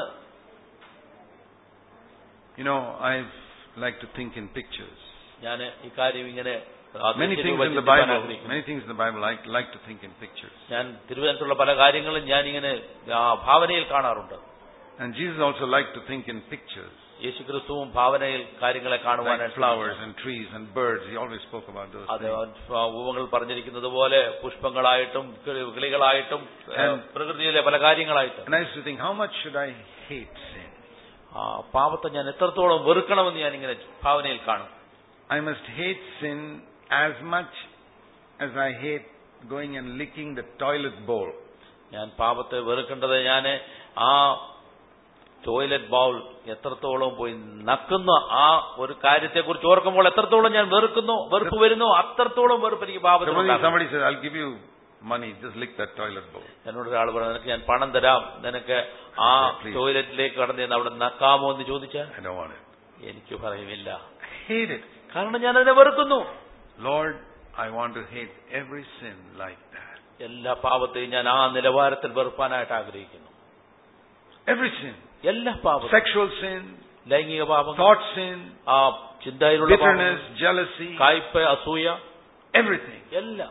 You know, I like to think in pictures. ഞാൻ ഈ കാര്യം ഇങ്ങനെ Many things in the ചിന്തിക്കാൻ Bible, ആഗ്രഹിക്കുന്നു. many things in the Bible, I like to think in pictures. ഞാൻ തിരുവനന്തപുരത്തുള്ള പല കാര്യങ്ങളും ഞാൻ ഇങ്ങനെ ആ, ഭാവനയിൽ കാണാറുണ്ട് And Jesus also liked to think in pictures, യേശു ക്രിസ്തുവും ഭാവനയിൽ കാര്യങ്ങളെ like കാണുവാനായിട്ട് flowers and trees and birds. He always spoke about those അത് things. ഉപങ്ങൾ പറഞ്ഞിരിക്കുന്നത് പോലെ പുഷ്പങ്ങളായിട്ടും കിളി- കിളികളായിട്ടും ഏ, And- പ്രകൃതിയിലെ പല കാര്യങ്ങളായിട്ടും And I used to think, how much should I hate sin? ആ പാപത്തെ ഞാൻ എത്രത്തോളം വെറുക്കണമെന്ന് ഞാൻ ഇങ്ങനെ ഭാവനയിൽ കാണും I must hate sin as much as I hate going and licking the toilet bowl. ഞാൻ പാപത്തെ വെറുക്കേണ്ടത് ഞാൻ ആ ടോയ്ലറ്റ് ബൗൾ എത്രത്തോളം പോയി നക്കുന്ന ആ ഒരു കാര്യത്തെക്കുറിച്ച് ഓർക്കുമ്പോൾ എത്രത്തോളം ഞാൻ വെറുക്കുന്നു വെറുപ്പ് വരുന്നു അത്രത്തോളം വെറുപ്പ് എനിക്ക് Somebody, പാപത്തിൽ somebody says, I'll give you money, just lick that toilet bowl. എന്നോട് ഒരാൾ പറഞ്ഞു നിനക്ക് ഞാൻ പണം തരാം നിനക്ക് ആ Please. ടോയ്ലറ്റിലേക്ക് കടന്നു ചെന്ന് അവിടെ നക്കാമോ എന്ന് ചോദിച്ചാൽ I don't want it. എനിക്ക് പറയുമില്ല I hate it. കാരണം ഞാൻ അതിനെ വെറുക്കുന്നു Lord, I want to hate every sin like that. എല്ലാ പാപത്തെയും ഞാൻ ആ നിലവാരത്തിൽ വെറുപ്പാനായിട്ട് ആഗ്രഹിക്കുന്നു Every sin. എല്ലാ പാപവും Sexual sin, ലൈംഗിക പാപം thought sin, ആ ചിന്തയിലുള്ള bitterness, പാപങ്ങൾ, jealousy, കായ്പ് അസൂയ everything. എല്ലാം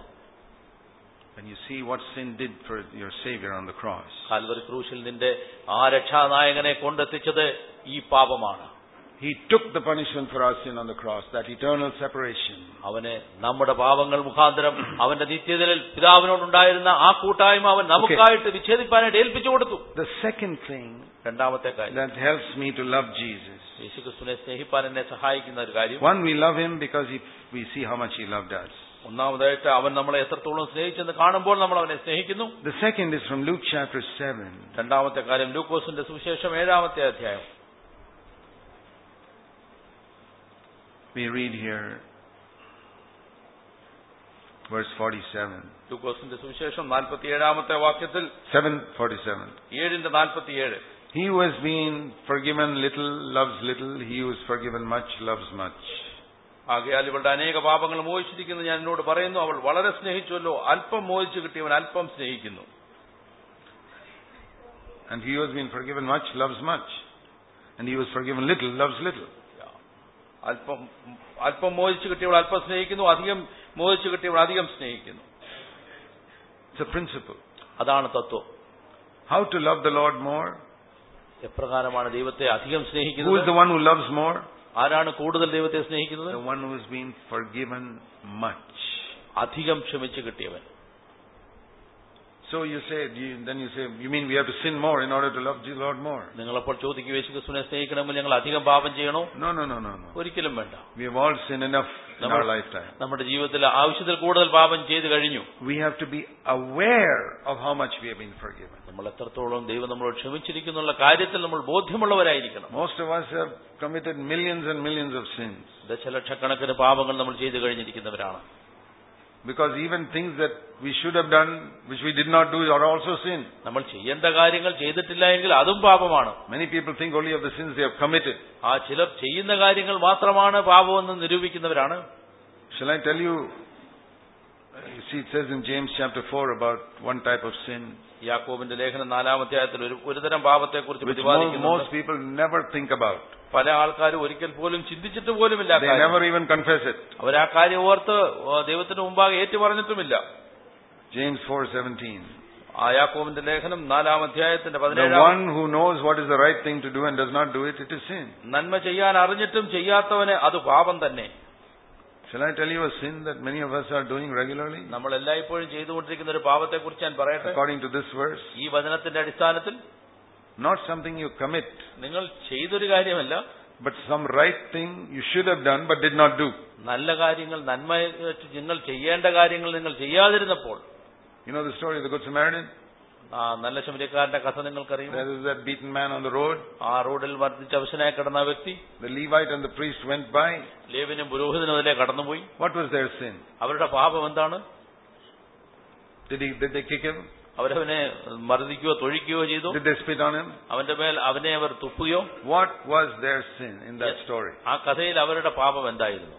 When you see what sin did for your Savior on the cross, Calvary ക്രൂശിൽ നിന്റെ ആ രക്ഷാനായകനെ കൊണ്ടെത്തിച്ചത് ഈ പാപമാണ് He took the punishment for our sin on the cross, that eternal separation. അവന് നമ്മുടെ പാപങ്ങൾ മുഖാന്തരം അവന്റെ നിത്യതയിൽ പിതാവിനോടുണ്ടായിരുന്ന ആ കൂട്ടായ്മ അവൻ നമുക്കായിട്ട് വിച്ഛേദിപ്പാനായിട്ട് ഏൽപ്പിച്ചു കൊടുത്തു The second thing രണ്ടാമത്തെ കാര്യം that helps me to love Jesus. യേശുക്രിസ്തുവിനെ സ്നേഹിപ്പാൻ എന്നെ സഹായിക്കുന്ന ഒരു കാര്യം One, we love Him because he, we see how much He loved us. ഒന്നാമതായിട്ട് അവൻ നമ്മളെ എത്രത്തോളം സ്നേഹിച്ചെന്ന് കാണുമ്പോൾ നമ്മൾ അവനെ സ്നേഹിക്കുന്നു The second is from Luke chapter 7. രണ്ടാമത്തെ കാര്യം ലൂക്കോസിന്റെ സുവിശേഷം ഏഴാമത്തെ അധ്യായം We read here, verse 47. ലൂക്കോസിന്റെ സുവിശേഷം നാൽപ്പത്തി ഏഴാമത്തെ വാക്യത്തിൽ 747. ഏഴിന്റെ നാൽപ്പത്തിയേഴ് He who has been forgiven little loves little. He who is forgiven much loves much. ആകയാൽ ഇവളുടെ അനേക പാപങ്ങൾ മോഹിച്ചിരിക്കുന്നു ഞാൻ എന്നോട് പറയുന്നു അവൾ വളരെ സ്നേഹിച്ചുവല്ലോ അല്പം മോഹിച്ചു കിട്ടിയവൻ അല്പം സ്നേഹിക്കുന്നു And he who has been forgiven much loves much. And he who is forgiven little loves little. അല്പം അല്പം മോഹിച്ചു കിട്ടിയവൾ അല്പം സ്നേഹിക്കുന്നു അധികം മോഹിച്ചു കിട്ടിയവൾ അധികം സ്നേഹിക്കുന്നു It's a principle. അതാണ് തത്വം How to love the Lord more? എപ്രകാരമാണ് ദൈവത്തെ അധികം Who is സ്നേഹിക്കുന്നത് the one who loves more? ആരാണ് കൂടുതൽ ദൈവത്തെ സ്നേഹിക്കുന്നത് The one who has been forgiven much. അധികം ക്ഷമിച്ചു കിട്ടിയവൻ So you say, you, then you say, you mean we have to sin more in order to love the Lord more? നിങ്ങളപ്പോൾ ചോദിക്കും യേശു ക്രിസ്തുവിനെ സ്നേഹിക്കണമെങ്കിൽ ഞങ്ങൾ അധികം പാപം ചെയ്യണോ No, no, no, no, no. ഒരിക്കലും വേണ്ട We have all sinned enough in our lifetime. നമ്മുടെ ജീവിതത്തിൽ ആവശ്യത്തിൽ കൂടുതൽ പാപം ചെയ്തു കഴിഞ്ഞു We have to be aware of how much we have been forgiven. നമ്മൾ എത്രത്തോളം ദൈവം നമ്മളോട് ക്ഷമിച്ചിരിക്കുന്നുള്ള കാര്യത്തിൽ നമ്മൾ ബോധ്യമുള്ളവരായിരിക്കണം Most of us have committed millions and millions of sins. ദശലക്ഷക്കണക്കിന് പാപങ്ങൾ നമ്മൾ ചെയ്തു കഴിഞ്ഞിരിക്കുന്നവരാണ് Because even things that we should have done, which we did not do, are also sin. നമ്മൾ ചെയ്യേണ്ട കാര്യങ്ങൾ ചെയ്തിട്ടില്ല എങ്കിൽ അതും പാപമാണ് Many people think only of the sins they have committed. ആ ചിലർ ചെയ്യുന്ന കാര്യങ്ങൾ മാത്രമാണ് പാപമെന്ന് നിരൂപിക്കുന്നവരാണ് Shall I tell you? uh, You see, it says in James chapter 4 about one type of sin, യാക്കോബിന്റെ ലേഖനം നാലാമത്തെ ആയത്തിൽ ഒരു ഒരുതരം പാപത്തെക്കുറിച്ച് which mo- പ്രതിപാദിക്കുന്നു most people never think about. പല ആൾക്കാരും ഒരിക്കൽ പോലും ചിന്തിച്ചിട്ട് പോലുമില്ല ആ They കാര്യം. never even confess it. അവർ ആ കാര്യം ഓർത്ത് ആ, ദൈവത്തിന് മുമ്പാകെ ഏറ്റുപറഞ്ഞിട്ടുമില്ല James 4:17. ആ യാക്കോബിന്റെ ലേഖനം നാലാം അധ്യായത്തിന്റെ The പതിനേഴാം one who knows what is the right thing to do and does not do it, it is sin. നന്മ ചെയ്യാൻ അറിഞ്ഞിട്ടും ചെയ്യാത്തവന് അത് പാപം തന്നെ Shall I tell you a sin that many of us are doing regularly? നമ്മൾ എല്ലായ്പ്പോഴും ചെയ്തുകൊണ്ടിരിക്കുന്ന ഒരു പാപത്തെക്കുറിച്ച് ഞാൻ പറയട്ടെ According to this verse, ഈ വചനത്തിന്റെ അടിസ്ഥാനത്തിൽ not something you commit, നിങ്ങൾ ചെയ്തൊരു കാര്യമല്ല but some right thing you should have done but did not do. നല്ല കാര്യങ്ങൾ നന്മ വെച്ച് നിങ്ങൾ ചെയ്യേണ്ട കാര്യങ്ങൾ നിങ്ങൾ ചെയ്യാതിരുന്നപ്പോൾ You know the story of the Good Samaritan? ആ നല്ല ശമരിക്കാരന്റെ കഥ നിങ്ങൾക്കറിയും There is that beaten man on the road. ആ റോഡിൽ മർദ്ദിച്ച് അവശനായി കിടന്ന ആ വ്യക്തി The Levite and the priest went by. ലേവിനും പുരോഹിതനും അതിലെ കടന്നുപോയി What was their sin? അവരുടെ പാപം എന്താണ് Did, he, did they kick him? അവരവനെ മർദ്ദിക്കുകയോ തൊഴിക്കുകയോ ചെയ്തു Did they spit on him? അവന്റെ മേൽ അവനെ അവർ തുപ്പുകയോ What was their sin in that Yes. story? ആ കഥയിൽ അവരുടെ പാപം എന്തായിരുന്നു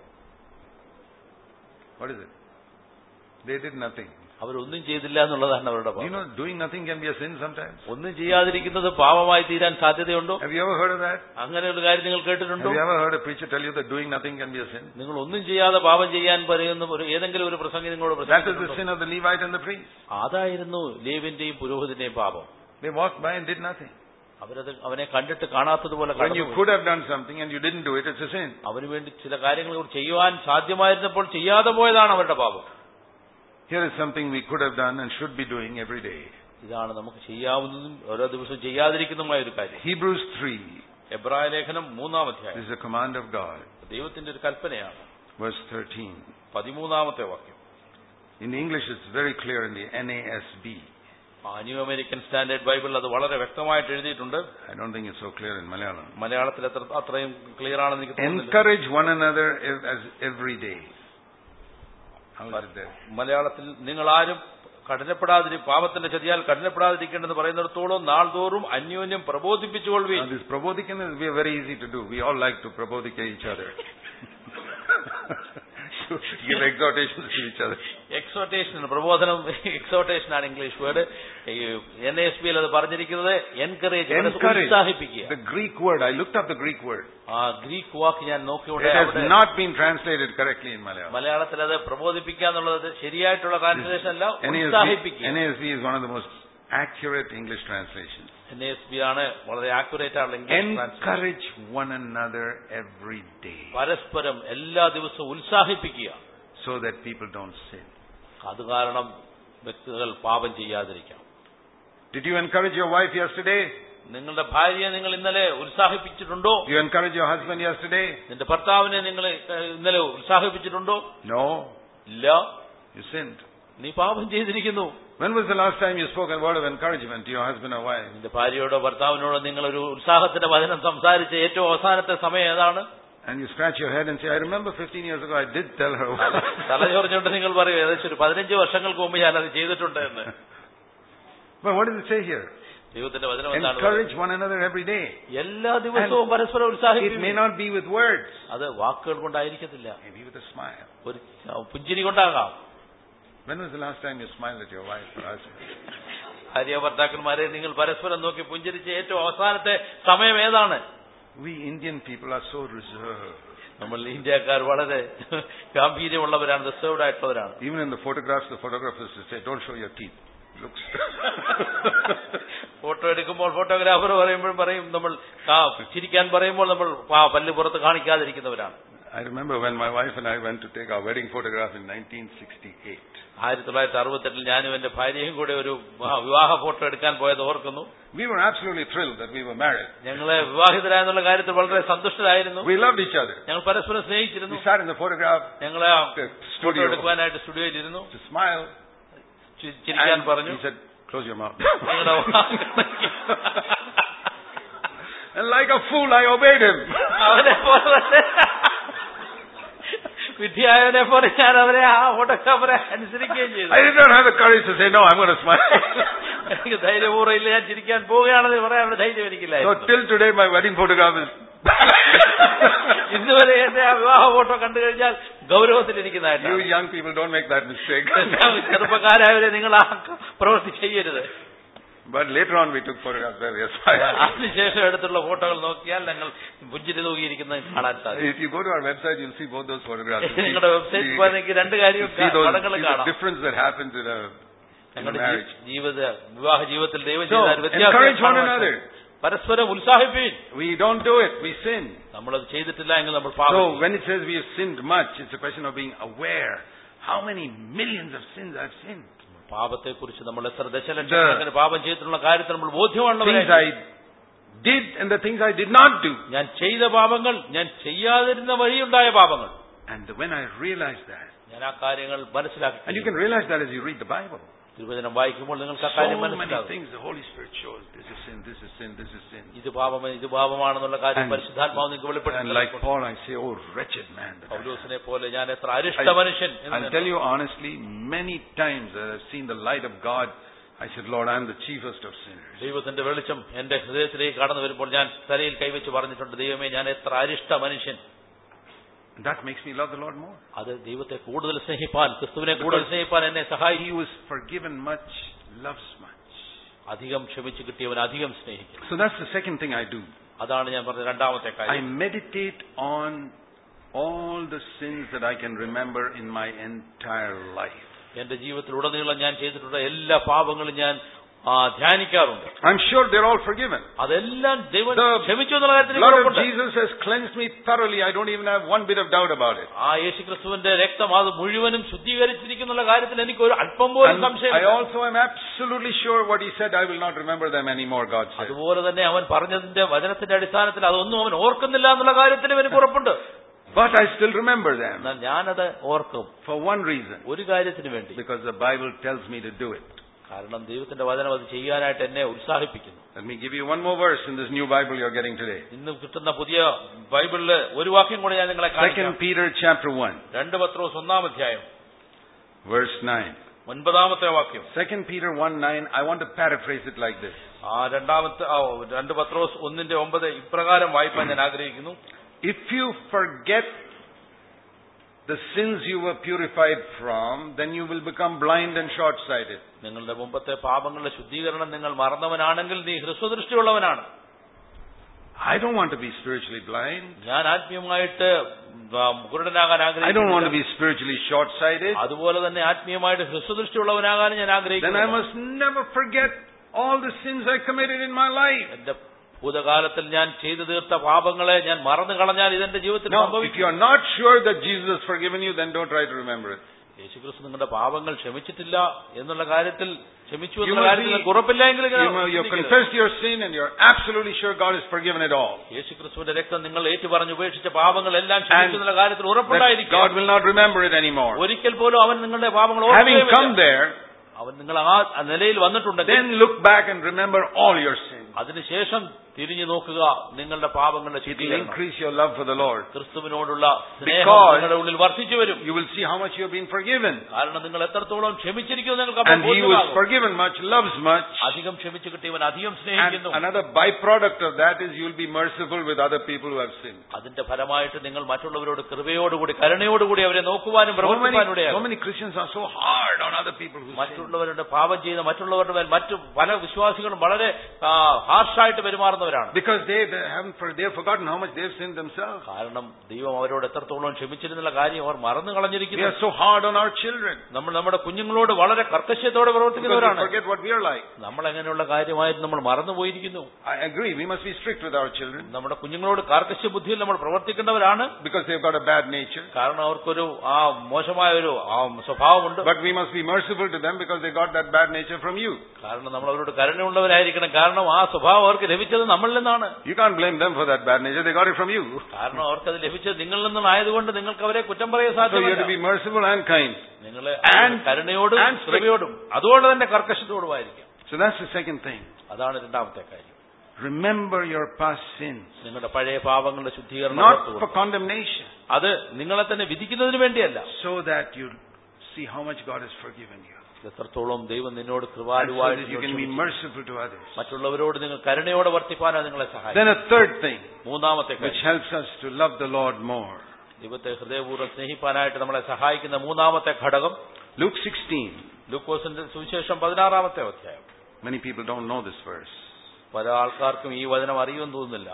What is it? They did nothing. അവരൊന്നും ചെയ്തില്ല എന്നുള്ളതാണ് അവരുടെ Do you പാപം know doing nothing can be a sin sometimes? ഒന്നും ചെയ്യാതിരിക്കുന്നത് പാപമായി തീരാൻ സാധ്യതയുണ്ടോ Have you ever heard of that? അങ്ങനെ ഒരു കാര്യം നിങ്ങൾ കേട്ടിട്ടുണ്ടോ Have you ever heard a preacher tell you that doing nothing can be a sin? നിങ്ങൾ ഒന്നും ചെയ്യാതെ പാപം ചെയ്യാൻ പറയുന്ന ഒരു ഏതെങ്കിലും ഒരു പ്രസംഗി നിങ്ങളോട് That is the പ്രസംഗിച്ചിട്ടുണ്ടോ? sin of the Levite and the priest. അതായിരുന്നു ലേവിന്റെയും പുരോഹിതന്റെയും പാപം They walked by and did nothing. അവരത് അവനെ കണ്ടിട്ട് കാണാത്തതുപോലെ When you കടന്നുപോയി. could have done something and you didn't do it, it's a sin. അവന് വേണ്ടി ചില കാര്യങ്ങൾ ചെയ്യുവാൻ സാധ്യമായിരുന്നപ്പോൾ ചെയ്യാതെ പോയതാണ് അവരുടെ പാപം Here is something we could have done and should be doing every day. ഇതാണ് നമുക്ക് ചെയ്യാവുന്നതും ഓരോ ദിവസവും ചെയ്യാതിരിക്കുന്നതുമായ ഒരു കാര്യം Hebrews 3 എബ്രായ ലേഖനം മൂന്നാം this അധ്യായം is a command of God. ദൈവത്തിന്റെ ഒരു കൽപ്പനയാണ് Verse 13. പതിമൂന്നാമത്തെ വാക്യം In English, it's very clear in the NASB. ആ ന്യൂ അമേരിക്കൻ സ്റ്റാൻഡേർഡ് ബൈബിൾ അത് വളരെ വ്യക്തമായിട്ട് എഴുതിയിട്ടുണ്ട് I don't think it's so clear in Malayalam. മലയാളത്തിൽ എത്ര അത്രയും ക്ലിയർ ആണെന്ന് എനിക്ക് തോന്നുന്നില്ല Encourage one another ev- as every day. How is it there? മലയാളത്തിൽ നിങ്ങൾ ആരും കഠിനപ്പെടാതിരി പാപത്തിന്റെ ചതിയാൽ കഠിനപ്പെടാതിരിക്കേണ്ടെന്ന് പറയുന്നിടത്തോളം നാൾതോറും അന്യോന്യം Now, പ്രബോധിപ്പിച്ചുകൊള്ളുകയും this prabodhikan is we are very easy to do. We all like to prabodhika each other. to give exhortations to each other. Exhortation പ്രബോധനം exhortation ആണ് English word N S പിയിൽ അത് പറഞ്ഞിരിക്കുന്നത് എൻകറേജ് Encourage. ഉത്സാഹിപ്പിക്കുക The Greek word, I looked up the Greek word. ആ Greek വാക്ക് ഞാൻ It നോക്കിയോടെ has അവിടെ not been translated correctly in Malayalam. മലയാളത്തിൽ അത് പ്രബോധിപ്പിക്കുക എന്നുള്ളത് ശരിയായിട്ടുള്ള ട്രാൻസ്ലേഷൻ അല്ല NASB, ഉത്സാഹിപ്പിക്കുക NASB is one of the most accurate English translations. N S B ആണ് വളരെ ആക്യുറേറ്റ് ആയിട്ടുള്ള English translation Encourage one another every day പരസ്പരം എല്ലാ ദിവസവും ഉത്സാഹിപ്പിക്കുക so that people don't sin. അത് കാരണം വ്യക്തികൾ പാപം ചെയ്യാതിരിക്കാം Did you encourage your wife yesterday? നിങ്ങളുടെ ഭാര്യയെ നിങ്ങൾ ഇന്നലെ ഉത്സാഹിപ്പിച്ചിട്ടുണ്ടോ Did you encourage your husband yesterday? നിന്റെ ഭർത്താവിനെ നിങ്ങൾ ഏഹ്, ഇന്നലെ ഉത്സാഹിപ്പിച്ചിട്ടുണ്ടോ No. ഇല്ല You sinned. നീ പാപം ചെയ്തിരിക്കുന്നു When was the last time you spoke a word of encouragement to your husband or wife? നിന്റെ ഭാര്യയോടോ ഭർത്താവിനോടോ നിങ്ങൾ ഒരു ഉത്സാഹത്തിന്റെ വചനം സംസാരിച്ച ഏറ്റവും അവസാനത്തെ സമയം ഏതാണ് And you scratch your head and say, I remember 15 years ago I did tell her. തലചോർഞ്ഞുകൊണ്ട് നിങ്ങൾ പറയും ഏകദേശം ഒരു പതിനഞ്ച് വർഷങ്ങൾക്ക് മുമ്പ് ഞാനത് ചെയ്തിട്ടുണ്ട് എന്ന് but what does it say here? ദൈവത്തിന്റെ വചനം എന്താണ് Encourage one another every day. എല്ലാ ദിവസവും പരസ്പരം It may ഉത്സാഹിപ്പിക്കും not be with words, അത് വാക്കുകൾ കൊണ്ടായിരിക്കത്തില്ല maybe with a smile. ഒരു പുഞ്ചിരി കൊണ്ടാകാം When was the last time you smiled at your wife or husband? ഭാര്യ ഭർത്താക്കന്മാരെ നിങ്ങൾ പരസ്പരം നോക്കി പുഞ്ചിരിച്ച ഏറ്റവും അവസാനത്തെ സമയം ഏതാണ് We Indian people are so reserved. നമ്മൾ ഇന്ത്യക്കാർ വളരെ ഗാംഭീര്യമുള്ളവരാണ് റിസർവ്ഡ് ആയിട്ടുള്ളവരാണ് Even in the photographs, the photographers will say, don't show your teeth. Looks. Photo എടുക്കുമ്പോൾ ഫോട്ടോഗ്രാഫർ പറയുമ്പോൾ പറയും നമ്മൾ ആ, ചിരിക്കാൻ പറയുമ്പോൾ നമ്മൾ ആ, പല്ല് പുറത്ത് കാണിക്കാതിരിക്കുന്നവരാണ് I remember when my wife and I went to take our wedding photograph in 1968. ആയിരത്തി തൊള്ളായിരത്തി അറുപത്തെട്ടിൽ ഞാനും എന്റെ ഭാര്യയും കൂടെ ഒരു വിവാഹ- വിവാഹ ഫോട്ടോ എടുക്കാൻ പോയത് ഓർക്കുന്നു We were absolutely thrilled that we were married. ഞങ്ങള് വിവാഹിതരായെന്നുള്ള കാര്യത്തിൽ വളരെ സന്തുഷ്ടരായിരുന്നു We loved each other. ഞങ്ങൾ പരസ്പരം സ്നേഹിച്ചിരുന്നു We sat in the photograph ഞങ്ങളെ ആ the ഫോട്ടോ studio എടുക്കുവാനായിട്ട് സ്റ്റുഡിയോയിൽ ഇരുന്നു to smile. ചി- ചിരിക്കാൻ And പറഞ്ഞു he said, close your mouth. നിങ്ങളുടെ and like a fool, I obeyed him. അവനെ പോലെ തന്നെ വിദ്യായവനെ പോലെ ഞാൻ അവരെ ആ ഫോട്ടോഗ്രാഫറെ അനുസരിക്കുകയും ചെയ്തു I did not have the courage to say, no, I'm going to smile. എനിക്ക് ധൈര്യപൂർവ്വം ഇല്ല ഞാൻ ചിരിക്കാൻ പോവുകയാണെന്ന് പറയാനുള്ള ധൈര്യം so എനിക്കില്ലായിരുന്നു till today, my wedding photograph is. ഇന്നുവരെ എന്റെ ആ വിവാഹ ഫോട്ടോ കണ്ടു കഴിഞ്ഞാൽ you ഗൗരവത്തിലിരിക്കുന്നതായിട്ടാണ് young people don't make that mistake. ചെറുപ്പക്കാരായവരെ നിങ്ങൾ ആ പ്രവൃത്തി ചെയ്യരുത് but later on, we took photographs where we are smiling. അതിനുശേഷം എടുത്തുള്ള ഫോട്ടോകൾ നോക്കിയാൽ ഞങ്ങൾ പുഞ്ചിരി തൂകിയിരിക്കുന്നത് കാണാൻ സാധിക്കും If you go to our website, you'll see both those photographs. You see- നിങ്ങളുടെ വെബ്സൈറ്റ് see- പോയെങ്കിൽ രണ്ട് കാര്യവും see those, പടങ്ങൾ see the കാണാം difference that happens in a, in a ഞങ്ങളുടെ marriage. ജീ- ജീവിത വിവാഹ ജീവിതത്തിൽ ദൈവം So, ചെയ്ത ഒരു വ്യത്യാസം encourage one കാണുവാൻ another. സാധിക്കും. പരസ്പരം ഉത്സാഹിപ്പീൻ We don't do it, we sin. നമ്മളത് ചെയ്തിട്ടില്ല എങ്കിൽ നമ്മൾ പാപം So ചെയ്യും. when it says we have sinned much, it's a question of being aware. How many millions of sins I've sinned? പാപത്തെക്കുറിച്ച് നമ്മൾ എത്ര ദശലക്ഷക്കണക്കിന് പാപം ചെയ്തിട്ടുള്ള കാര്യത്തിൽ നമ്മൾ ബോധ്യമാണുള്ളവരെ Things I did and the things I did not do. ഞാൻ ചെയ്ത പാപങ്ങൾ ഞാൻ ചെയ്യാതിരുന്ന വഴിയുണ്ടായ പാപങ്ങൾ And when I realized that, ഞാൻ ആ കാര്യങ്ങൾ and you മനസ്സിലാക്കി can realize that as you read the Bible. തിരുവചനം വായിക്കുമ്പോൾ നിങ്ങൾക്ക് ആ So കാര്യം many മനസ്സിലാകും things the Holy Spirit shows. This is sin, this is sin, this is sin. ഇത് പാപം ഇത് പാപമാണെന്നുള്ള കാര്യം And- പരിശുദ്ധാത്മാവ് നിങ്ങൾക്ക് And വെളിപ്പെടുത്തി like Paul, I say, oh wretched man. that I am." പൗലോസിനെ പോലെ ഞാൻ എത്ര അരിഷ്ട മനുഷ്യൻ എന്ന് I'll tell you honestly, many times that I've seen the light of God, I said, Lord, I'm the chiefest of sinners. ദൈവത്തിന്റെ വെളിച്ചം എന്റെ ഹൃദയത്തിലേക്ക് കടന്നു വരുമ്പോൾ ഞാൻ തലയിൽ കൈവച്ച് പറഞ്ഞിട്ടുണ്ട് ദൈവമേ ഞാൻ എത്ര അരിഷ്ട മനുഷ്യൻ And that makes me love the Lord more. അത് ദൈവത്തെ കൂടുതൽ സ്നേഹിപ്പാൻ ക്രിസ്തുവിനെ കൂടുതൽ സ്നേഹിപ്പാൻ എന്നെ സഹായിക്കും He was forgiven much, loves much. അധികം ക്ഷമിച്ചു കിട്ടിയവൻ അധികം സ്നേഹിക്കും So that's the second thing I do. അതാണ് ഞാൻ പറഞ്ഞ രണ്ടാമത്തെ I കാര്യം meditate on all the sins that I can remember in my entire life. എന്റെ ജീവിതത്തിൽ ഉടനീളം ഞാൻ ചെയ്തിട്ടുള്ള എല്ലാ പാപങ്ങളും ഞാൻ ആ, ധ്യാനിക്കാറുണ്ട് I'm sure they're all forgiven. അതെല്ലാം ദൈവം The ക്ഷമിച്ചു എന്നുള്ള കാര്യത്തിൽ blood of ഉറപ്പുണ്ട്. Jesus has cleansed me thoroughly. I don't even have one bit of doubt about it. ആ യേശുക്രിസ്തുവിന്റെ രക്തം അത് മുഴുവനും ശുദ്ധീകരിച്ചിരിക്കുന്നുള്ള കാര്യത്തിൽ എനിക്ക് ഒരു അല്പം പോലും And സംശയം I also am absolutely sure what he said, I will not remember them anymore, God said. അതുപോലെ തന്നെ അവൻ പറഞ്ഞതിന്റെ വചനത്തിന്റെ അടിസ്ഥാനത്തിൽ അതൊന്നും അവൻ ഓർക്കുന്നില്ല എന്നുള്ള കാര്യത്തിലും എനിക്ക് ഉറപ്പുണ്ട് But I still remember them എന്നാൽ ഞാനത് ഓർക്കും for one reason. ഒരു കാര്യത്തിന് വേണ്ടി Because the Bible tells me to do it. കാരണം ദൈവത്തിന്റെ വചനം അത് ചെയ്യാനായിട്ട് എന്നെ ഉത്സാഹിപ്പിക്കുന്നു Let me give you one more verse in this new Bible you're getting today. ഇന്ന് കിട്ടുന്ന പുതിയ ബൈബിളില് ഒരു വാക്യം കൂടി ഞാൻ നിങ്ങളെ കാണിക്കാം Second Peter chapter 1, രണ്ട് പത്രോസ് ഒന്നാം അധ്യായം verse 9. ഒൻപതാമത്തെ വാക്യം Second Peter 1 9, I want to paraphrase it like this. ആ രണ്ടാമത്തെ ആ, രണ്ട് പത്രോസ് ഒന്നിന്റെ ഒമ്പത് ഇപ്രകാരം വായിപ്പാൻ ഞാൻ ആഗ്രഹിക്കുന്നു If you forget the sins you were purified from, then you will become blind and short sighted. നിങ്ങളുടെ മുമ്പത്തെ പാപങ്ങളുടെ ശുദ്ധീകരണം നിങ്ങൾ മറന്നവനാണെങ്കിൽ നീ ഹ്രസ്വദൃഷ്ടിയുള്ളവനാണ് I don't want to be spiritually blind. ഞാൻ ആത്മീയമായിട്ട് ആ, കുരുടനാകാൻ I don't want to ആഗ്രഹിക്കുന്നു be spiritually short sighted. അതുപോലെ തന്നെ ആത്മീയമായിട്ട് ഹ്രസ്വദൃഷ്ടിയുള്ളവനാകാൻ ഞാൻ Then I ആഗ്രഹിക്കുന്നു must never forget all the sins I committed in my life. എന്റെ ഭൂതകാലത്തിൽ ഞാൻ ചെയ്തു തീർത്ത പാപങ്ങളെ ഞാൻ മറന്നു കളഞ്ഞാൽ ഇതെന്റെ ജീവിതത്തിൽ Now, if സംഭവിക്കും you are not sure that Jesus has forgiven you, then don't try to remember it. യേശുക്രിസ്തു നിങ്ങളുടെ പാപങ്ങൾ ക്ഷമിച്ചിട്ടില്ല എന്നുള്ള കാര്യത്തിൽ ക്ഷമിച്ചു You എന്നുള്ള must കാര്യത്തിൽ be- നിങ്ങൾക്ക് ഉറപ്പില്ലെങ്കിൽ ഇങ്ങനെ You know, you've ചിന്തിക്കരുത്. confessed your sin and you're absolutely sure God has forgiven it all. യേശുക്രിസ്തുവിന്റെ രക്തം നിങ്ങൾ ഏറ്റുപറഞ്ഞ് ഉപേക്ഷിച്ച പാപങ്ങളെല്ലാം And ക്ഷമിച്ചു എന്നുള്ള കാര്യത്തിൽ That God ഉറപ്പുണ്ടായിരിക്കും will not remember it anymore. ഒരിക്കൽ പോലും അവൻ നിങ്ങളുടെ പാപങ്ങൾ Having come ഓർക്കുകയുമില്ല. there, അവൻ നിങ്ങൾ ആ ആ നിലയിൽ വന്നിട്ടുണ്ടെങ്കിൽ then look back and remember all your sins. അതിനുശേഷം തിരിഞ്ഞു നോക്കുക നിങ്ങളുടെ പാപങ്ങളുടെ It will ശുദ്ധീകരണം increase your love for the Lord. ക്രിസ്തുവിനോടുള്ള സ്നേഹം Because- നിങ്ങളുടെ ഉള്ളിൽ വർദ്ധിച്ചു വരും You will see how much you have been forgiven. കാരണം നിങ്ങൾ എത്രത്തോളം ക്ഷമിച്ചിരിക്കുന്നു നിങ്ങൾക്ക് അപ്പോൾ And he was ബോധ്യമാകും. forgiven much, loves much. അധികം ക്ഷമിച്ചു കിട്ടിയവൻ അധികം And സ്നേഹിക്കുന്നു another byproduct of that is you will be merciful with other people who have sinned. അതിന്റെ ഫലമായിട്ട് നിങ്ങൾ മറ്റുള്ളവരോട് കൃപയോടുകൂടി കരുണയോടുകൂടി അവരെ നോക്കുവാനും So many, പ്രവർത്തിക്കാനും so many Christians are so hard on other people who sin. മറ്റുള്ളവരുടെ പാപം ചെയ്ത മറ്റുള്ളവരുടെ മേൽ മറ്റു പല വിശ്വാസികളും വളരെ ഹാർഷായിട്ട് പെരുമാറുന്ന മാറുന്നവരാണ് Because they, they haven't, for- they have forgotten how much they have sinned themselves. കാരണം ദൈവം അവരോട് എത്രത്തോളം ക്ഷമിച്ചിരുന്നുള്ള കാര്യം അവർ മറന്നു We കളഞ്ഞിരിക്കുന്നു are so hard on our children. നമ്മൾ നമ്മുടെ കുഞ്ഞുങ്ങളോട് വളരെ കർക്കശ്യത്തോടെ Because we പ്രവർത്തിക്കുന്നവരാണ് forget what we are like. നമ്മൾ എങ്ങനെയുള്ള കാര്യമായിട്ട് നമ്മൾ മറന്നുപോയിരിക്കുന്നു I agree, we must be strict with our children നമ്മുടെ കുഞ്ഞുങ്ങളോട് കാർക്കശ്യ ബുദ്ധിയിൽ നമ്മൾ പ്രവർത്തിക്കേണ്ടവരാണ് because they've got a bad nature. കാരണം അവർക്കൊരു ആ മോശമായ ഒരു ആ സ്വഭാവമുണ്ട് But we must be merciful to them because they got that bad nature from you. കാരണം നമ്മൾ അവരോട് കരുണയുള്ളവരായിരിക്കണം കാരണം ആ സ്വഭാവം അവർക്ക് ലഭിച്ചത് നമ്മളിൽ നിന്നാണ് You can't blame them for that bad nature, they got it from you. കാരണം അവർക്കത് ലഭിച്ചത് നിങ്ങളിൽ നിന്നായതുകൊണ്ട് നിങ്ങൾക്ക് അവരെ കുറ്റം പറയാൻ So you have to സാധ്യമല്ല be merciful and kind. നിങ്ങൾ And- കരുണയോടും and strict. കൃപയോടും അതുകൊണ്ട് തന്നെ കർക്കശത്തോടുമായിരിക്കും So that's the second thing. അതാണ് രണ്ടാമത്തെ കാര്യം Remember your past sins. നിങ്ങളുടെ പഴയ പാപങ്ങളുടെ ശുദ്ധീകരണം Not ഓർത്തുകൊള്ളുക. for condemnation. അത് നിങ്ങളെ തന്നെ വിധിക്കുന്നതിന് വേണ്ടിയല്ല So that you see how much God has forgiven you. എത്രത്തോളം ദൈവം നിന്നോട് And so കൃപാലുവായിട്ട് that you can be ക്ഷമിച്ചു. merciful to others. മറ്റുള്ളവരോട് നിങ്ങൾ കരുണയോടെ വർത്തിപ്പാനാണ് നിങ്ങളെ സഹായിക്കും Then a third thing മൂന്നാമത്തെ which കാര്യം helps us to love the Lord more. ദൈവത്തെ ഹൃദയപൂർവ്വം സ്നേഹിപ്പാനായിട്ട് നമ്മളെ സഹായിക്കുന്ന മൂന്നാമത്തെ ഘടകം Luke 16. ലൂക്കോസിന്റെ സുവിശേഷം പതിനാറാമത്തെ അധ്യായം Many people don't know this verse. പല ആൾക്കാർക്കും ഈ വചനം അറിയുമെന്ന് തോന്നുന്നില്ല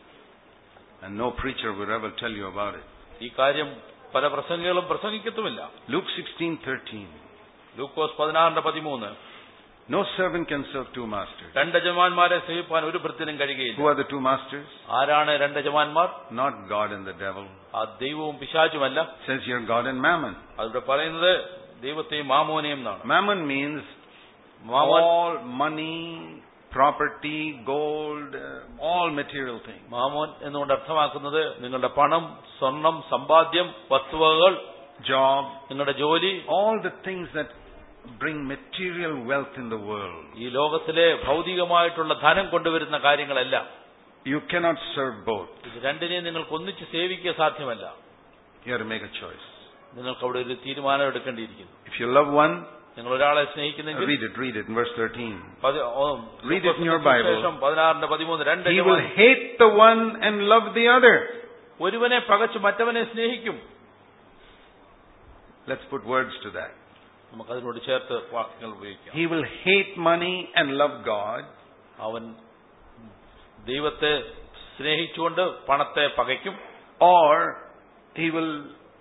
And no preacher will ever tell you about it. ഈ കാര്യം പല പ്രസംഗികളും പ്രസംഗിക്കത്തുമില്ല Luke 16:13. ലൂക്കോസ് പതിനാറിന്റെ പതിമൂന്ന് No servant can serve two masters. രണ്ട് യജമാന്മാരെ സേവിപ്പാൻ ഒരു ഭൃത്തിനും കഴിയുകയില്ല Who are the two masters? ആരാണ് രണ്ട് യജമാന്മാർ Not God and the devil. ആ ദൈവവും പിശാചുമല്ല It says here God and mammon. അതിവിടെ പറയുന്നത് ദൈവത്തെയും മാമോനെയും എന്നാണ് Mammon means Mammon all money, property, gold, uh, all material things. Mammon എന്നുകൊണ്ട് അർത്ഥമാക്കുന്നത് നിങ്ങളുടെ പണം സ്വർണം സമ്പാദ്യം വസ്തുവകകൾ Job, നിങ്ങളുടെ ജോലി all the things that bring material wealth in the world. ഈ ലോകത്തിലെ ഭൗതികമായിട്ടുള്ള ധനം കൊണ്ടുവരുന്ന കാര്യങ്ങളെല്ലാം You cannot serve both. ഇത് രണ്ടിനെയും നിങ്ങൾക്ക് ഒന്നിച്ച് സേവിക്കുക സാധ്യമല്ല You have to make a choice. നിങ്ങൾക്ക് അവിടെ ഒരു തീരുമാനം എടുക്കേണ്ടിയിരിക്കുന്നു If you love one, നിങ്ങൾ ഒരാളെ സ്നേഹിക്കുന്നെങ്കിൽ read it, read it in verse 13. പതി- ഓ, Read it in your Bible. സുവിശേഷം പതിനാറിന്റെ പതിമൂന്ന് രണ്ട് He will യജമാനൻ hate the one and love the other. ഒരുവനെ പകച്ച് മറ്റവനെ സ്നേഹിക്കും Let's put words to that. നമുക്കതിനോട് ചേർത്ത് വാക്കുകൾ ഉപയോഗിക്കാം He will hate money and love God, അവൻ ദൈവത്തെ സ്നേഹിച്ചുകൊണ്ട് പണത്തെ പകയ്ക്കും or he will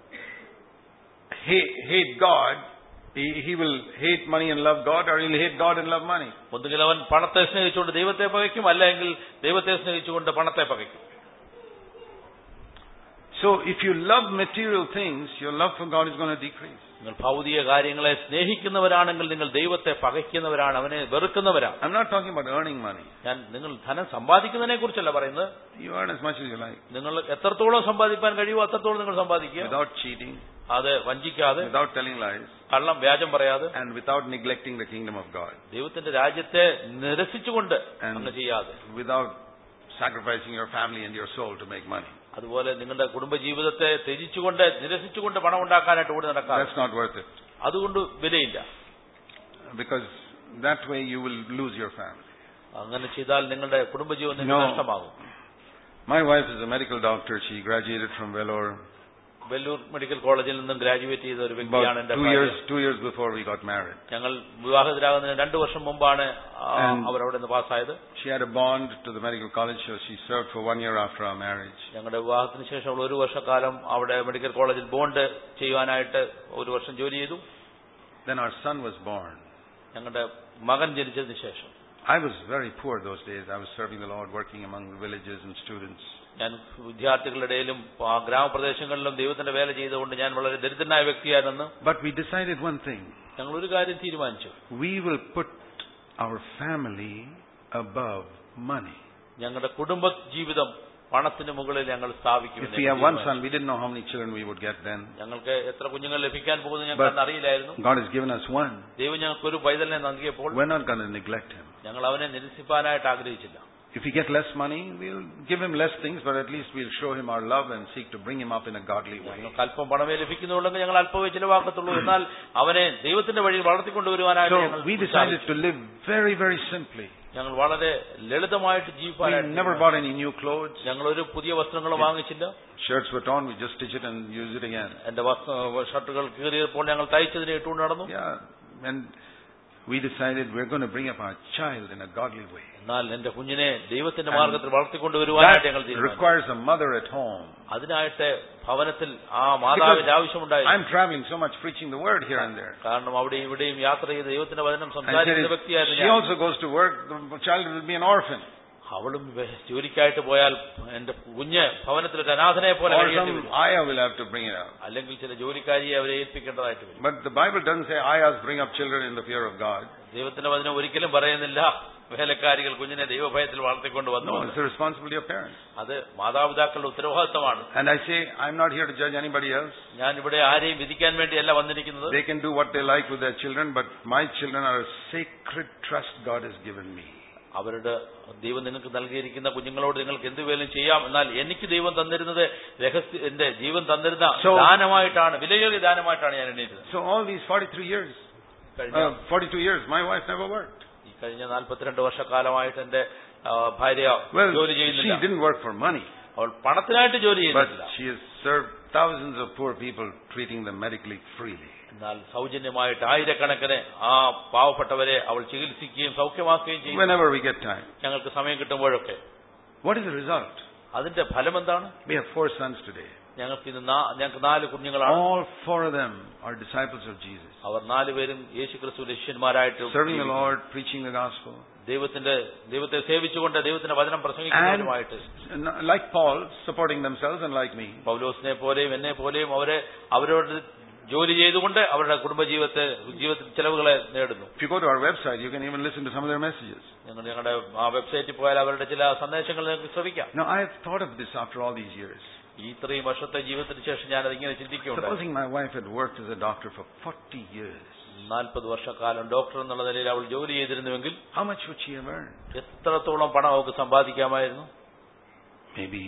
hate, hate God. He, he will hate money and love God, or he'll hate God and love money. ഒന്നുകിൽ അവൻ പണത്തെ സ്നേഹിച്ചുകൊണ്ട് ദൈവത്തെ പകയ്ക്കും അല്ലെങ്കിൽ ദൈവത്തെ സ്നേഹിച്ചുകൊണ്ട് പണത്തെ പകയ്ക്കും So if you love material things, your love for God is going to decrease. നിങ്ങൾ ഭൗതിക കാര്യങ്ങളെ സ്നേഹിക്കുന്നവരാണെങ്കിൽ നിങ്ങൾ ദൈവത്തെ പകയ്ക്കുന്നവരാണ് അവനെ വെറുക്കുന്നവരാണ് I'm not talking about earning money. ഞാൻ നിങ്ങൾ ധനം സമ്പാദിക്കുന്നതിനെ കുറിച്ചല്ല പറയുന്നത് You earn as much as you like, നിങ്ങൾ എത്രത്തോളം സമ്പാദിക്കാൻ കഴിയുമോ അത്രത്തോളം നിങ്ങൾ സമ്പാദിക്കുക without cheating, അത് വഞ്ചിക്കാതെ without telling lies, കള്ളം വ്യാജം പറയാതെ and without neglecting the kingdom of God, ദൈവത്തിന്റെ രാജ്യത്തെ നിരസിച്ചുകൊണ്ട് And- അങ്ങ് ചെയ്യാതെ without sacrificing your family and your soul to make money. അതുപോലെ നിങ്ങളുടെ കുടുംബജീവിതത്തെ ത്യജിച്ചുകൊണ്ട് നിരസിച്ചുകൊണ്ട് പണം ഉണ്ടാക്കാനായിട്ട് ഓടി നടക്കാതെ That's not worth it. അതുകൊണ്ട് വിലയില്ല Because that way you will lose your family. അങ്ങനെ ചെയ്താൽ നിങ്ങളുടെ കുടുംബജീവിതം നിങ്ങൾക്ക് No. നഷ്ടമാകും My wife is a medical doctor. She graduated from Vellore Vellore medical കോളേജിൽ നിന്നും ഗ്രാജുവേറ്റ് ചെയ്ത ഒരു വ്യക്തിയാണ് about എന്റെ two ഭാര്യ. years, two years before we got married. ഞങ്ങൾ വിവാഹിതരാകുന്നതിന് രണ്ടു വർഷം മുമ്പാണ് ആ, And- അവർ അവിടെ നിന്ന് പാസ്സായത് She had a bond to the medical college, so she served for one year after our marriage. ഞങ്ങളുടെ വിവാഹത്തിന് ശേഷമുള്ള ഒരു വർഷക്കാലം അവിടെ മെഡിക്കൽ കോളേജിൽ ബോണ്ട് ചെയ്യുവാനായിട്ട് ഒരു വർഷം ജോലി ചെയ്തു Then our son was born. ഞങ്ങളുടെ മകൻ ജനിച്ചതിന് ശേഷം I was very poor those days. I was serving the Lord, working among the villages and students. ഞാൻ വിദ്യാർത്ഥികളുടെ ഇടയിലും ആ ഗ്രാമപ്രദേശങ്ങളിലും ദൈവത്തിന്റെ വേല ചെയ്തുകൊണ്ട് ഞാൻ വളരെ ദരിദ്രനായ വ്യക്തിയാണെന്ന് But we decided one thing. ഞങ്ങൾ ഒരു കാര്യം തീരുമാനിച്ചു We will put our family above money. ഞങ്ങളുടെ കുടുംബ ജീവിതം പണത്തിന് മുകളിൽ ഞങ്ങൾ സ്ഥാപിക്കും If എന്ന് we have one തീരുമാനിച്ചു. son, we didn't know how many children we would get then. ഞങ്ങൾക്ക് എത്ര കുഞ്ഞുങ്ങൾ ലഭിക്കാൻ പോകുന്നു But- ഞങ്ങൾക്ക് അറിയില്ലായിരുന്നു God has given us one. ദൈവം ഞങ്ങൾക്ക് ഒരു പൈതലിനെ നൽകിയപ്പോൾ We're not going to neglect him. ഞങ്ങൾ അവനെ നിരസിപ്പാനായിട്ട് ആഗ്രഹിച്ചില്ല If we get less money, we'll give him less things, but at least we'll show him our love and seek to bring him up in a godly way. ഞങ്ങൾക്ക് അല്പം പണമേ ലഭിക്കുന്നുള്ളെങ്കിൽ ഞങ്ങൾ അല്പമേ ചിലവാക്കത്തുള്ളൂ എന്നാൽ അവനെ ദൈവത്തിന്റെ വഴിയിൽ വളർത്തിക്കൊണ്ടുവരുവാനായിട്ട് ഞങ്ങൾ So we decided ഉത്സാഹിച്ചു. to live very, very simply. ഞങ്ങൾ വളരെ ലളിതമായിട്ട് We ജീവിക്കാനായിട്ട് never തീരുമാനിച്ചു. bought any new clothes. ഞങ്ങൾ ഒരു പുതിയ വസ്ത്രങ്ങൾ വാങ്ങിച്ചില്ല Shirts were torn, we just stitch it and use it again. എന്റെ വസ്ത്ര ഷർട്ടുകൾ കീറിയപ്പോൾ ഞങ്ങൾ തയ്ച്ചതിനെ ഇട്ടുകൊണ്ട് നടന്നു Yeah, and we decided we're going to bring up our child in a godly way. എന്നാൽ എന്റെ കുഞ്ഞിനെ ദൈവത്തിന്റെ And മാർഗത്തിൽ വളർത്തിക്കൊണ്ടുവരുവാനായിട്ട് ഞങ്ങൾ That തീരുമാനിച്ചു requires a mother at home. അതിനായിട്ട് ഭവനത്തിൽ ആ മാതാവിന്റെ ആവശ്യമുണ്ടായിരുന്നു I'm traveling so much preaching the word here and there. കാരണം അവിടെ ഇവിടെയും യാത്ര ചെയ്ത് ദൈവത്തിന്റെ വചനം And said സംസാരിക്കുന്ന if വ്യക്തിയായിരുന്നു she ഞാൻ also goes to work, the child will be an orphan. അവളും വെ- ജോലിക്കായിട്ട് പോയാൽ എന്റെ കുഞ്ഞ് ഭവനത്തിൽ ഒരു അനാഥനെ പോലെ Or കഴിയേണ്ടി some വരും ayah will have to bring it out. അല്ലെങ്കിൽ ചില ജോലിക്കാരിയെ അവരെ ഏൽപ്പിക്കേണ്ടതായിട്ട് വരും But the Bible doesn't say ayahs bring up children in the fear of God. ദൈവത്തിന്റെ വചനം ഒരിക്കലും പറയുന്നില്ല വേലക്കാരികൾ കുഞ്ഞിനെ ദൈവഭയത്തിൽ വളർത്തിക്കൊണ്ട് വന്നു No, it's the responsibility of parents. അത് മാതാപിതാക്കളുടെ ഉത്തരവാദിത്തമാണ് And I say, I'm not here to judge anybody else. ഞാൻ ഇവിടെ ആരെയും വിധിക്കാൻ വേണ്ടിയല്ല വന്നിരിക്കുന്നത് They can do what they like with their children, but my children are a sacred trust God has given me. അവരുടെ ദൈവം നിങ്ങൾക്ക് നൽകിയിരിക്കുന്ന കുഞ്ഞുങ്ങളോട് നിങ്ങൾക്ക് എന്തുവേലും ചെയ്യാം എന്നാൽ എനിക്ക് ദൈവം തന്നിരുന്നത് രഹസ്യ എന്റെ ജീവൻ തന്നിരുന്ന So- ദാനമായിട്ടാണ് വിലയേറിയ ദാനമായിട്ടാണ് ഞാൻ എണ്ണീരുന്നത് So all these 43 years, കഴിഞ്ഞ uh, 42 years, my wife never worked. ഈ കഴിഞ്ഞ നാൽപ്പത്തിരണ്ട് വർഷക്കാലമായിട്ട് എന്റെ ആ, ഭാര്യ Well, ജോലി she ചെയ്യുന്നില്ല didn't work for money, അവൾ പണത്തിനായിട്ട് ജോലി but ചെയ്യുന്നില്ല she has served thousands of poor people, treating them medically freely. എന്നാൽ സൗജന്യമായിട്ട് ആയിരക്കണക്കിന് ആ പാവപ്പെട്ടവരെ അവൾ ചികിത്സിക്കുകയും സൗഖ്യമാക്കുകയും ചെയ്യും Whenever we get time. ഞങ്ങൾക്ക് സമയം കിട്ടുമ്പോഴൊക്കെ What is the result? അതിന്റെ ഫലം എന്താണ് We have four sons today. ഞങ്ങൾക്ക് ഇത് നാ- ഞങ്ങൾക്ക് നാല് കുഞ്ഞുങ്ങളാണ് All four of them are disciples of Jesus. അവർ നാലുപേരും യേശു ക്രിസ്തു ശിഷ്യന്മാരായിട്ട് Serving the ജീവിക്കുന്നു. Lord, preaching the gospel. ദൈവത്തിന്റെ ദൈവത്തെ സേവിച്ചുകൊണ്ട് ദൈവത്തിന്റെ വചനം പ്രസംഗിക്കുന്നവരുമായിട്ട് And like Paul, supporting themselves and like me. പൗലോസിനെ പോലെയും എന്നെ പോലെയും അവരെ അവരോട് ജോലി ചെയ്തുകൊണ്ട് അവരുടെ കുടുംബജീവിതത്തെ ജീവിതത്തിൽ ചെലവുകളെ നേടുന്നു If you go to our website, you can even listen to some of their messages. ഞങ്ങൾ ഞങ്ങളുടെ ആ വെബ്സൈറ്റിൽ പോയാൽ അവരുടെ ചില സന്ദേശങ്ങൾ നിങ്ങൾക്ക് ശ്രമിക്കാം Now, I have thought of this after all these years. ഈ ഇത്രയും വർഷത്തെ ജീവിതത്തിന് ശേഷം ഞാനത് ഇങ്ങനെ ചിന്തിക്കുന്നുണ്ട് Supposing my wife had worked as a doctor for 40 years, നാൽപ്പത് വർഷക്കാലം ഡോക്ടർ എന്നുള്ള നിലയിൽ അവൾ ജോലി ചെയ്തിരുന്നുവെങ്കിൽ how much would she have earned? എത്രത്തോളം പണം അവൾക്ക് സമ്പാദിക്കാമായിരുന്നു Maybe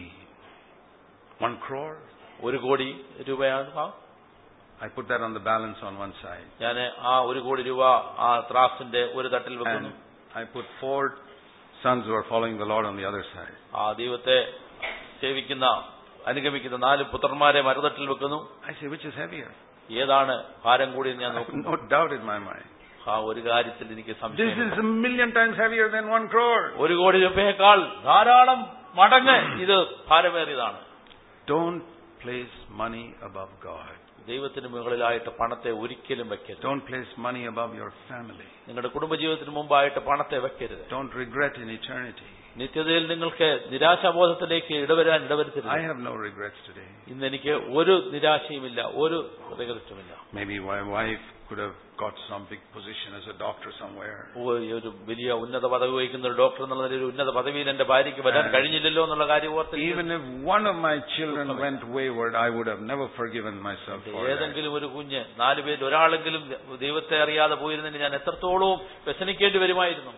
one crore? ഒരു കോടി രൂപയാണ് ആ I put that on the balance on one side. ഞാൻ ആ ഒരു കോടി രൂപ ആ ത്രാസിന്റെ ഒരു തട്ടിൽ വെക്കുന്നു And I put four sons who are following the Lord on the other side. ആ ദൈവത്തെ സേവിക്കുന്ന അനുഗമിക്കുന്ന നാല് പുത്രന്മാരെ മറുതട്ടിൽ വെക്കുന്നു I say, which is heavier? ഏതാണ് ഭാരം കൂടി എന്ന് ഞാൻ I have നോക്കുന്നു no doubt in my mind. ആ ഒരു കാര്യത്തിൽ എനിക്ക് This സംശയം is a million times heavier than one crore. ഒരു കോടി രൂപയേക്കാൾ ധാരാളം മടങ്ങ് ഇത് ഭാരമേറിയതാണ് Don't place money above God. ദൈവത്തിന് മുകളിലായിട്ട് പണത്തെ ഒരിക്കലും വെക്കരുത് Don't place money above your family. നിങ്ങളുടെ കുടുംബജീവിതത്തിന് മുമ്പായിട്ട് പണത്തെ വെക്കരുത് Don't regret in eternity. നിത്യതയിൽ നിങ്ങൾക്ക് നിരാശാബോധത്തിലേക്ക് ഇടവരാൻ I ഇടവരുത്തരുത് have no regrets today. ഇന്ന് എനിക്ക് ഒരു നിരാശയുമില്ല ഒരു റിഗ്രറ്റുമില്ല Maybe my wife could have got some big position as a doctor somewhere. ഒരു വലിയ ഉന്നത പദവി വഹിക്കുന്ന ഒരു ഡോക്ടർ എന്നുള്ള നിലയിൽ ഒരു ഉന്നത പദവിയിൽ എന്റെ ഭാര്യയ്ക്ക് വരാൻ കഴിഞ്ഞില്ലല്ലോ എന്നുള്ള കാര്യം ഓർത്ത് Even if one of my children went wayward, I would have never forgiven myself for that. ഏതെങ്കിലും ഒരു കുഞ്ഞ് നാലു പേരിൽ ഒരാളെങ്കിലും ദൈവത്തെ അറിയാതെ പോയിരുന്നെങ്കിൽ ഞാൻ എത്രത്തോളം വ്യസനിക്കേണ്ടി വരുമായിരുന്നു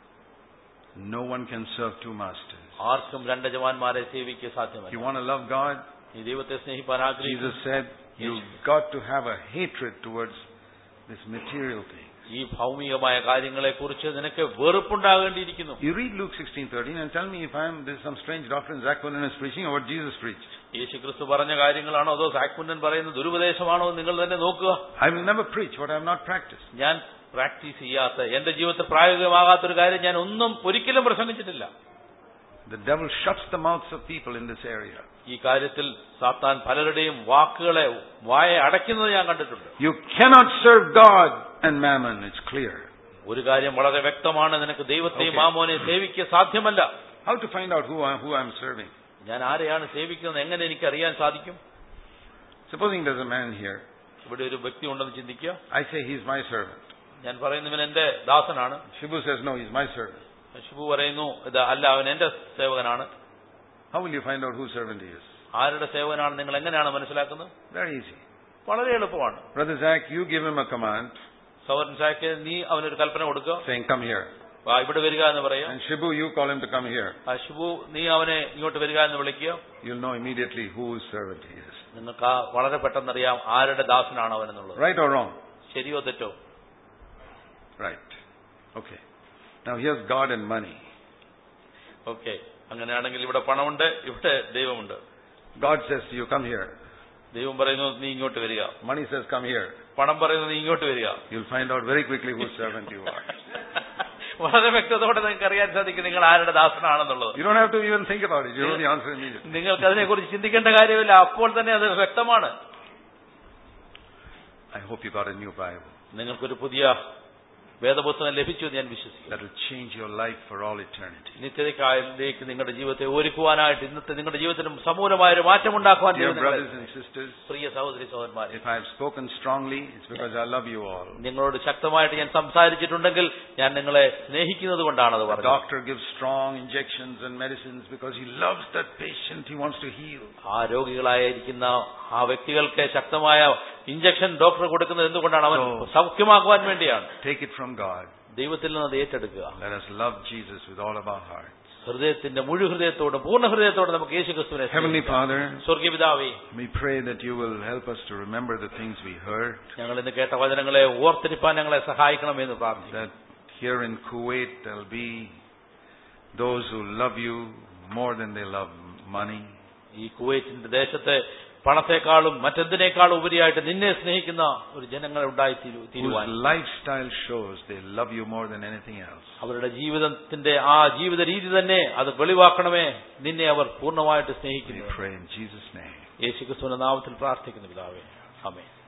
No one can serve two masters. ആർക്കും രണ്ട് യജമാന്മാരെ സേവിക്കുക If you സാധ്യമല്ല want to love God, ഈ ദൈവത്തെ സ്നേഹിപ്പാൻ ആഗ്രഹിക്കുന്നു Jesus said, you've got to have a hatred towards this material thing. ഈ ഭൗമികമായ കാര്യങ്ങളെ കുറിച്ച് നിനക്ക് വെറുപ്പുണ്ടാകേണ്ടിയിരിക്കുന്നു You read Luke 16:13 and tell me if I'm there's some strange doctrine Zach Wooden is preaching or what Jesus preached. യേശു ക്രിസ്തു പറഞ്ഞ കാര്യങ്ങളാണോ അതോ സാക്മുന്നൻ പറയുന്ന ദുരുപദേശമാണോ എന്ന് നിങ്ങൾ തന്നെ നോക്കുക I will never preach what I have not practiced. ഞാൻ പ്രാക്ടീസ് ചെയ്യാത്ത എന്റെ ജീവിതത്തിൽ പ്രായോഗികമാകാത്തൊരു കാര്യം ഞാൻ ഒന്നും ഒരിക്കലും പ്രസംഗിച്ചിട്ടില്ല The devil shuts the mouths of people in this area. ഈ കാര്യത്തിൽ സാത്താൻ പലരുടെയും വാക്കുകളെ വായ അടയ്ക്കുന്നത് ഞാൻ കണ്ടിട്ടുണ്ട് You cannot serve God and mammon, it's clear. ഒരു കാര്യം വളരെ വ്യക്തമാണ് നിനക്ക് ദൈവത്തെയും Okay. മാമോനെ സേവിക്കുക സാധ്യമല്ല How to find out who, I, who I'm serving? ഞാൻ ആരെയാണ് സേവിക്കുന്നത് എങ്ങനെ എനിക്ക് അറിയാൻ സാധിക്കും Supposing there's a man here. ഇവിടെ ഒരു വ്യക്തി ഉണ്ടെന്ന് ചിന്തിക്കുക I say he's my servant. ഞാൻ പറയുന്നവൻ എന്റെ ദാസനാണ് Shibu says no, he's my servant. Shibu പറയുന്നു ഇത് അല്ല അവൻ എന്റെ സേവകനാണ് How will you find out whose servant he is? ആരുടെ സേവകനാണ് നിങ്ങൾ എങ്ങനെയാണ് മനസ്സിലാക്കുന്നത് Very easy. വളരെ എളുപ്പമാണ് Brother Zach, you give him a command സൗരൻ സാക്ക് നീ അവനൊരു കൽപ്പന കൊടുക്കുക saying, come here. വാ, ഇവിടെ വരിക എന്ന് പറയാം And Shibu, you call him to come here. ആ ഷിബു നീ അവനെ ഇങ്ങോട്ട് വരിക എന്ന് വിളിക്കുക You'll know immediately whose servant he is. നിങ്ങൾക്ക് ആ വളരെ പെട്ടെന്നറിയാം ആരുടെ ദാസനാണ് അവനെന്നുള്ളത് Right or wrong? ശരിയോ തെറ്റോ Right. Okay. Now here's God and money. Okay അങ്ങനെയാണെങ്കിൽ ഇവിടെ പണമുണ്ട് ഇവിടെ ദൈവമുണ്ട് God says to you, come here. ദൈവം പറയുന്നു നീ ഇങ്ങോട്ട് വരിക Money says, come here. പണം പറയുന്നു നീ ഇങ്ങോട്ട് വരിക You'll find out very quickly whose servant you are. വളരെ വ്യക്തതയോടെ നിങ്ങൾക്ക് അറിയാൻ സാധിക്കും നിങ്ങൾ ആരുടെ ദാസനാണെന്നുള്ളത് You don't have to even think about it. You know the answer immediately. നിങ്ങൾക്ക് അതിനെക്കുറിച്ച് ചിന്തിക്കേണ്ട കാര്യമില്ല അപ്പോൾ തന്നെ അത് വ്യക്തമാണ് I hope you got a new Bible. നിങ്ങൾക്കൊരു പുതിയ വേദപുസ്തകം ലഭിച്ചു എന്ന് ഞാൻ വിശ്വസിക്കുന്നു That will change your life for all eternity. നിത്യതയ്ക്കായിലേക്ക് നിങ്ങളുടെ ജീവിതത്തെ ഒരുക്കുവാനായിട്ട് ഇന്നത്തെ നിങ്ങളുടെ ജീവിതത്തിനും സമൂലമായ ഒരു മാറ്റമുണ്ടാക്കുവാൻ Dear ദൈവം നിങ്ങളെ- brothers and sisters, പ്രിയ സഹോദരി സഹോദരന്മാരെ if I have spoken strongly, it's because I love you all. നിങ്ങളോട് ശക്തമായിട്ട് ഞാൻ സംസാരിച്ചിട്ടുണ്ടെങ്കിൽ ഞാൻ നിങ്ങളെ സ്നേഹിക്കുന്നത് കൊണ്ടാണ് അത് The പറഞ്ഞത് doctor gives strong injections and medicines because he loves that patient he wants to heal. ആ രോഗികളായിരിക്കുന്ന ആ വ്യക്തികൾക്ക് ശക്തമായ ഇഞ്ചക്ഷൻ ഡോക്ടർ കൊടുക്കുന്നത് എന്തുകൊണ്ടാണ് അവൻ So- സൗഖ്യമാക്കുവാൻ വേണ്ടിയാണ് Take it from God. ദൈവത്തിൽ നിന്ന് അത് ഏറ്റെടുക്കുക Let us love Jesus with all of our hearts. ഹൃദയത്തിന്റെ മുഴു ഹൃദയത്തോടും പൂർണ്ണ ഹൃദയത്തോടും നമുക്ക് യേശു ക്രിസ്തുവിനെ Heavenly സ്നേഹിക്കാം. Father, സ്വർഗീയപിതാവേ we pray that you will help us to remember the things we heard. ഞങ്ങൾ ഇന്ന് കേട്ട വചനങ്ങളെ ഓർത്തിരിപ്പാൻ ഞങ്ങളെ സഹായിക്കണമെന്ന് പ്രാർത്ഥിക്കുന്നു That here in Kuwait there'll be those who love you more than they love money. ഈ കുവൈറ്റിന്റെ ദേശത്തെ പണത്തെക്കാളും മറ്റെന്തിനേക്കാളും ഉപരിയായിട്ട് നിന്നെ സ്നേഹിക്കുന്ന ഒരു ജനങ്ങൾ ഉണ്ടായി തീരു- Whose തീരുവാൻ lifestyle shows they love you more than anything else. അവരുടെ ജീവിതത്തിന്റെ ആ ജീവിത രീതി തന്നെ അത് വെളിവാക്കണമേ നിന്നെ അവർ പൂർണ്ണമായിട്ട് We സ്നേഹിക്കുന്നു pray in Jesus' name. യേശുക്രിസ്തുവിന്റെ നാമത്തിൽ പ്രാർത്ഥിക്കുന്നു പിതാവേ ആമേൻ